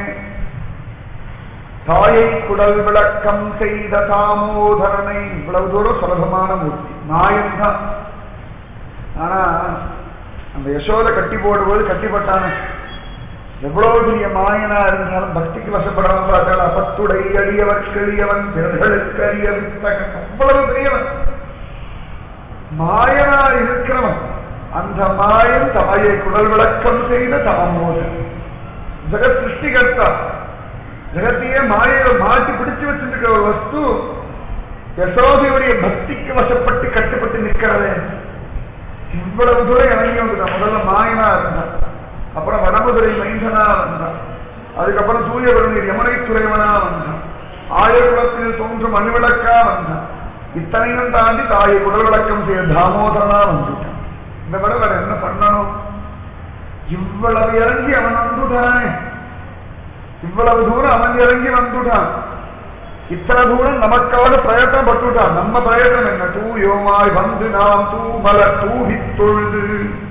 தாயை குடல் விளக்கம் செய்த தாமோதரனை இவ்வளவு தூரம் சுலபமான மூர்த்தி நாயன் தான் ஆனா அந்த யசோத கட்டி போடும்போது கட்டிப்பட்டானே எவ்வளவு பெரிய மாயனா இருந்தாலும் பக்திக்கு வசப்படுறவன் பார்த்தால் அப்பத்துடை அடியவர்க்கு எளியவன் பிறர்களுக்கு அறிய வித்தகன் அவ்வளவு பெரியவன் மாயனா இருக்கிறவன் அந்த மாயன் தாயை குடல் விளக்கம் செய்த தாமோதன் ஜெகத் சிருஷ்டிகர்த்தா ஜெகத்தையே மாயை மாட்டி பிடிச்சு வச்சிருக்கிற ஒரு வஸ்து யசோதையுடைய பக்திக்கு வசப்பட்டு கட்டுப்பட்டு நிற்கிறதே இவ்வளவு தூரம் இறங்கி வந்துட்டான் முதல்ல மாயனா இருந்தான் அப்புறம் வடமதுரை மைந்தனா வந்தான் அதுக்கப்புறம் சூரியபரணி யமனை துறைவனா வந்தான் ஆயகுலத்தில் தோன்றும் மண்விளக்கா வந்தான் இத்தனையும் தாண்டி தாயை குடல் விளக்கம் செய்ய தாமோதரனா வந்துட்டான் இந்த விட வேற என்ன பண்ணணும் இவ்வளவு இறங்கி அவன் வந்துட்டானே இவ்வளவு தூரம் அவன் இறங்கி வந்துட்டான் இத்தனை தூரம் நமக்காக பிரயத்தனம் பட்டுட்டான் நம்ம பிரயத்தனம் என்ன தூயோமாய் வந்து நாம் தூமல தூவி தொழுது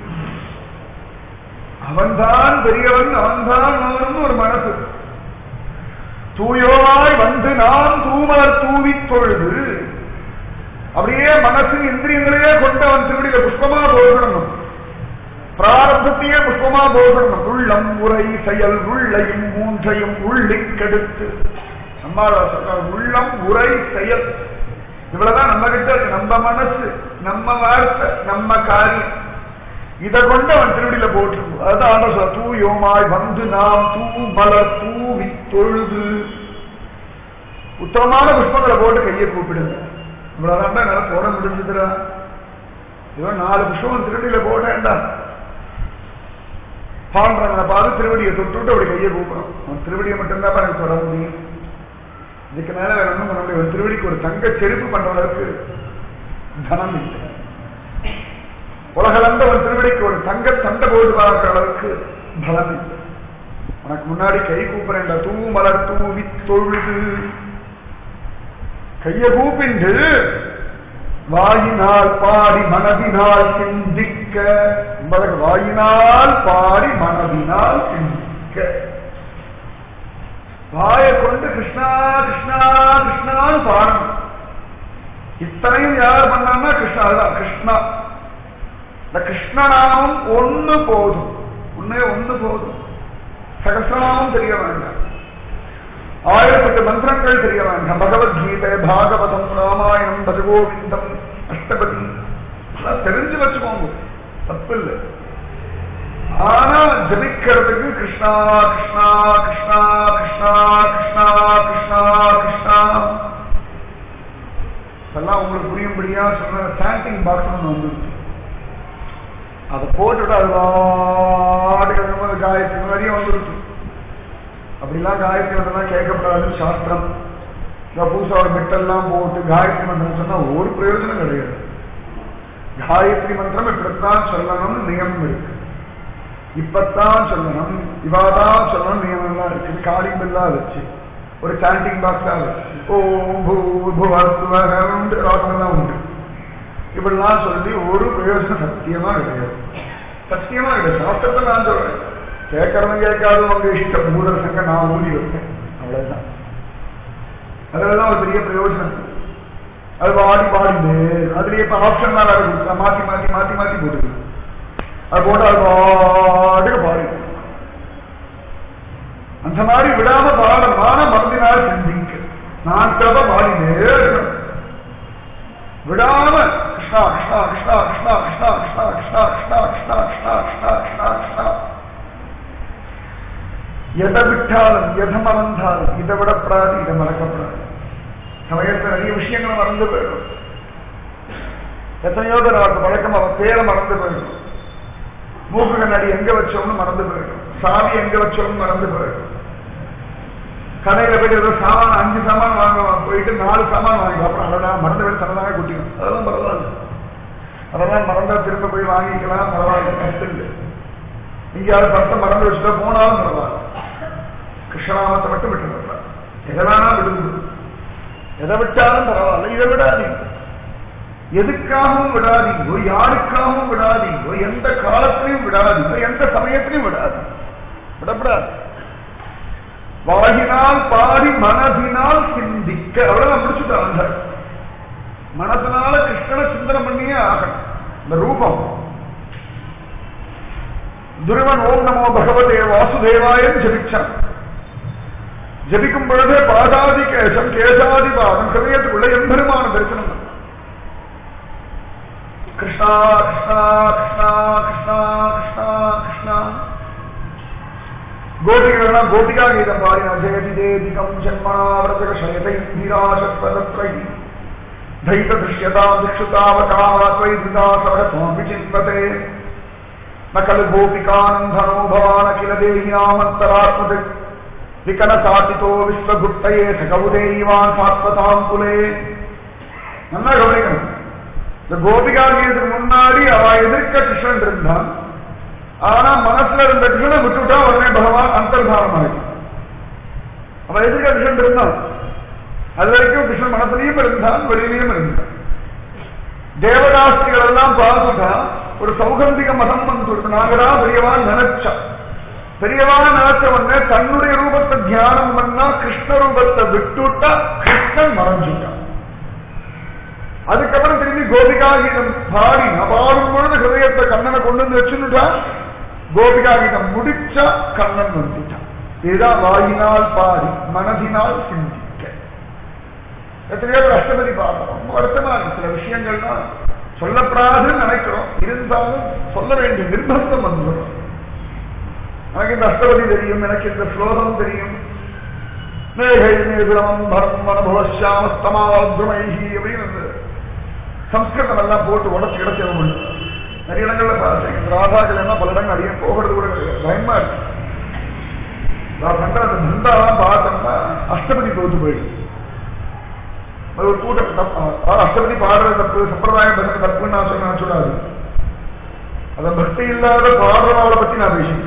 அவன்தான் பெரியவன் அவன்தான் அவன் ஒரு மனசு தூயோமாய் வந்து நாம் தூமலர் தூவி தொழுது அப்படியே மனசு இந்திரியங்களையே கொண்டு அவன் திருவடியில புஷ்பமா போகணும் பிராரம்பத்தையே புஷ்பமா போகணும் உள்ளம் உரை செயல் உள்ளையும் மூன்றையும் உள்ளிக்கெடுத்து நம்மால சொல்ற உள்ளம் உரை செயல் இவ்வளவுதான் நம்ம கிட்ட இருக்கு நம்ம மனசு நம்ம வார்த்தை நம்ம காரியம் இதை கொண்டு அவன் திருவடியில போட்டிருக்கும் அதுதான் ஆண்டவர் சொல்ற தூயோமாய் வந்து நாம் தூ மலர் தூவி தொழுது உத்தமமான புஷ்பங்களை போட்டு கையை கூப்பிடுங்க இவ்வளவுதான் என்னால போட முடிஞ்சதுடா இவன் நாலு புஷ்பம் திருவடியில போட்டேன்டா பாண்டவனை பார்த்து திருவடியை தொட்டுட்டு அப்படி கையை கூப்பிடும் அவன் திருவடியை மட்டும்தான் எனக்கு தொட முடியும் இதுக்கு மேல வேற ஒண்ணும் பண்ண முடியும் ஒரு திருவடிக்கு ஒரு தங்க செருப்பு பண்ற அளவுக்கு தனம் இல்லை உலகளந்த ஒரு திருவடிக்கு ஒரு தங்க சண்டை போட்டு பார்க்கிற அளவுக்கு பலம் இல்லை உனக்கு முன்னாடி கை கூப்பிடுறேன்டா தூ மலர் தூவி தொழுது கைய கூப்பிண்டு வாயினால் பாடி மனதினால் சிந்திக்க உங்களுக்கு வாயினால் பாடி மனதினால் சிந்திக்க வாயை கொண்டு கிருஷ்ணா கிருஷ்ணா கிருஷ்ணான்னு பாடணும் இத்தனையும் யார் பண்ணான்னா கிருஷ்ணா அதுதான் கிருஷ்ணா இந்த கிருஷ்ணநாமம் ஒண்ணு போதும் ஒண்ணே ஒண்ணு போதும் சகசிரநாமம் தெரிய வேண்டாம் ஆயிரத்தெட்டு மந்திரங்கள் தெரிய வேண்டாம் பகவத்கீதை பாகவதம் ராமாயணம் பஜகோவிந்தம் அஷ்டபதி எல்லாம் தெரிஞ்சு வச்சுக்கோங்க தப்பு இல்லை ஆனா ஜபிக்கிறதுக்கு கிருஷ்ணா கிருஷ்ணா கிருஷ்ணா கிருஷ்ணா கிருஷ்ணா கிருஷ்ணா கிருஷ்ணா இதெல்லாம் உங்களுக்கு புரியும்படியா சொல்ற சாண்டிங் பாக்ஸ் ஒன்று வந்துருக்கு அதை போட்டுவிட்டு அது பாட்டுக்கு வரும்போது காயத்ரி நிறைய வந்துருக்கு அப்படிலாம் காயத்ரி மந்திரம் கேட்கப்படாதுன்னு சாஸ்திரம் இந்த பூசா ஒரு மெட்டெல்லாம் போட்டு காயத்ரி மந்திரம் சொன்னா ஒரு பிரயோஜனம் கிடையாது காயத்ரி மந்திரம் இப்படித்தான் சொல்லணும்னு நியமம் இருக்கு இப்பத்தான் சொல்லணும் இவாதான் சொல்லணும் நியமம்லாம் இருக்கு காலிங் எல்லாம் வச்சு ஒரு சாண்டிங் பாக்ஸா வச்சு ஓம் பூ புவஸ்வரம் ராகமெல்லாம் உண்டு இப்படிலாம் சொல்லி ஒரு பிரயோஜனம் சத்தியமா கிடையாது சத்தியமா கிடையாது சாஸ்திரத்தை நான் சொல்றேன் கேட்கறவன் கேட்காது உங்க இஷ்டம் மூதர் சங்க நான் ஊதி வைப்பேன் அவ்வளவுதான் அதுலதான் ஒரு பெரிய பிரயோஜனம் அது பாடி பாடிந்து அதுல இப்ப ஆப்ஷன் வேற கொடுத்தா மாத்தி மாத்தி மாத்தி மாத்தி போட்டுருக்கு அது போட்டு அது பாட்டுக்கு பாடி அந்த மாதிரி விடாம பாடமான மறந்தினால் சிந்திக்க நான் தப்ப பாடினே இருக்கணும் விடாம கிருஷ்ணா கிருஷ்ணா கிருஷ்ணா கிருஷ்ணா கிருஷ்ணா கிருஷ்ணா கிருஷ்ணா கிருஷ்ணா கிருஷ்ணா கிருஷ்ணா கிருஷ்ணா கிருஷ்ணா எதை விட்டாலும் எதை மறந்தாலும் இதை விடப்படாது இதை மறக்கப்படாது சமயத்தில் நிறைய விஷயங்களை மறந்து போயிடும் எத்தனையோ பேர் அவருக்கு வழக்கம் அவன் பேரை மறந்து போயிடும் மூக்கு கண்ணாடி எங்க வச்சோம்னு மறந்து போயிடும் சாவி எங்க வச்சோம்னு மறந்து போயிடும் கடையில போயிட்டு ஏதோ சாமான் அஞ்சு சாமான் வாங்க போயிட்டு நாலு சாமான் வாங்கி அப்புறம் அதெல்லாம் மறந்து போய் தனதாக குட்டிடும் அதெல்லாம் பரவாயில்ல அதெல்லாம் மறந்தா திரும்ப போய் வாங்கிக்கலாம் பரவாயில்ல கஷ்டம் இல்லை எங்கேயாவது பர்த்தை மறந்து வச்சுட்டா போனாலும் பரவாயில்ல கிருஷ்ணநாமத்தை மட்டும் விட்டு எதை வேணா விடுங்க எதை விட்டாலும் பரவாயில்ல இதை விடாதீங்க எதுக்காகவும் விடாதீங்கோ யாருக்காகவும் விடாதீங்கோ எந்த காலத்திலையும் விடாதீங்கோ எந்த சமயத்திலையும் விடாதீங்க விடப்படாது வாயினால் பாடி மனதினால் சிந்திக்க அவ்வளவுதான் முடிச்சுட்டாங்க மனதினால கிருஷ்ணனை சிந்தனை பண்ணியே ஆகணும் இந்த ரூபம் துருவன் ஓம் நமோ பகவதே வாசுதேவாயம் ஜபிச்சான் ஜபிக்கும் பொழுதே பாதாதி கேசம் கேசாதி பாதம் ஹிருதயத்துக்குள்ள எம்பெருமான தரிசனம் பண்ணான். கிருஷ்ணா கிருஷ்ணா கிருஷ்ணா கிருஷ்ணா கிருஷ்ணா கிருஷ்ணா கோபிகளெல்லாம் கோபிகா கீதம் பாடினா ஜெயதி தேதிகம் ஜன்மனாவிரதக சயதை நிராசத்வதத்ரை தைத திருஷ்யதா திக்ஷுதாவகாத்வைதிதா சவரத்வம் விசிந்ததே न खलु गोपिकानन्दनो भवान् किल देहिनामन्तरात्मदि विकलसाटितो विश्वगुप्तये सकौदेयीवान् सात्वताम् कुले நல்லா கவனிக்கணும் இந்த கோபிகா கீதத்துக்கு முன்னாடி அவ எதிர்க்க கிருஷ்ணன் இருந்தான் ஆனா மனசுல இருந்த கிருஷ்ணனை விட்டுட்டா உடனே பகவான் அந்தர்தானம் ஆயிடும் அவன் எதிர்க்க கிருஷ்ணன் இருந்தான் அது வரைக்கும் கிருஷ்ணன் மனசுலயும் இருந்தான் வெளியிலையும் இருந்தான் தேவதாஸ்திகள் எல்லாம் பார்த்துட்டா ஒரு சௌகந்திக மதம் வந்து நாங்கடா பெரியவான் நினைச்சா பெரியவான் நினைச்ச உடனே தன்னுடைய ரூபத்தை தியானம் பண்ணா கிருஷ்ண ரூபத்தை விட்டுட்டா கிருஷ்ணன் மறைஞ்சுட்டான் அதுக்கப்புறம் திரும்பி கோபிகா கீதம் பாடி பாடும் பொழுது ஹிருதயத்தை கண்ணனை கொண்டு வந்து வச்சுட்டா கோபிகா கீதம் முடிச்சா கண்ணன் வந்துட்டான் இதுதான் வாயினால் பாடி மனதினால் சிந்திக்க எத்தனையோ பேர் அஷ்டபதி பார்க்கிறோம் ரொம்ப வருத்தமா இருக்கு சில விஷயங்கள்லாம் சொல்லப்படாதுன்னு நினைக்கிறோம் இருந்தாலும் சொல்ல வேண்டிய நிர்பந்தம் வந்துடும் எனக்கு இந்த அஷ்டபதி தெரியும் எனக்கு இந்த ஸ்லோகம் தெரியும் மேகை நிர்கிரமம் பரம் அனுபவசாமஸ்தமாத்ருமைஹி அப்படின்னு இந்த சம்ஸ்கிருதம் எல்லாம் போட்டு உடச்சு கிடச்சி நிறைய இடங்கள்ல பார்த்தேன் இந்த ராதாக்கள் எல்லாம் பல இடங்கள் அடியே போகிறது கூட கிடையாது பயமா இருக்கு நான் பண்ற அந்த தந்தாலாம் பார்த்தோம்னா அஷ்டபதி தோத்து போயிடுது அது ஒரு கூட்டம் தப்பு அஷ்டபதி பாடுற தப்பு சம்பிரதாயம் பத்தி தப்புன்னு நான் சொன்ன சொல்லாது அத பக்தி இல்லாத பாடுறவளை பத்தி நான் பேசுறேன்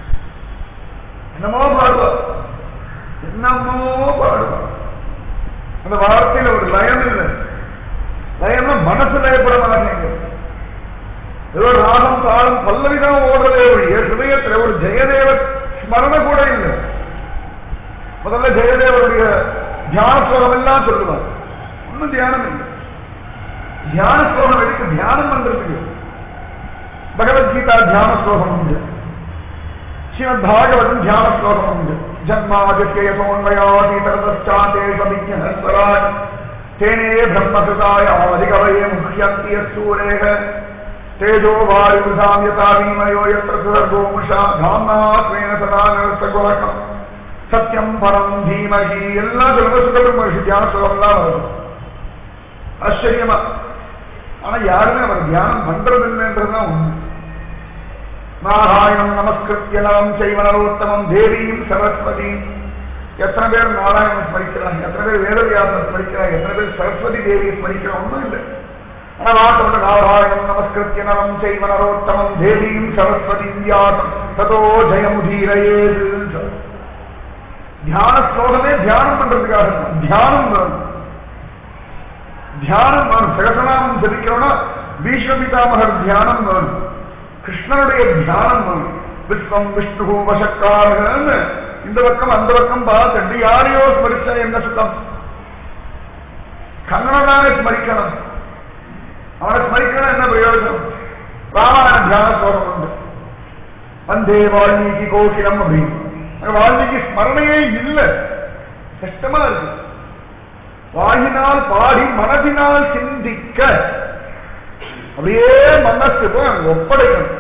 என்னமோ பாடுவா என்னமோ பாடுவா அந்த வார்த்தையில ஒரு லயம் இல்லை லயம்னா மனசு லயப்பட மாட்டேங்க ஏதோ ராகம் தாளம் பல்லவிதான் ஓடுறதே ஒழிய ஹிருதயத்தில் ஒரு ஜெயதேவ ஸ்மரண கூட இல்லை முதல்ல ஜெயதேவருடைய தியான ஸ்லோகம் எல்லாம் சொல்லுவார் ஒன்னும் தியானம் இல்லை தியான ஸ்லோகம் எதுக்கு தியானம் பண்றதுக்கு భగవద్గీత ధ్యాన శ్లోకం ఉంది శ్రీమద్ భాగవతం ధ్యాన శ్లోకం ఉంది జన్మాదిత్యయతోన్మయాతీతరతశ్చాతే సమిజ్ఞస్వరాట్ తేనే బ్రహ్మకృతాయ ఆదికవయే ముఖ్యంతి యస్సూరేహ తేజో వాయుధాం యథా వినిమయో యత్ర సువర్గోముషా ధామ్నాత్మేన సదా நிறுத்தகுலகம் சத்தியம் பரம் தீமகி எல்லாம் சொல்லுங்க சுகபிரம்ம மகிழ்ச்சி தியான ஸ்லோகம்லாம் வரும் ஆச்சரியமா ஆனா யாருமே அவர் தியானம் பண்றது இல்லைன்றதுதான் உண்மை நாராயணம் நமஸ்கிருத்திய நலம் செய்வனரோத்தமம் தேவியும் சரஸ்வதி எத்தனை பேர் நாராயணன் ஸ்மரிக்கிறாங்க எத்தனை பேர் வேதவியாசன் ஸ்மரிக்கிறாங்க எத்தனை பேர் சரஸ்வதி தேவியை ஸ்மரிக்கிறாங்க ஒன்றும் இல்லை ஆனா வார்த்தை நாராயணம் நமஸ்கிருத்திய நலம் செய்வனரோத்தமம் தேவியும் சரஸ்வதி வியாசம் ததோ ஜெயமுதீரையேதுன்னு சொல்ல தியான ஸ்லோகமே தியானம் பண்றதுக்காக தான். தியானம் வேணும் தியானம் வேணும் சகசநாமம் ஜபிக்கிறோம்னா பீஷ்மபிதாமகர் தியானம் வேணும் கிருஷ்ணனுடைய தியானம் வேணும் விஸ்வம் விஷ்ணு வசக்காரகன்னு இந்த பக்கம் அந்த பக்கம் பார்த்துட்டு யாரையோ ஸ்மரிச்சா என்ன சுத்தம் கண்ணனானே ஸ்மரிக்கணும் அவனை ஸ்மரிக்கணும் என்ன பிரயோஜனம் ராமாயண தியான ஸ்லோகம் உண்டு வந்தே வால்மீகி கோகிலம் அப்படின்னு அங்க வால்மீகி ஸ்மரணையே இல்லை கஷ்டமா இருக்கு வாயினால் பாடி மனதினால் சிந்திக்க அப்படியே மனசு போய் அங்க ஒப்படைக்கணும்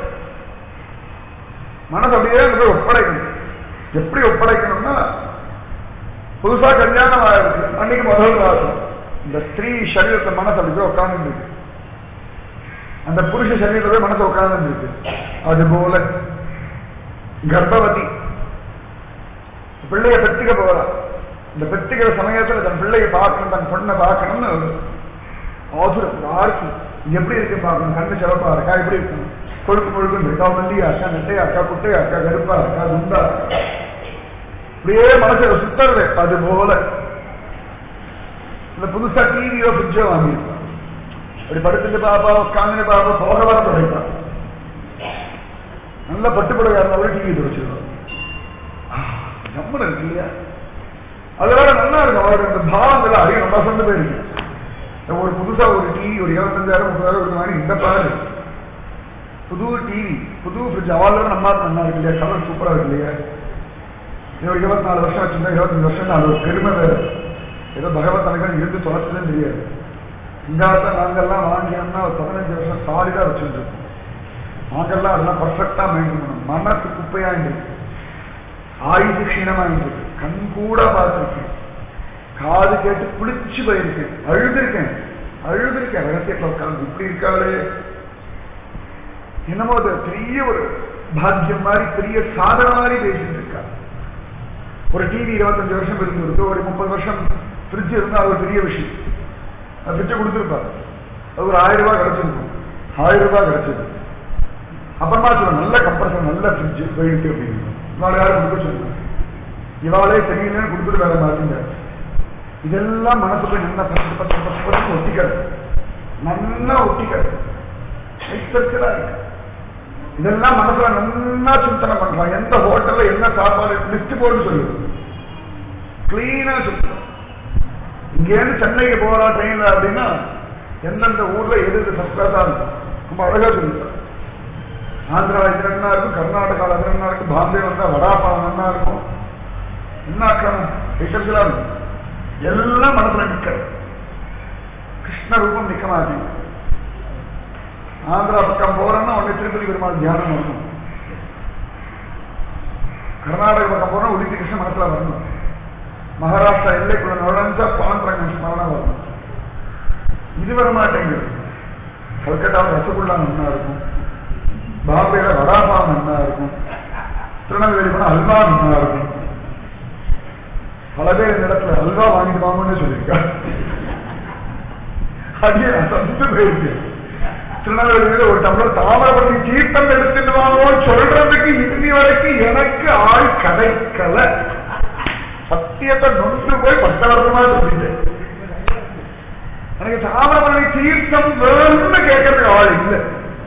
மனசு அப்படியே அங்க போய் ஒப்படைக்கணும் எப்படி ஒப்படைக்கணும்னா புதுசா கல்யாணம் ஆயிருக்கு அன்னைக்கு முதல் ராசம் இந்த ஸ்திரீ சரீரத்தை மனசு அப்படி போய் உட்கார்ந்து இருக்கு அந்த புருஷ சரீரத்தை போய் மனசு உட்கார்ந்து இருக்கு அது போல கர்ப்பவதி பிள்ளைய பெற்றுக்க போறா இந்த பெற்றுக்கிற சமயத்துல தன் பிள்ளைய பார்க்கணும் தன் பொண்ணை பார்க்கணும்னு ஒரு ஆசுரம் ஆர்த்தி இது எப்படி இருக்கு பார்க்கணும் கண்ணு சிறப்பா இருக்கா எப்படி இருக்கணும் கொழுக்கு முழுக்கு இருக்கா மல்லியா இருக்கா நெட்டையா இருக்கா குட்டையா இருக்கா கருப்பா இருக்கா துண்டா இருக்கா இப்படியே மனசுல சுத்தறது அது போல இந்த புதுசா டிவியோ ஃப்ரிட்ஜோ வாங்கியிருப்பான் அப்படி படுத்துட்டு பாப்பா உட்காந்து பாப்பா போக வர படைப்பான் நல்ல பட்டுப்படவை இருந்தாலும் டிவி துடைச்சிருவான் நம்மள இருக்கு இல்லையா அதோட நல்லா இருக்கும் அவருக்கு அந்த பாவங்கள் அதிகம் நம்ம சொந்த போயிருக்கு ஒரு புதுசா ஒரு டிவி ஒரு இருபத்தஞ்சாயிரம் முப்பதாயிரம் ஒரு மாதிரி இந்த பாரு புது டிவி புது ஃப்ரிட்ஜ் அவளோட நம்ம நல்லா இருக்கு இல்லையா கலர் சூப்பரா இருக்கு இல்லையா இது ஒரு இருபத்தி நாலு வருஷம் வச்சிருந்தா இருபத்தஞ்சு வருஷம் அது ஒரு பெருமை வேறு ஏதோ பகவத் அனுகன் இருந்து தொலைச்சதுன்னு தெரியாது இந்த இடத்த நாங்கெல்லாம் வாங்கினோம்னா ஒரு பதினஞ்சு வருஷம் சாலிடா வச்சுருக்கோம் நாங்கெல்லாம் அதெல்லாம் பர்ஃபெக்டா மெயின்டைன் பண்ணணும் மனசு குப்பையா இருக்கு ஆயுது க்ஷீணமா இருக்கு கண் கூட பார்த்திருக்கேன் காது கேட்டு குளிச்சு போயிருக்கேன் அழுதுருக்கேன் அழுதுருக்கேன் ரகசியத்தில் உட்கார்ந்து இப்படி இருக்காளே என்னமோ அது பெரிய ஒரு பாக்கியம் மாதிரி பெரிய சாதனை மாதிரி பேசிட்டு இருக்கா ஒரு டிவி இருபத்தஞ்சு வருஷம் இருந்திருக்கு ஒரு முப்பது வருஷம் ஃப்ரிட்ஜ் இருந்தா அது ஒரு பெரிய விஷயம் அது ஃப்ரிட்ஜை கொடுத்துருப்பாரு அது ஒரு ஆயிரம் ரூபாய் கிடைச்சிருக்கும் ஆயிரம் ரூபாய் கிடைச்சது அப்புறமா சொல்ல நல்ல கம்ப்ரஷன் நல்ல ஃப்ரிட்ஜ் போயிட்டு அப்படின்னு இவாளை யாரும் கொடுக்க சொல்லுங்க இவாளே தெரியலன்னு கொடுத்துட்டு வேற மாட்டீங்க இதெல்லாம் மனசுல நல்லா பத்து பத்து பத்து பத்து ஒட்டிக்கிறது நல்லா ஒட்டிக்கிறது எக்ஸர்சலா இருக்கு இதெல்லாம் மனசுல நல்லா சிந்தனை பண்றான் எந்த ஹோட்டல்ல என்ன சாப்பாடு லிஸ்ட் போட்டு சொல்லு கிளீனா சொல்லு இங்கேருந்து சென்னைக்கு போறா ட்ரெயின்ல அப்படின்னா எந்தெந்த ஊர்ல எது எது ஃபர்ஸ்ட் கிளாஸா இருக்கும் ரொம்ப அழகா சொல்லிட்டான் ஆந்திரா இது என்ன இருக்கும் கர்நாடகாவில் அது என்ன இருக்கும் பாம்பே வந்தா வடாபாவம் என்ன இருக்கும் என்ன ஆக்கணும் எக்ஸப்ஷனா இருக்கும் எல்லாம் மனசுல நிக்கிறது கிருஷ்ண ரூபம் நிக்க மாட்டேங்குது ஆந்திரா பக்கம் போறோம்னா உடனே திருப்பதி பெருமாள் தியானம் வரணும் கர்நாடக பக்கம் போனா உதித்தி கிருஷ்ண மனசுல வரணும் மகாராஷ்டிரா எல்லைக்குள்ள நுழைஞ்சா பாண்டரங்க ஸ்மரணம் வரணும் இது வர மாட்டேங்குது கல்கட்டாவில் ரசகுல்லா நல்லா இருக்கும் பாம்பேல வடாபா நல்லா இருக்கும் திருநெல்வேலி போனா அல்வா நல்லா இருக்கும் பல பேர் இந்த இடத்துல அல்வா வாங்கிட்டு வாங்கன்னு சொல்லியிருக்கா அதே நான் சந்து போயிருக்கேன் திருநெல்வேலியில ஒரு டம்ளர் தாமிரபரணி தீர்த்தம் எடுத்துட்டு வாங்குவோம் சொல்றதுக்கு இன்னி வரைக்கும் எனக்கு ஆள் கிடைக்கல சத்தியத்தை நொந்து போய் பத்து வருஷமா சொல்லிட்டேன் எனக்கு தாமிரபரணி தீர்த்தம் வேணும்னு கேட்கறதுக்கு ஆள் இல்லை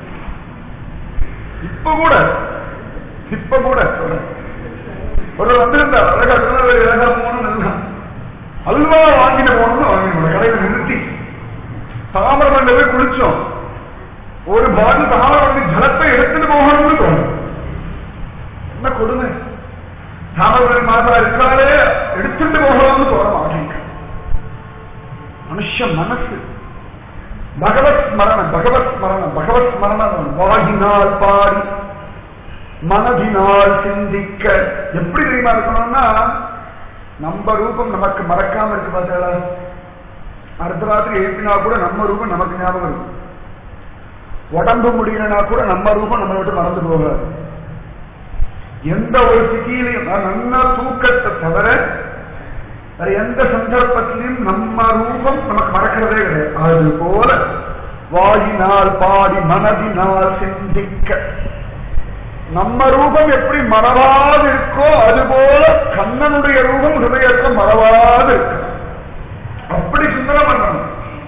இப்ப கூட இப்ப கூட சொல்றேன் ஒரு வந்திருந்தார் அழகா திருநெல்வேலி அழகா போகணும் அல்வா வாங்கிட்டு போகணும்னு வாங்கினோம் கடையில் நிறுத்தி தாமிரபரணி போய் குளிச்சோம் ஒரு பாட்டு தாமரை வந்து ஜலத்தை எடுத்துட்டு போகணும்னு தோணும் என்ன கொடுமை தாமரை மாதா இருக்காலே எடுத்துட்டு போகணும்னு தோண மாட்டேங்க மனுஷ மனசு பகவத் ஸ்மரணம் பகவத் ஸ்மரணம் பகவத் ஸ்மரணம் வாகினால் பாடி மனதினால் சிந்திக்க எப்படி தெரியுமா இருக்கணும்னா நம்ம ரூபம் நமக்கு மறக்காம இருக்கு பார்த்தா அடுத்த ராத்திரி எழுப்பினா கூட நம்ம ரூபம் நமக்கு ஞாபகம் இருக்கும் உடம்பு முடியலனா கூட நம்ம ரூபம் நம்ம விட்டு மறந்து போகாது எந்த ஒரு சிகியிலையும் நல்ல தூக்கத்தை தவிர வேற எந்த சந்தர்ப்பத்திலையும் நம்ம ரூபம் நமக்கு மறக்கிறதே கிடையாது அது போல வாயினால் பாடி மனதினால் சிந்திக்க நம்ம ரூபம் எப்படி மறவாது இருக்கோ அதுபோல கண்ணனுடைய ரூபம் ஹிருதயத்தில் மறவாது இருக்கு அப்படி சிந்தனை பண்ணணும்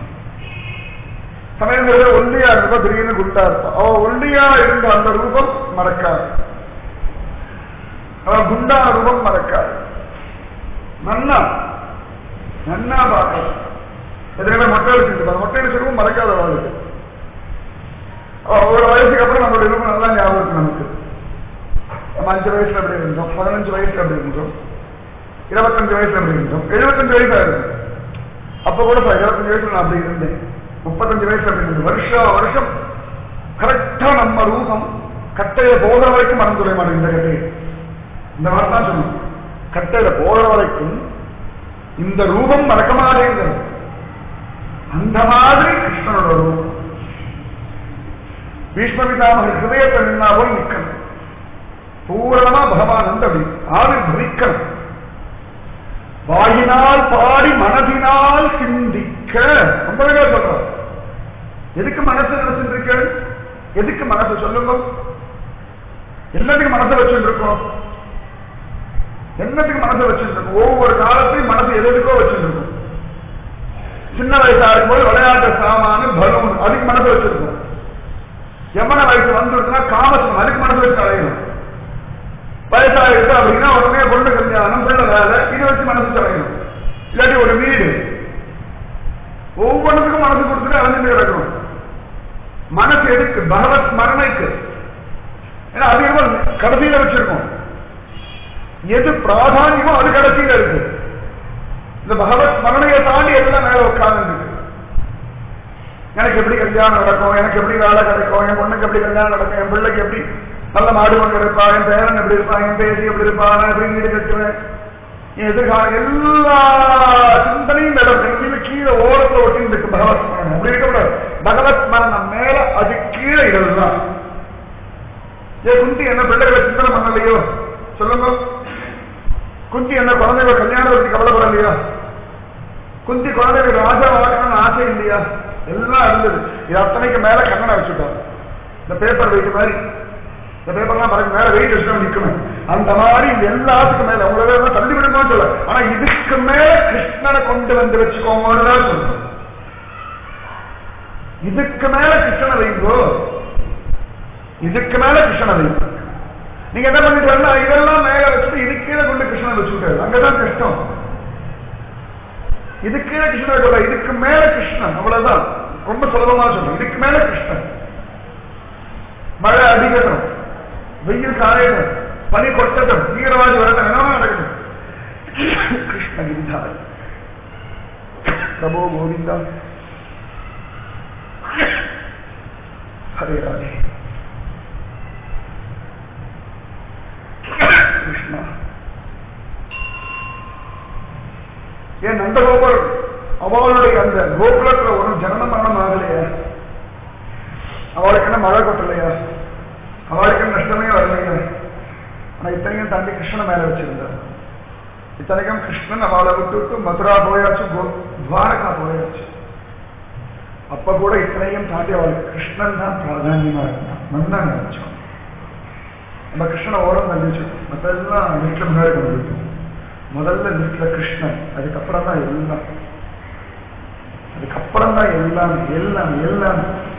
சமயங்களில் ஒல்லியா இருப்பா திடீர்னு குண்டா இருப்பா அவ ஒல்லியா இருந்த அந்த ரூபம் மறக்காது அவ குண்டா ரூபம் மறக்காது நன்னா நன்னா பார்க்கலாம் எதுவுமே மொட்டை அடிச்சுட்டு மொட்டை அடிச்ச ரூபம் மறக்காத அவளுக்கு ஒரு வயசுக்கு அப்புறம் நம்மளுடைய ரூபம் நல்லா ஞாபகம் இருக்கு நமக்கு நம்ம அஞ்சு வயசுல எப்படி இருந்தோம் பதினஞ்சு வயசுல எப்படி இருந்தோம் இருபத்தஞ்சு வயசுல எப்படி இருந்தோம் எழுபத்தஞ்சு வயசா இருந்தோம் அப்ப கூட சார் இருபத்தஞ்சு வயசுல நான் அப்படி இருந்தேன் முப்பத்தஞ்சு வயசுல அப்படி இருந்தது வருஷம் வருஷம் கரெக்டா நம்ம ரூபம் கட்டையில போகிற வரைக்கும் மறந்துடைய மாட்டேன் இந்த கட்டையை இந்த மாதிரி தான் சொல்லணும் கட்டையில போகிற வரைக்கும் இந்த ரூபம் மறக்க மாட்டேங்கிறது அந்த மாதிரி கிருஷ்ணனோட ரூபம் பீஷ்மபிதாமக ஹிருதயத்தை நின்னா போல் நிற்கணும் பூரணமா பகவான் அந்த ஆவிர்வவிக்கணும் வாயினால் பாடி மனதினால் சிந்திக்க ரொம்ப அழகா சொல்றோம் எதுக்கு மனசு நினைச்சிட்டு இருக்க எதுக்கு மனசு சொல்லுங்க என்னத்துக்கு மனசை வச்சுட்டு இருக்கோம் என்னத்துக்கு மனசை வச்சுட்டு இருக்கோம் ஒவ்வொரு காலத்தையும் மனசு எது எதுக்கோ வச்சுட்டு இருக்கும் சின்ன வயசா இருக்கும்போது விளையாட்டு சாமான பலூன் அதுக்கு மனசு வச்சிருக்கோம் எம்மன வயசு வந்துருச்சுன்னா காமசம் அதுக்கு மனசு வச்சு அடையணும் வயசாயிருக்கு அப்படின்னா உடனே பொண்ணு கல்யாணம் பிள்ளை வேலை இது வச்சு மனசு அடையணும் இல்லாட்டி ஒரு வீடு ஒவ்வொன்றுக்கும் மனசு கொடுத்துட்டு அலைஞ்சு கிடக்கணும் மனசு எதுக்கு பகவத் ஸ்மரணைக்கு ஏன்னா அதிகமா கடைசியில வச்சிருக்கோம் எது பிராதானியமோ அது கடைசியில இருக்கு இந்த பகவத் ஸ்மரணையை தாண்டி எல்லாம் மேல உட்கார்ந்து எனக்கு எப்படி கல்யாணம் நடக்கும் எனக்கு எப்படி வேலை கிடைக்கும் என் பொண்ணுக்கு எப்படி கல்யாணம் நடக்கும் என் பிள்ளைக்கு எப்படி நல்ல மாடு கொண்டு இருப்பா என் பேரன் எப்படி இருப்பா என் பேசி எப்படி இருப்பா நான் எப்படி வீடு கட்டுவேன் என் எதிர்காலம் எல்லா சிந்தனையும் மேடம் எங்கேயுமே கீழே ஓரத்துல ஒட்டி இருக்கு பகவத் ஸ்மரணம் அப்படி இருக்கக்கூடாது பகவத் ஸ்மரணம் மேல அது கீழே இதெல்லாம் ஏ குந்தி என்ன பிள்ளைகளை சிந்தனை பண்ணலையோ சொல்லுங்க குந்தி என்ன குழந்தைகளை கல்யாணம் பற்றி கவலைப்படலையா குந்தி குழந்தைகள் ராஜா வளர்க்கணும்னு ஆசை இல்லையா எல்லாம் இருந்தது இது அத்தனைக்கு மேல கண்ணனை வச்சுட்டாங்க இந்த பேப்பர் வெயிட் மாதிரி இந்த பேப்பர்லாம் பாருங்க மேல வெயிட் வச்சுட்டு நிக்கணும் அந்த மாதிரி இது எல்லாத்துக்கும் மேல உங்களை தள்ளி விடுங்கன்னு சொல்ல ஆனா இதுக்கு மேல கிருஷ்ணனை கொண்டு வந்து வச்சுக்கோங்கன்னு தான் சொல்றேன் இதுக்கு மேல கிருஷ்ணனை வைங்கோ இதுக்கு மேல கிருஷ்ணனை வைங்க நீங்க என்ன பண்ணிட்டு வரலாம் இதெல்லாம் மேல வச்சுட்டு இது கீழே கொண்டு கிருஷ்ணனை வச்சுக்கிட்டாரு அங்கதான் கஷ்டம் இது கீழே கிருஷ்ணன் சொல்ல இதுக்கு மேல கிருஷ்ணன் அவ்வளவுதான் ரொம்ப சுலபமா சொல்றேன் இதுக்கு மேல கிருஷ்ணன் மழை அதிகட்டும் வெயில் காயட்டும் பனி கொட்டட்டும் வீரவாதி வரட்டும் என்ன நடக்கட்டும் கிருஷ்ண கிரிதாரி பிரபோ கோவிந்தா ஹரே ராதே கிருஷ்ணா ஏன் நந்தகோபர் அவளுடைய அந்த கோகுலத்துல ஒரு ஜனன மரணம் ஆகலையா அவளுக்கு என்ன மழை கொட்டலையா அவளுக்கு நஷ்டமே வரலையா ஆனா இத்தனையும் தாண்டி கிருஷ்ணனை மேல வச்சிருந்தார் இத்தனைக்கும் கிருஷ்ணன் அவளை விட்டு விட்டு மதுரா போயாச்சு துவாரகா போயாச்சு அப்ப கூட இத்தனையும் தாண்டி அவளுக்கு கிருஷ்ணன் தான் பிராதானியமா இருந்தான் நல்லா நினைச்சோம் நம்ம கிருஷ்ணனை ஓரம் தள்ளிச்சு மற்றெல்லாம் வீட்டுல முன்னாடி கொண்டு விட்டோம் முதல்ல லிஸ்ட்ல கிருஷ்ணன் அதுக்கப்புறம் தான் எல்லாம் அதுக்கப்புறம் தான் எல்லாம் எல்லாம் எல்லாம்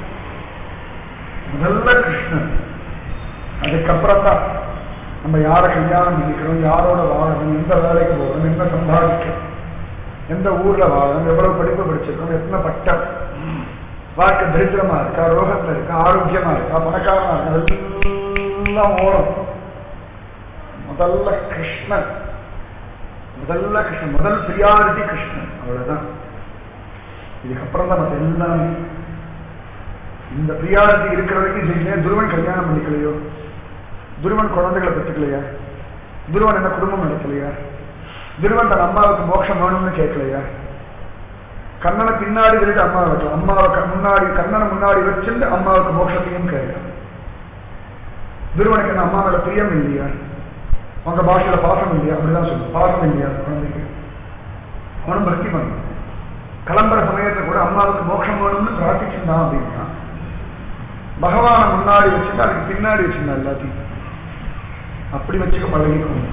முதல்ல கிருஷ்ணன் அதுக்கப்புறம் தான் நம்ம யாரை கல்யாணம் பண்ணிக்கிறோம் யாரோட வாழணும் எந்த வேலைக்கு போகணும் என்ன சம்பாதிக்கணும் எந்த ஊர்ல வாழணும் எவ்வளவு படிப்பு படிச்சிருக்கோம் எத்தனை பட்டம் வாழ்க்கை தரித்திரமா இருக்கா ரோகத்துல இருக்கா ஆரோக்கியமா இருக்கா பணக்காரனா இருக்கா எல்லாம் ஓடும் முதல்ல கிருஷ்ணன் முதல்ல கிருஷ்ணன் முதல் பிரியாரிட்டி கிருஷ்ணன் அவ்வளவுதான் இதுக்கப்புறம் தான் மற்ற எல்லாமே இந்த பிரியாரிட்டி இருக்கிற வரைக்கும் ஜெயிலே துருவன் கல்யாணம் பண்ணிக்கலையோ துருவன் குழந்தைகளை பெற்றுக்கலையா துருவன் என்ன குடும்பம் நடத்தலையா துருவன் தன் அம்மாவுக்கு மோட்சம் வேணும்னு கேட்கலையா கண்ணனை பின்னாடி சொல்லிட்டு அம்மா வைக்கலாம் அம்மாவை க- முன்னாடி கண்ணனை முன்னாடி வச்சிருந்து அம்மாவுக்கு மோட்சத்தையும் கேட்கலாம் துருவனுக்கு என்ன அம்மா மேல பிரியம் இல்லையா உங்க பாஷையில பாசம் இல்லையா அப்படிதான் சொல்லுவோம் பாசம் இல்லையா குழந்தைக்கு அவனும் பக்தி பண்ணும் கிளம்புற சமயத்தை கூட அம்மாவுக்கு மோட்சம் வேணும்னு பிரார்த்திச்சுட்டான் அப்படின்னா பகவானை முன்னாடி வச்சுட்டு அதுக்கு பின்னாடி வச்சிருந்தா எல்லாத்தையும் அப்படி வச்சுக்க பழகிக்கும்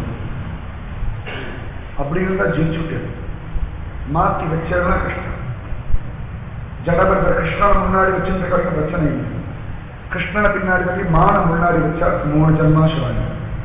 அப்படி இருந்தா ஜெயிச்சுட்டு மாத்தி வச்சதுனா கஷ்டம் ஜடபர கிருஷ்ணனை முன்னாடி வச்சிருந்த வரைக்கும் பிரச்சனை இல்லை கிருஷ்ணனை பின்னாடி வச்சு மானை முன்னாடி வச்சா மூணு ஜன்மா சிவாங்க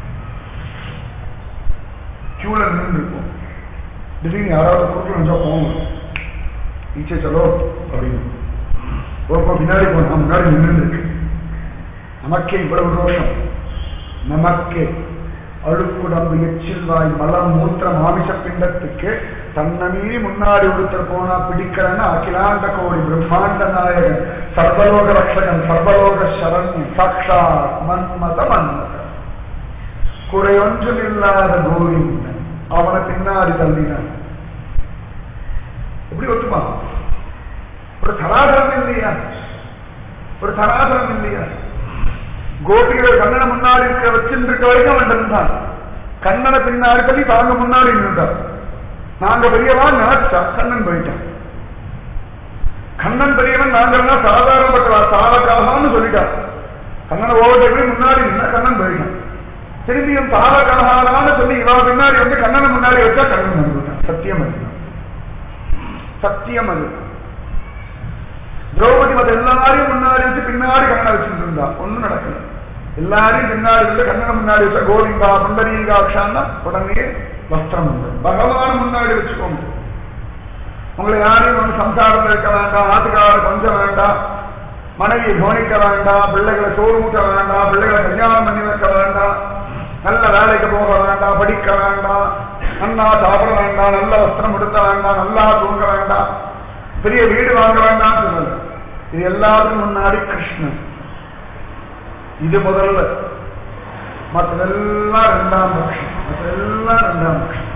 கியூல நின்று இருப்போம் திடீர்னு யாராவது குறுக்கில் வந்தா போவோம் ஈச்சே சலோ அப்படின்னு ஒரு பின்னாடி போனா முன்னாடி நின்று இருக்கு நமக்கே இவ்வளவு ரோஷம் நமக்கே அழுக்குடம்பு எச்சில் வாய் மலம் மூத்திரம் மாமிச பிண்டத்துக்கு தன்னை மீறி முன்னாடி ஒருத்தர் போனா பிடிக்கிறன்னு அகிலாண்ட கோடி பிரம்மாண்ட நாயகன் சர்வலோக ரக்ஷகன் சர்வலோக சரண்யன் சாட்சாத் மன்மத மன்மத குறையொன்றும் இல்லாத கோவிந்தன் அவனை பின்னாடி தள்ளினான் எப்படி ஒத்துமா ஒரு தராதரம் இல்லையா ஒரு தராதரம் இல்லையா கோபிகள் கண்ணனை முன்னாடி இருக்க வச்சிருக்க வரைக்கும் அவன் இருந்தான் கண்ணனை பின்னாடி தள்ளி தாங்க முன்னாடி நின்றான் நாங்க பெரியவா நினைச்சா கண்ணன் போயிட்டான் கண்ணன் பெரியவன் நாங்கள்னா சாதாரணப்பட்டவா சாவகாகான்னு சொல்லிட்டான் கண்ணனை ஓவர்டேக்கு முன்னாடி நின்னா கண்ணன் போயிட்டான் திரும்பியும் சாவகாகான்னு சொல்லி இவா பின்னாடி வந்து கண்ணனை முன்னாடி வச்சா கண்ணன் வந்துட்டான் சத்தியம் அது சத்தியம் அது திரௌபதி மத்த எல்லாரையும் முன்னாடி வச்சு பின்னாடி கண்ணனை வச்சுட்டு இருந்தா ஒண்ணும் நடக்கல எல்லாரையும் பின்னாடி வச்சு கண்ணனை முன்னாடி வச்சா கோவிந்தா புண்டரீகாட்சான்னா உடனே வஸ்திரம் உண்டு பகவான் முன்னாடி வச்சுக்கோங்க உங்களை யாரையும் வந்து சம்சாரத்தில் இருக்க வேண்டாம் ஆத்துக்கார கொஞ்சம் வேண்டாம் மனைவியை கவனிக்க வேண்டாம் பிள்ளைகளை சோறு ஊட்ட வேண்டாம் பிள்ளைகளை கல்யாணம் பண்ணி வைக்க வேண்டாம் நல்ல வேலைக்கு போக வேண்டாம் படிக்க வேண்டாம் நல்லா சாப்பிட வேண்டாம் நல்ல வஸ்திரம் உடுத்த வேண்டாம் நல்லா தூங்க வேண்டாம் பெரிய வீடு வாங்க வேண்டாம் சொல்லல இது எல்லாருக்கும் முன்னாடி கிருஷ்ணன் இது முதல்ல மற்றதெல்லாம் ரெண்டாம் பட்சம் மற்றதெல்லாம் ரெண்டாம் பட்சம்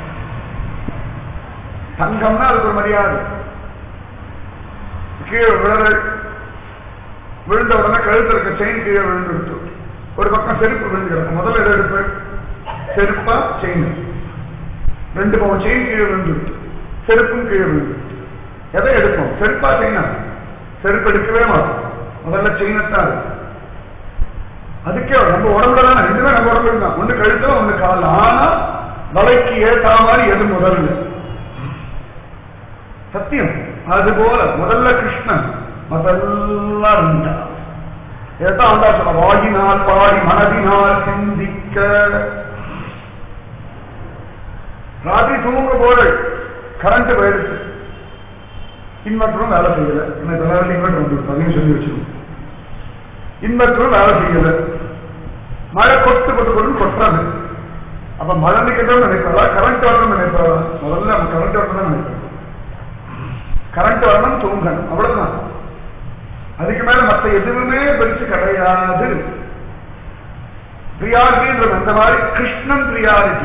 தங்கம்னா அதுக்கு ஒரு மரியாதை கீழே விழுற விழுந்த உடனே கழுத்துல இருக்க செயின் கீழே விழுந்துருச்சு ஒரு பக்கம் செருப்பு விழுந்து கிடக்கும் முதல்ல எதை எடுப்பு செருப்பா செயின் ரெண்டு பக்கம் செயின் கீழே விழுந்துருச்சு செருப்பும் கீழே விழுந்துருச்சு எதை எடுப்போம் செருப்பா செயினா செருப்பு எடுக்கவே மாட்டோம் முதல்ல செயினத்தான் இருக்கு அதுக்கே நம்ம உடம்புல தானே ரெண்டுமே நம்ம உடம்புல தான் ஒண்ணு கழுத்தம் ஒண்ணு கால் ஆனா வலைக்கு ஏத்தா மாதிரி எது முதல்ல சத்தியம் அது போல முதல்ல கிருஷ்ணன் முதல்ல இருந்தா இதைத்தான் வந்தா சொல்ல வாயினால் பாடி மனதினால் சிந்திக்க ராத்திரி தூங்க போற கரண்ட் போயிடுச்சு இன்வெர்டரும் வேலை செய்யல இன்னைக்கு எல்லாரும் இன்வெர்டர் வந்து அதையும் சொல்லி வச்சிருக்கோம் இன்வெர்டரும் வேலை செய்யல மழை கொட்டு கொட்டு கொட்டு கொட்டுறாங்க அப்ப மழை நிக்கட்டும் நினைப்பாளா கரண்ட் வரணும்னு நினைப்பாளா முதல்ல நம்ம கரண்ட் வரணும் தான் நினைப்போம் கரண்ட் வரணும் தூங்கணும் அவ்வளவுதான் அதுக்கு மேல மத்த எதுவுமே பெருசு கிடையாது பிரியாரிட்டின்றது அந்த மாதிரி கிருஷ்ணன் பிரியாரிட்டி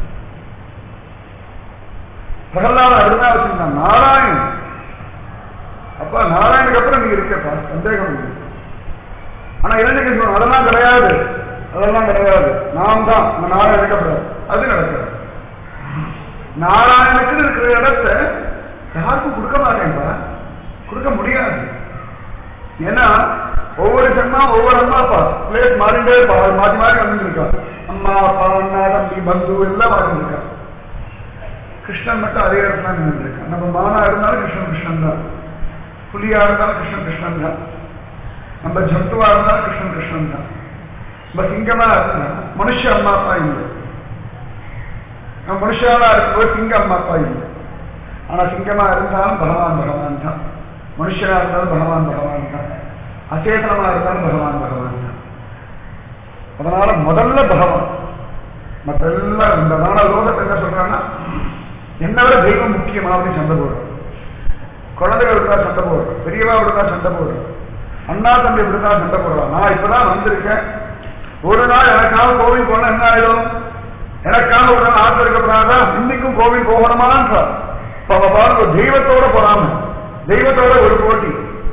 பிரகலாத அப்படிதான் வச்சிருந்தான் நாராயணன் அப்பா நாராயணுக்கு அப்புறம் நீ இருக்கப்பா சந்தேகம் இல்லை ஆனா இளைஞர்கள் சொல்லணும் அதெல்லாம் கிடையாது அதெல்லாம் கிடையாது நாம் தான் இந்த நாராயணுக்கு அப்புறம் அது நடக்காது நாராயணுக்கு இருக்கிற இடத்த யாருக்கும் கொடுக்க மாட்டேன்பா கொடுக்க முடியாது ஏன்னா ஒவ்வொரு ஜென்மா ஒவ்வொரு அம்மா அப்பா பிளேஸ் மாறிட்டே இருப்பா அவர் மாற்றி மாறி வந்துட்டு இருக்கா அம்மா அப்பா அண்ணா தம்பி பந்து எல்லாம் மாறிட்டு இருக்கா கிருஷ்ணன் மட்டும் அதே இடத்துல நின்று இருக்கான் நம்ம மானா இருந்தாலும் கிருஷ்ணன் கிருஷ்ணன் தான் புலியா இருந்தாலும் கிருஷ்ணன் கிருஷ்ணன் தான் நம்ம ஜந்துவா இருந்தாலும் கிருஷ்ணன் கிருஷ்ணன் தான் நம்ம சிங்கமா இருந்தா மனுஷ அம்மா அப்பா இல்லை நம்ம மனுஷாவா இருக்கும்போது சிங்க அம்மா அப்பா இல்லை ஆனா சிங்கமா இருந்தாலும் பகவான் பகவான் தான் மனுஷனா இருந்தாலும் பகவான் பகவான் அச்சேதனமா இருந்தாலும் பகவான் பகவான் தான் அதனால முதல்ல பகவான் மற்றெல்லாம் இந்த நாள லோகத்தை என்ன சொல்றாங்கன்னா என்ன விட தெய்வம் முக்கியமா அப்படின்னு சண்டை போடுறோம் குழந்தைகள் விடுதா சண்டை போடுறோம் பெரியவா விடுதா சண்டை போடுறோம் அண்ணா தம்பி விடுதா சண்டை போடுறான் நான் இப்பதான் வந்திருக்கேன் ஒரு நாள் எனக்காக கோவில் போனா என்ன ஆயிடும் எனக்காக ஒரு நாள் ஆற்று இருக்கப்படாதா இன்னைக்கும் கோவில் போகணுமான்றார் இப்ப அவ பாருங்க தெய்வத்தோட போறாம தெய்வத்தோட ஒரு போட்டி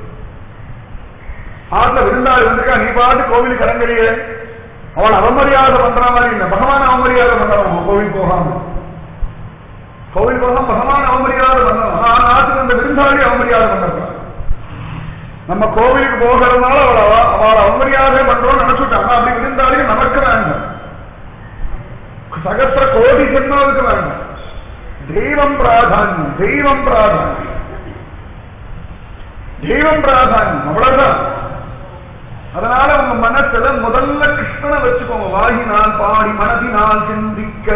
ஆத்துல விருந்தாளி வந்திருக்கா நீ பாட்டு கோவிலுக்கு இறங்குறியே அவள் அவமரியாதை பண்ற மாதிரி இல்லை பகவான் அவமரியாதை பண்றான் கோவில் போகாம கோவில் போகாம பகவான் அவமரியாதை பண்ணலாம் ஆனா ஆத்துக்கு அந்த விருந்தாளி அவமரியாதை பண்ணலாம் நம்ம கோவிலுக்கு போகிறதுனால அவளை அவ- அவளை அவமரியாதை பண்றோம்னு நினைச்சுட்டாங்க அப்படி விருந்தாளி நமக்கு வேண்டாம் சகசிர கோடி ஜென்மாவுக்கு வேண்டாம் தெய்வம் பிராதான்யம் தெய்வம் பிராதான்யம் தெய்வம் பிராதான்யம் அவ்வளவுதான் அதனால உங்க மனசுல முதல்ல கிருஷ்ணனை வச்சுக்கோங்க வாகினால் பாடி மனதினால் சிந்திக்க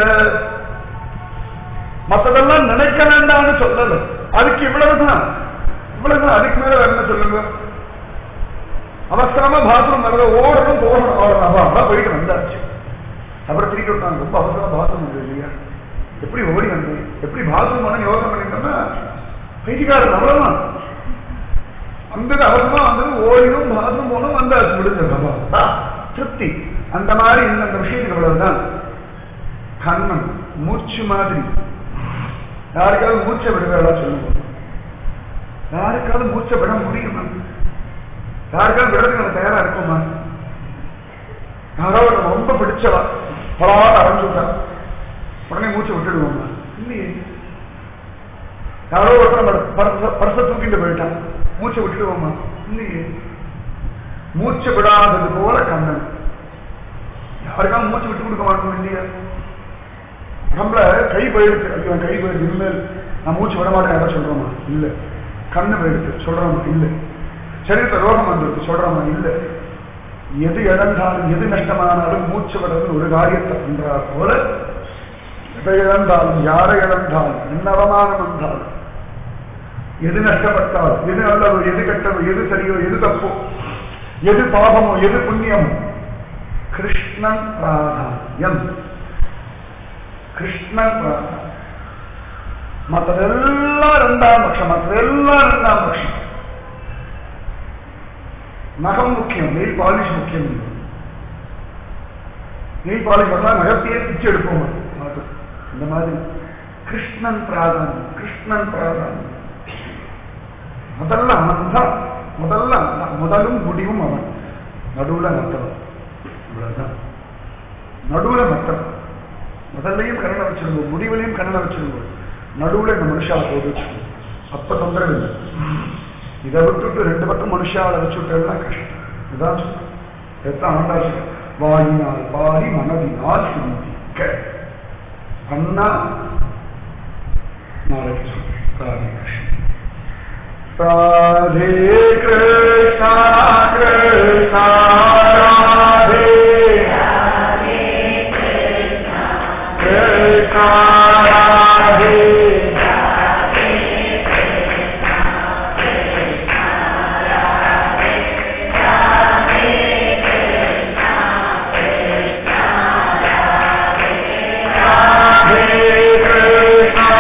மத்ததெல்லாம் நினைக்க வேண்டாம்னு சொல்லல அதுக்கு இவ்வளவுதான் இவ்வளவுதான் அதுக்கு மேல வேற என்ன சொல்லுங்க அவசரமா பாத்ரூம் வரத ஓடணும் போகணும் அவ்வளவுதான் அதான் போயிட்டு வந்தாச்சு அப்புறம் திருப்பி விட்டாங்க ரொம்ப அவசரமா பாத்ரூம் வருது இல்லையா எப்படி ஓடி வந்தேன் எப்படி பாத்ரூம் பண்ண யோசனை பண்ணிட்டோம்னா பைத்தியக்காரன் அவ்வளவுதான் வந்தது அவசரமா வந்தது ஓடிடும் பாத்ரூம் போகணும் வந்தாச்சு முடிஞ்சது பாபா திருப்தி அந்த மாதிரி இந்த அந்த விஷயத்துக்கு அவ்வளவுதான் கண்ணன் மூச்சு மாதிரி யாருக்காவது மூச்சை விடுவேடா சொல்லுங்க யாருக்காவது மூச்சை விட முடியுமா யாருக்காவது விடுறதுக்கு நம்ம தயாரா இருக்குமா யாரோ ஒரு ரொம்ப பிடிச்சவா பரவாயில்ல அரைஞ்சுட்டா உடனே மூச்சை விட்டுடுவோமா இல்லையே யாரோ ஒருத்தர் பரச தூக்கிட்டு போயிட்டான் மூச்சை விட்டுடுவோமா இல்லையே மூச்சை விடாதது போல கண்ணன் யாருக்காவது மூச்சு விட்டு கொடுக்க மாட்டோம் இல்லையா நம்மள கை போயிடுச்சு ஐயோ என் கை போயிடுச்சு இனிமேல் நான் மூச்சு விட மாட்டேன் யாரும் சொல்றோமா இல்ல கண்ணு போயிடுச்சு சொல்றோமா இல்ல சரீரத்துல ரோகம் வந்துருக்கு சொல்றோமா இல்ல எது இழந்தாலும் எது நஷ்டமானாலும் மூச்சு விடுறது ஒரு காரியத்தை பண்றார் போல எதை இழந்தாலும் யாரை இழந்தாலும் என்ன அவமானம் வந்தாலும் எது நஷ்டப்பட்டாலும் எது நல்லதோ எது கெட்டதோ எது சரியோ எது தப்போ எது பாபமோ எது புண்ணியமோ கிருஷ்ணன் பிராதான்யம் கிருஷ்ணன் பிராதான்யம் மற்றதெல்லாம் ரெண்டாம் பட்சம் மற்றதெல்லாம் ரெண்டாம் பட்சம் நகம் முக்கியம் நெய் பாலிஷ் முக்கியம் இல்லை. நெய் பாலிஷ் பண்ணா நகத்தையே பிச்சு எடுப்போம் அது. இந்த மாதிரி கிருஷ்ணன் பிராதான்யம் கிருஷ்ணன் பிராதான்யம் முதல்ல அவன் தான் முதல்ல அவன் தான். முதலும் முடிவும் அவன் நடுவுல மத்தவன் இவ்வளவுதான் நடுவுல மத்தவன் முதல்லையும் கண்ணனை வச்சிருந்தோம் முடிவுலையும் கண்ணனை வச்சிருந்தோம் நடுவுல இந்த மனுஷாவை போட்டு வச்சிருந்தோம் அப்ப தொந்தரவு இல்லை இதை விட்டுட்டு ரெண்டு பக்கம் மனுஷாவை வச்சுட்டா கஷ்டம் இதான் சொல்றேன் எத்தான் ஆண்டாச்சு வாயினால் பாடி மனதினால் சிந்திக்க அண்ணா நாளைக்கு சொல்றேன் ராதே கிருஷ்ணா ராதே கிருஷ்ணா ராதே கிருஷ்ணா ராதே ராதே கிருஷ்ணா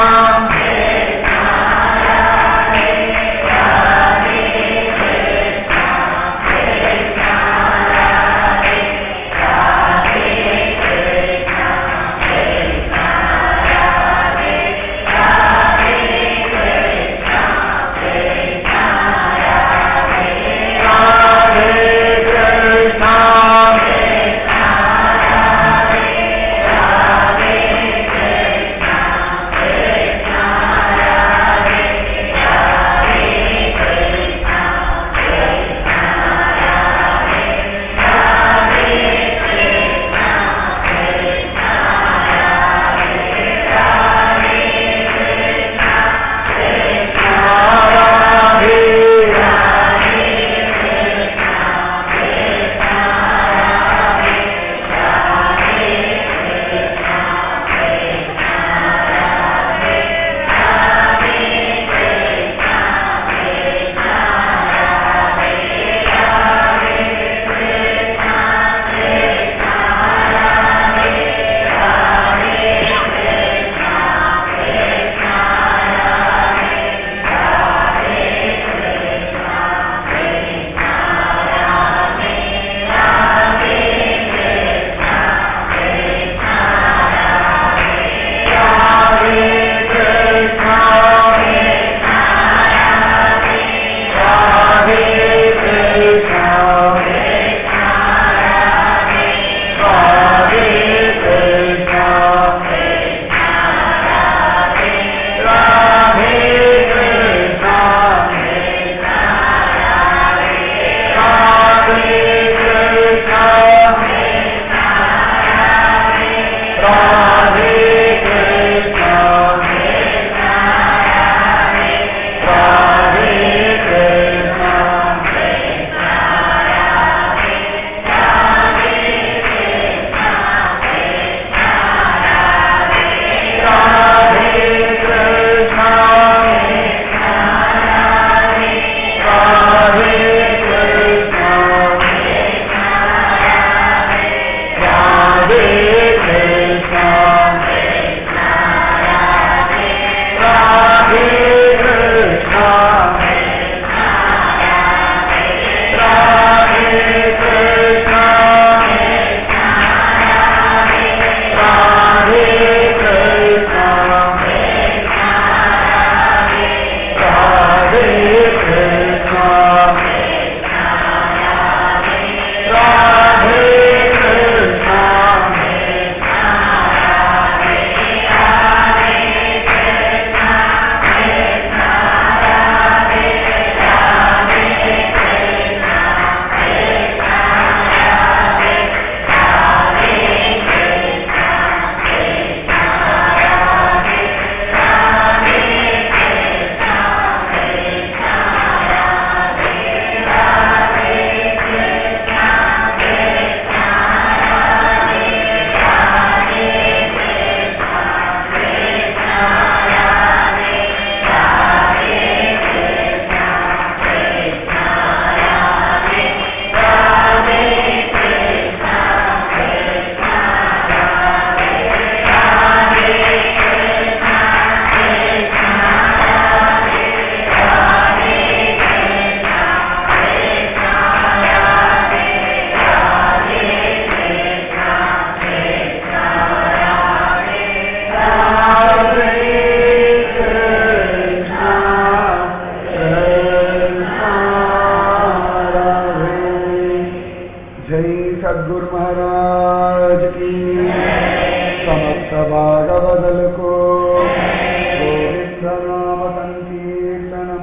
सद्गुरु महाराज की समस्त भागवदल को गोविंद नाम संकीर्तनम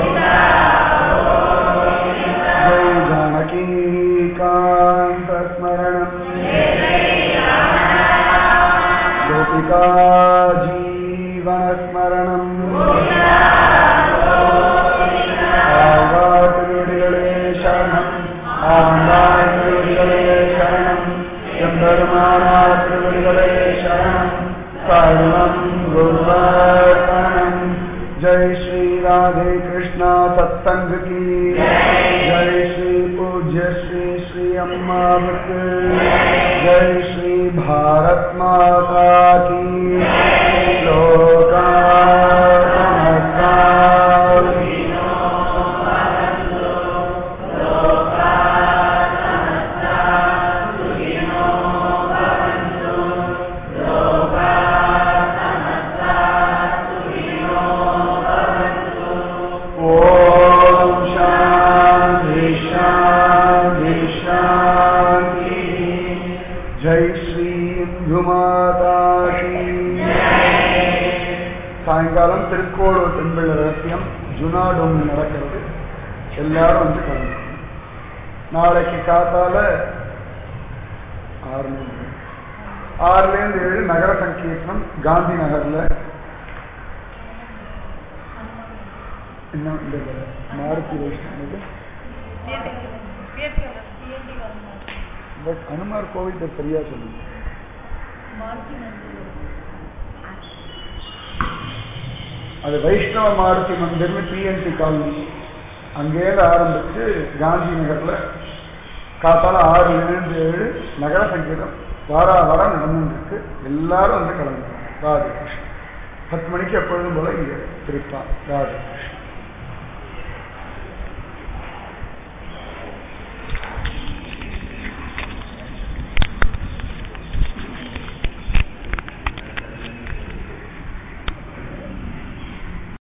जय जानकी कांत स्मरणम गोपिका जीवन स्मरणम ஆழ்வார்த்திருடிகளே சரணம் ஆண்டாள் திருடிகளே சரணம் எம்பெருமானார் திருடிகளே சரணம் சரணம் குருவார்ப்பணம் ஜெய் ஸ்ரீ ராதே கிருஷ்ணா சத்சங்க की जय श्री पूज्य श्री श्री अम्मावत जय श्री भारत माता की लोका समस्ता ॐ शान्ति शान्ति शान्ति जय श्री இந்துமாதா சாயங்காலம் திருக்கோளூர் தென்பிள்ளை ரகசியம் ஜுனா டோமில் நடக்கிறது எல்லாரும் வந்து கலந்து நாளைக்கு காத்தால ஆறு மணி. ஆறுலேருந்து ஏழு நகர சங்கீர்த்தனம் காந்தி நகர்ல இன்னும் இந்த மாருதி வைஷ்ணவனுக்கு பட் அனுமார் கோவில் பத்தி சரியா சொல்லுங்க அது வைஷ்ணவ மாருதி மந்திர்னு பிஎன்டி காலனி அங்கேருந்து ஆரம்பிச்சு காந்தி நகர்ல காத்தால ஆறு ஏழு ஏழு நகர சங்கீதம் வாரா வாரம் நடந்துருக்கு எல்லாரும் வந்து கலந்துருக்காங்க ராதே கிருஷ்ணன் பத்து மணிக்கு எப்பொழுதும் போல இங்க திருப்பான் ராதே கிருஷ்ணன்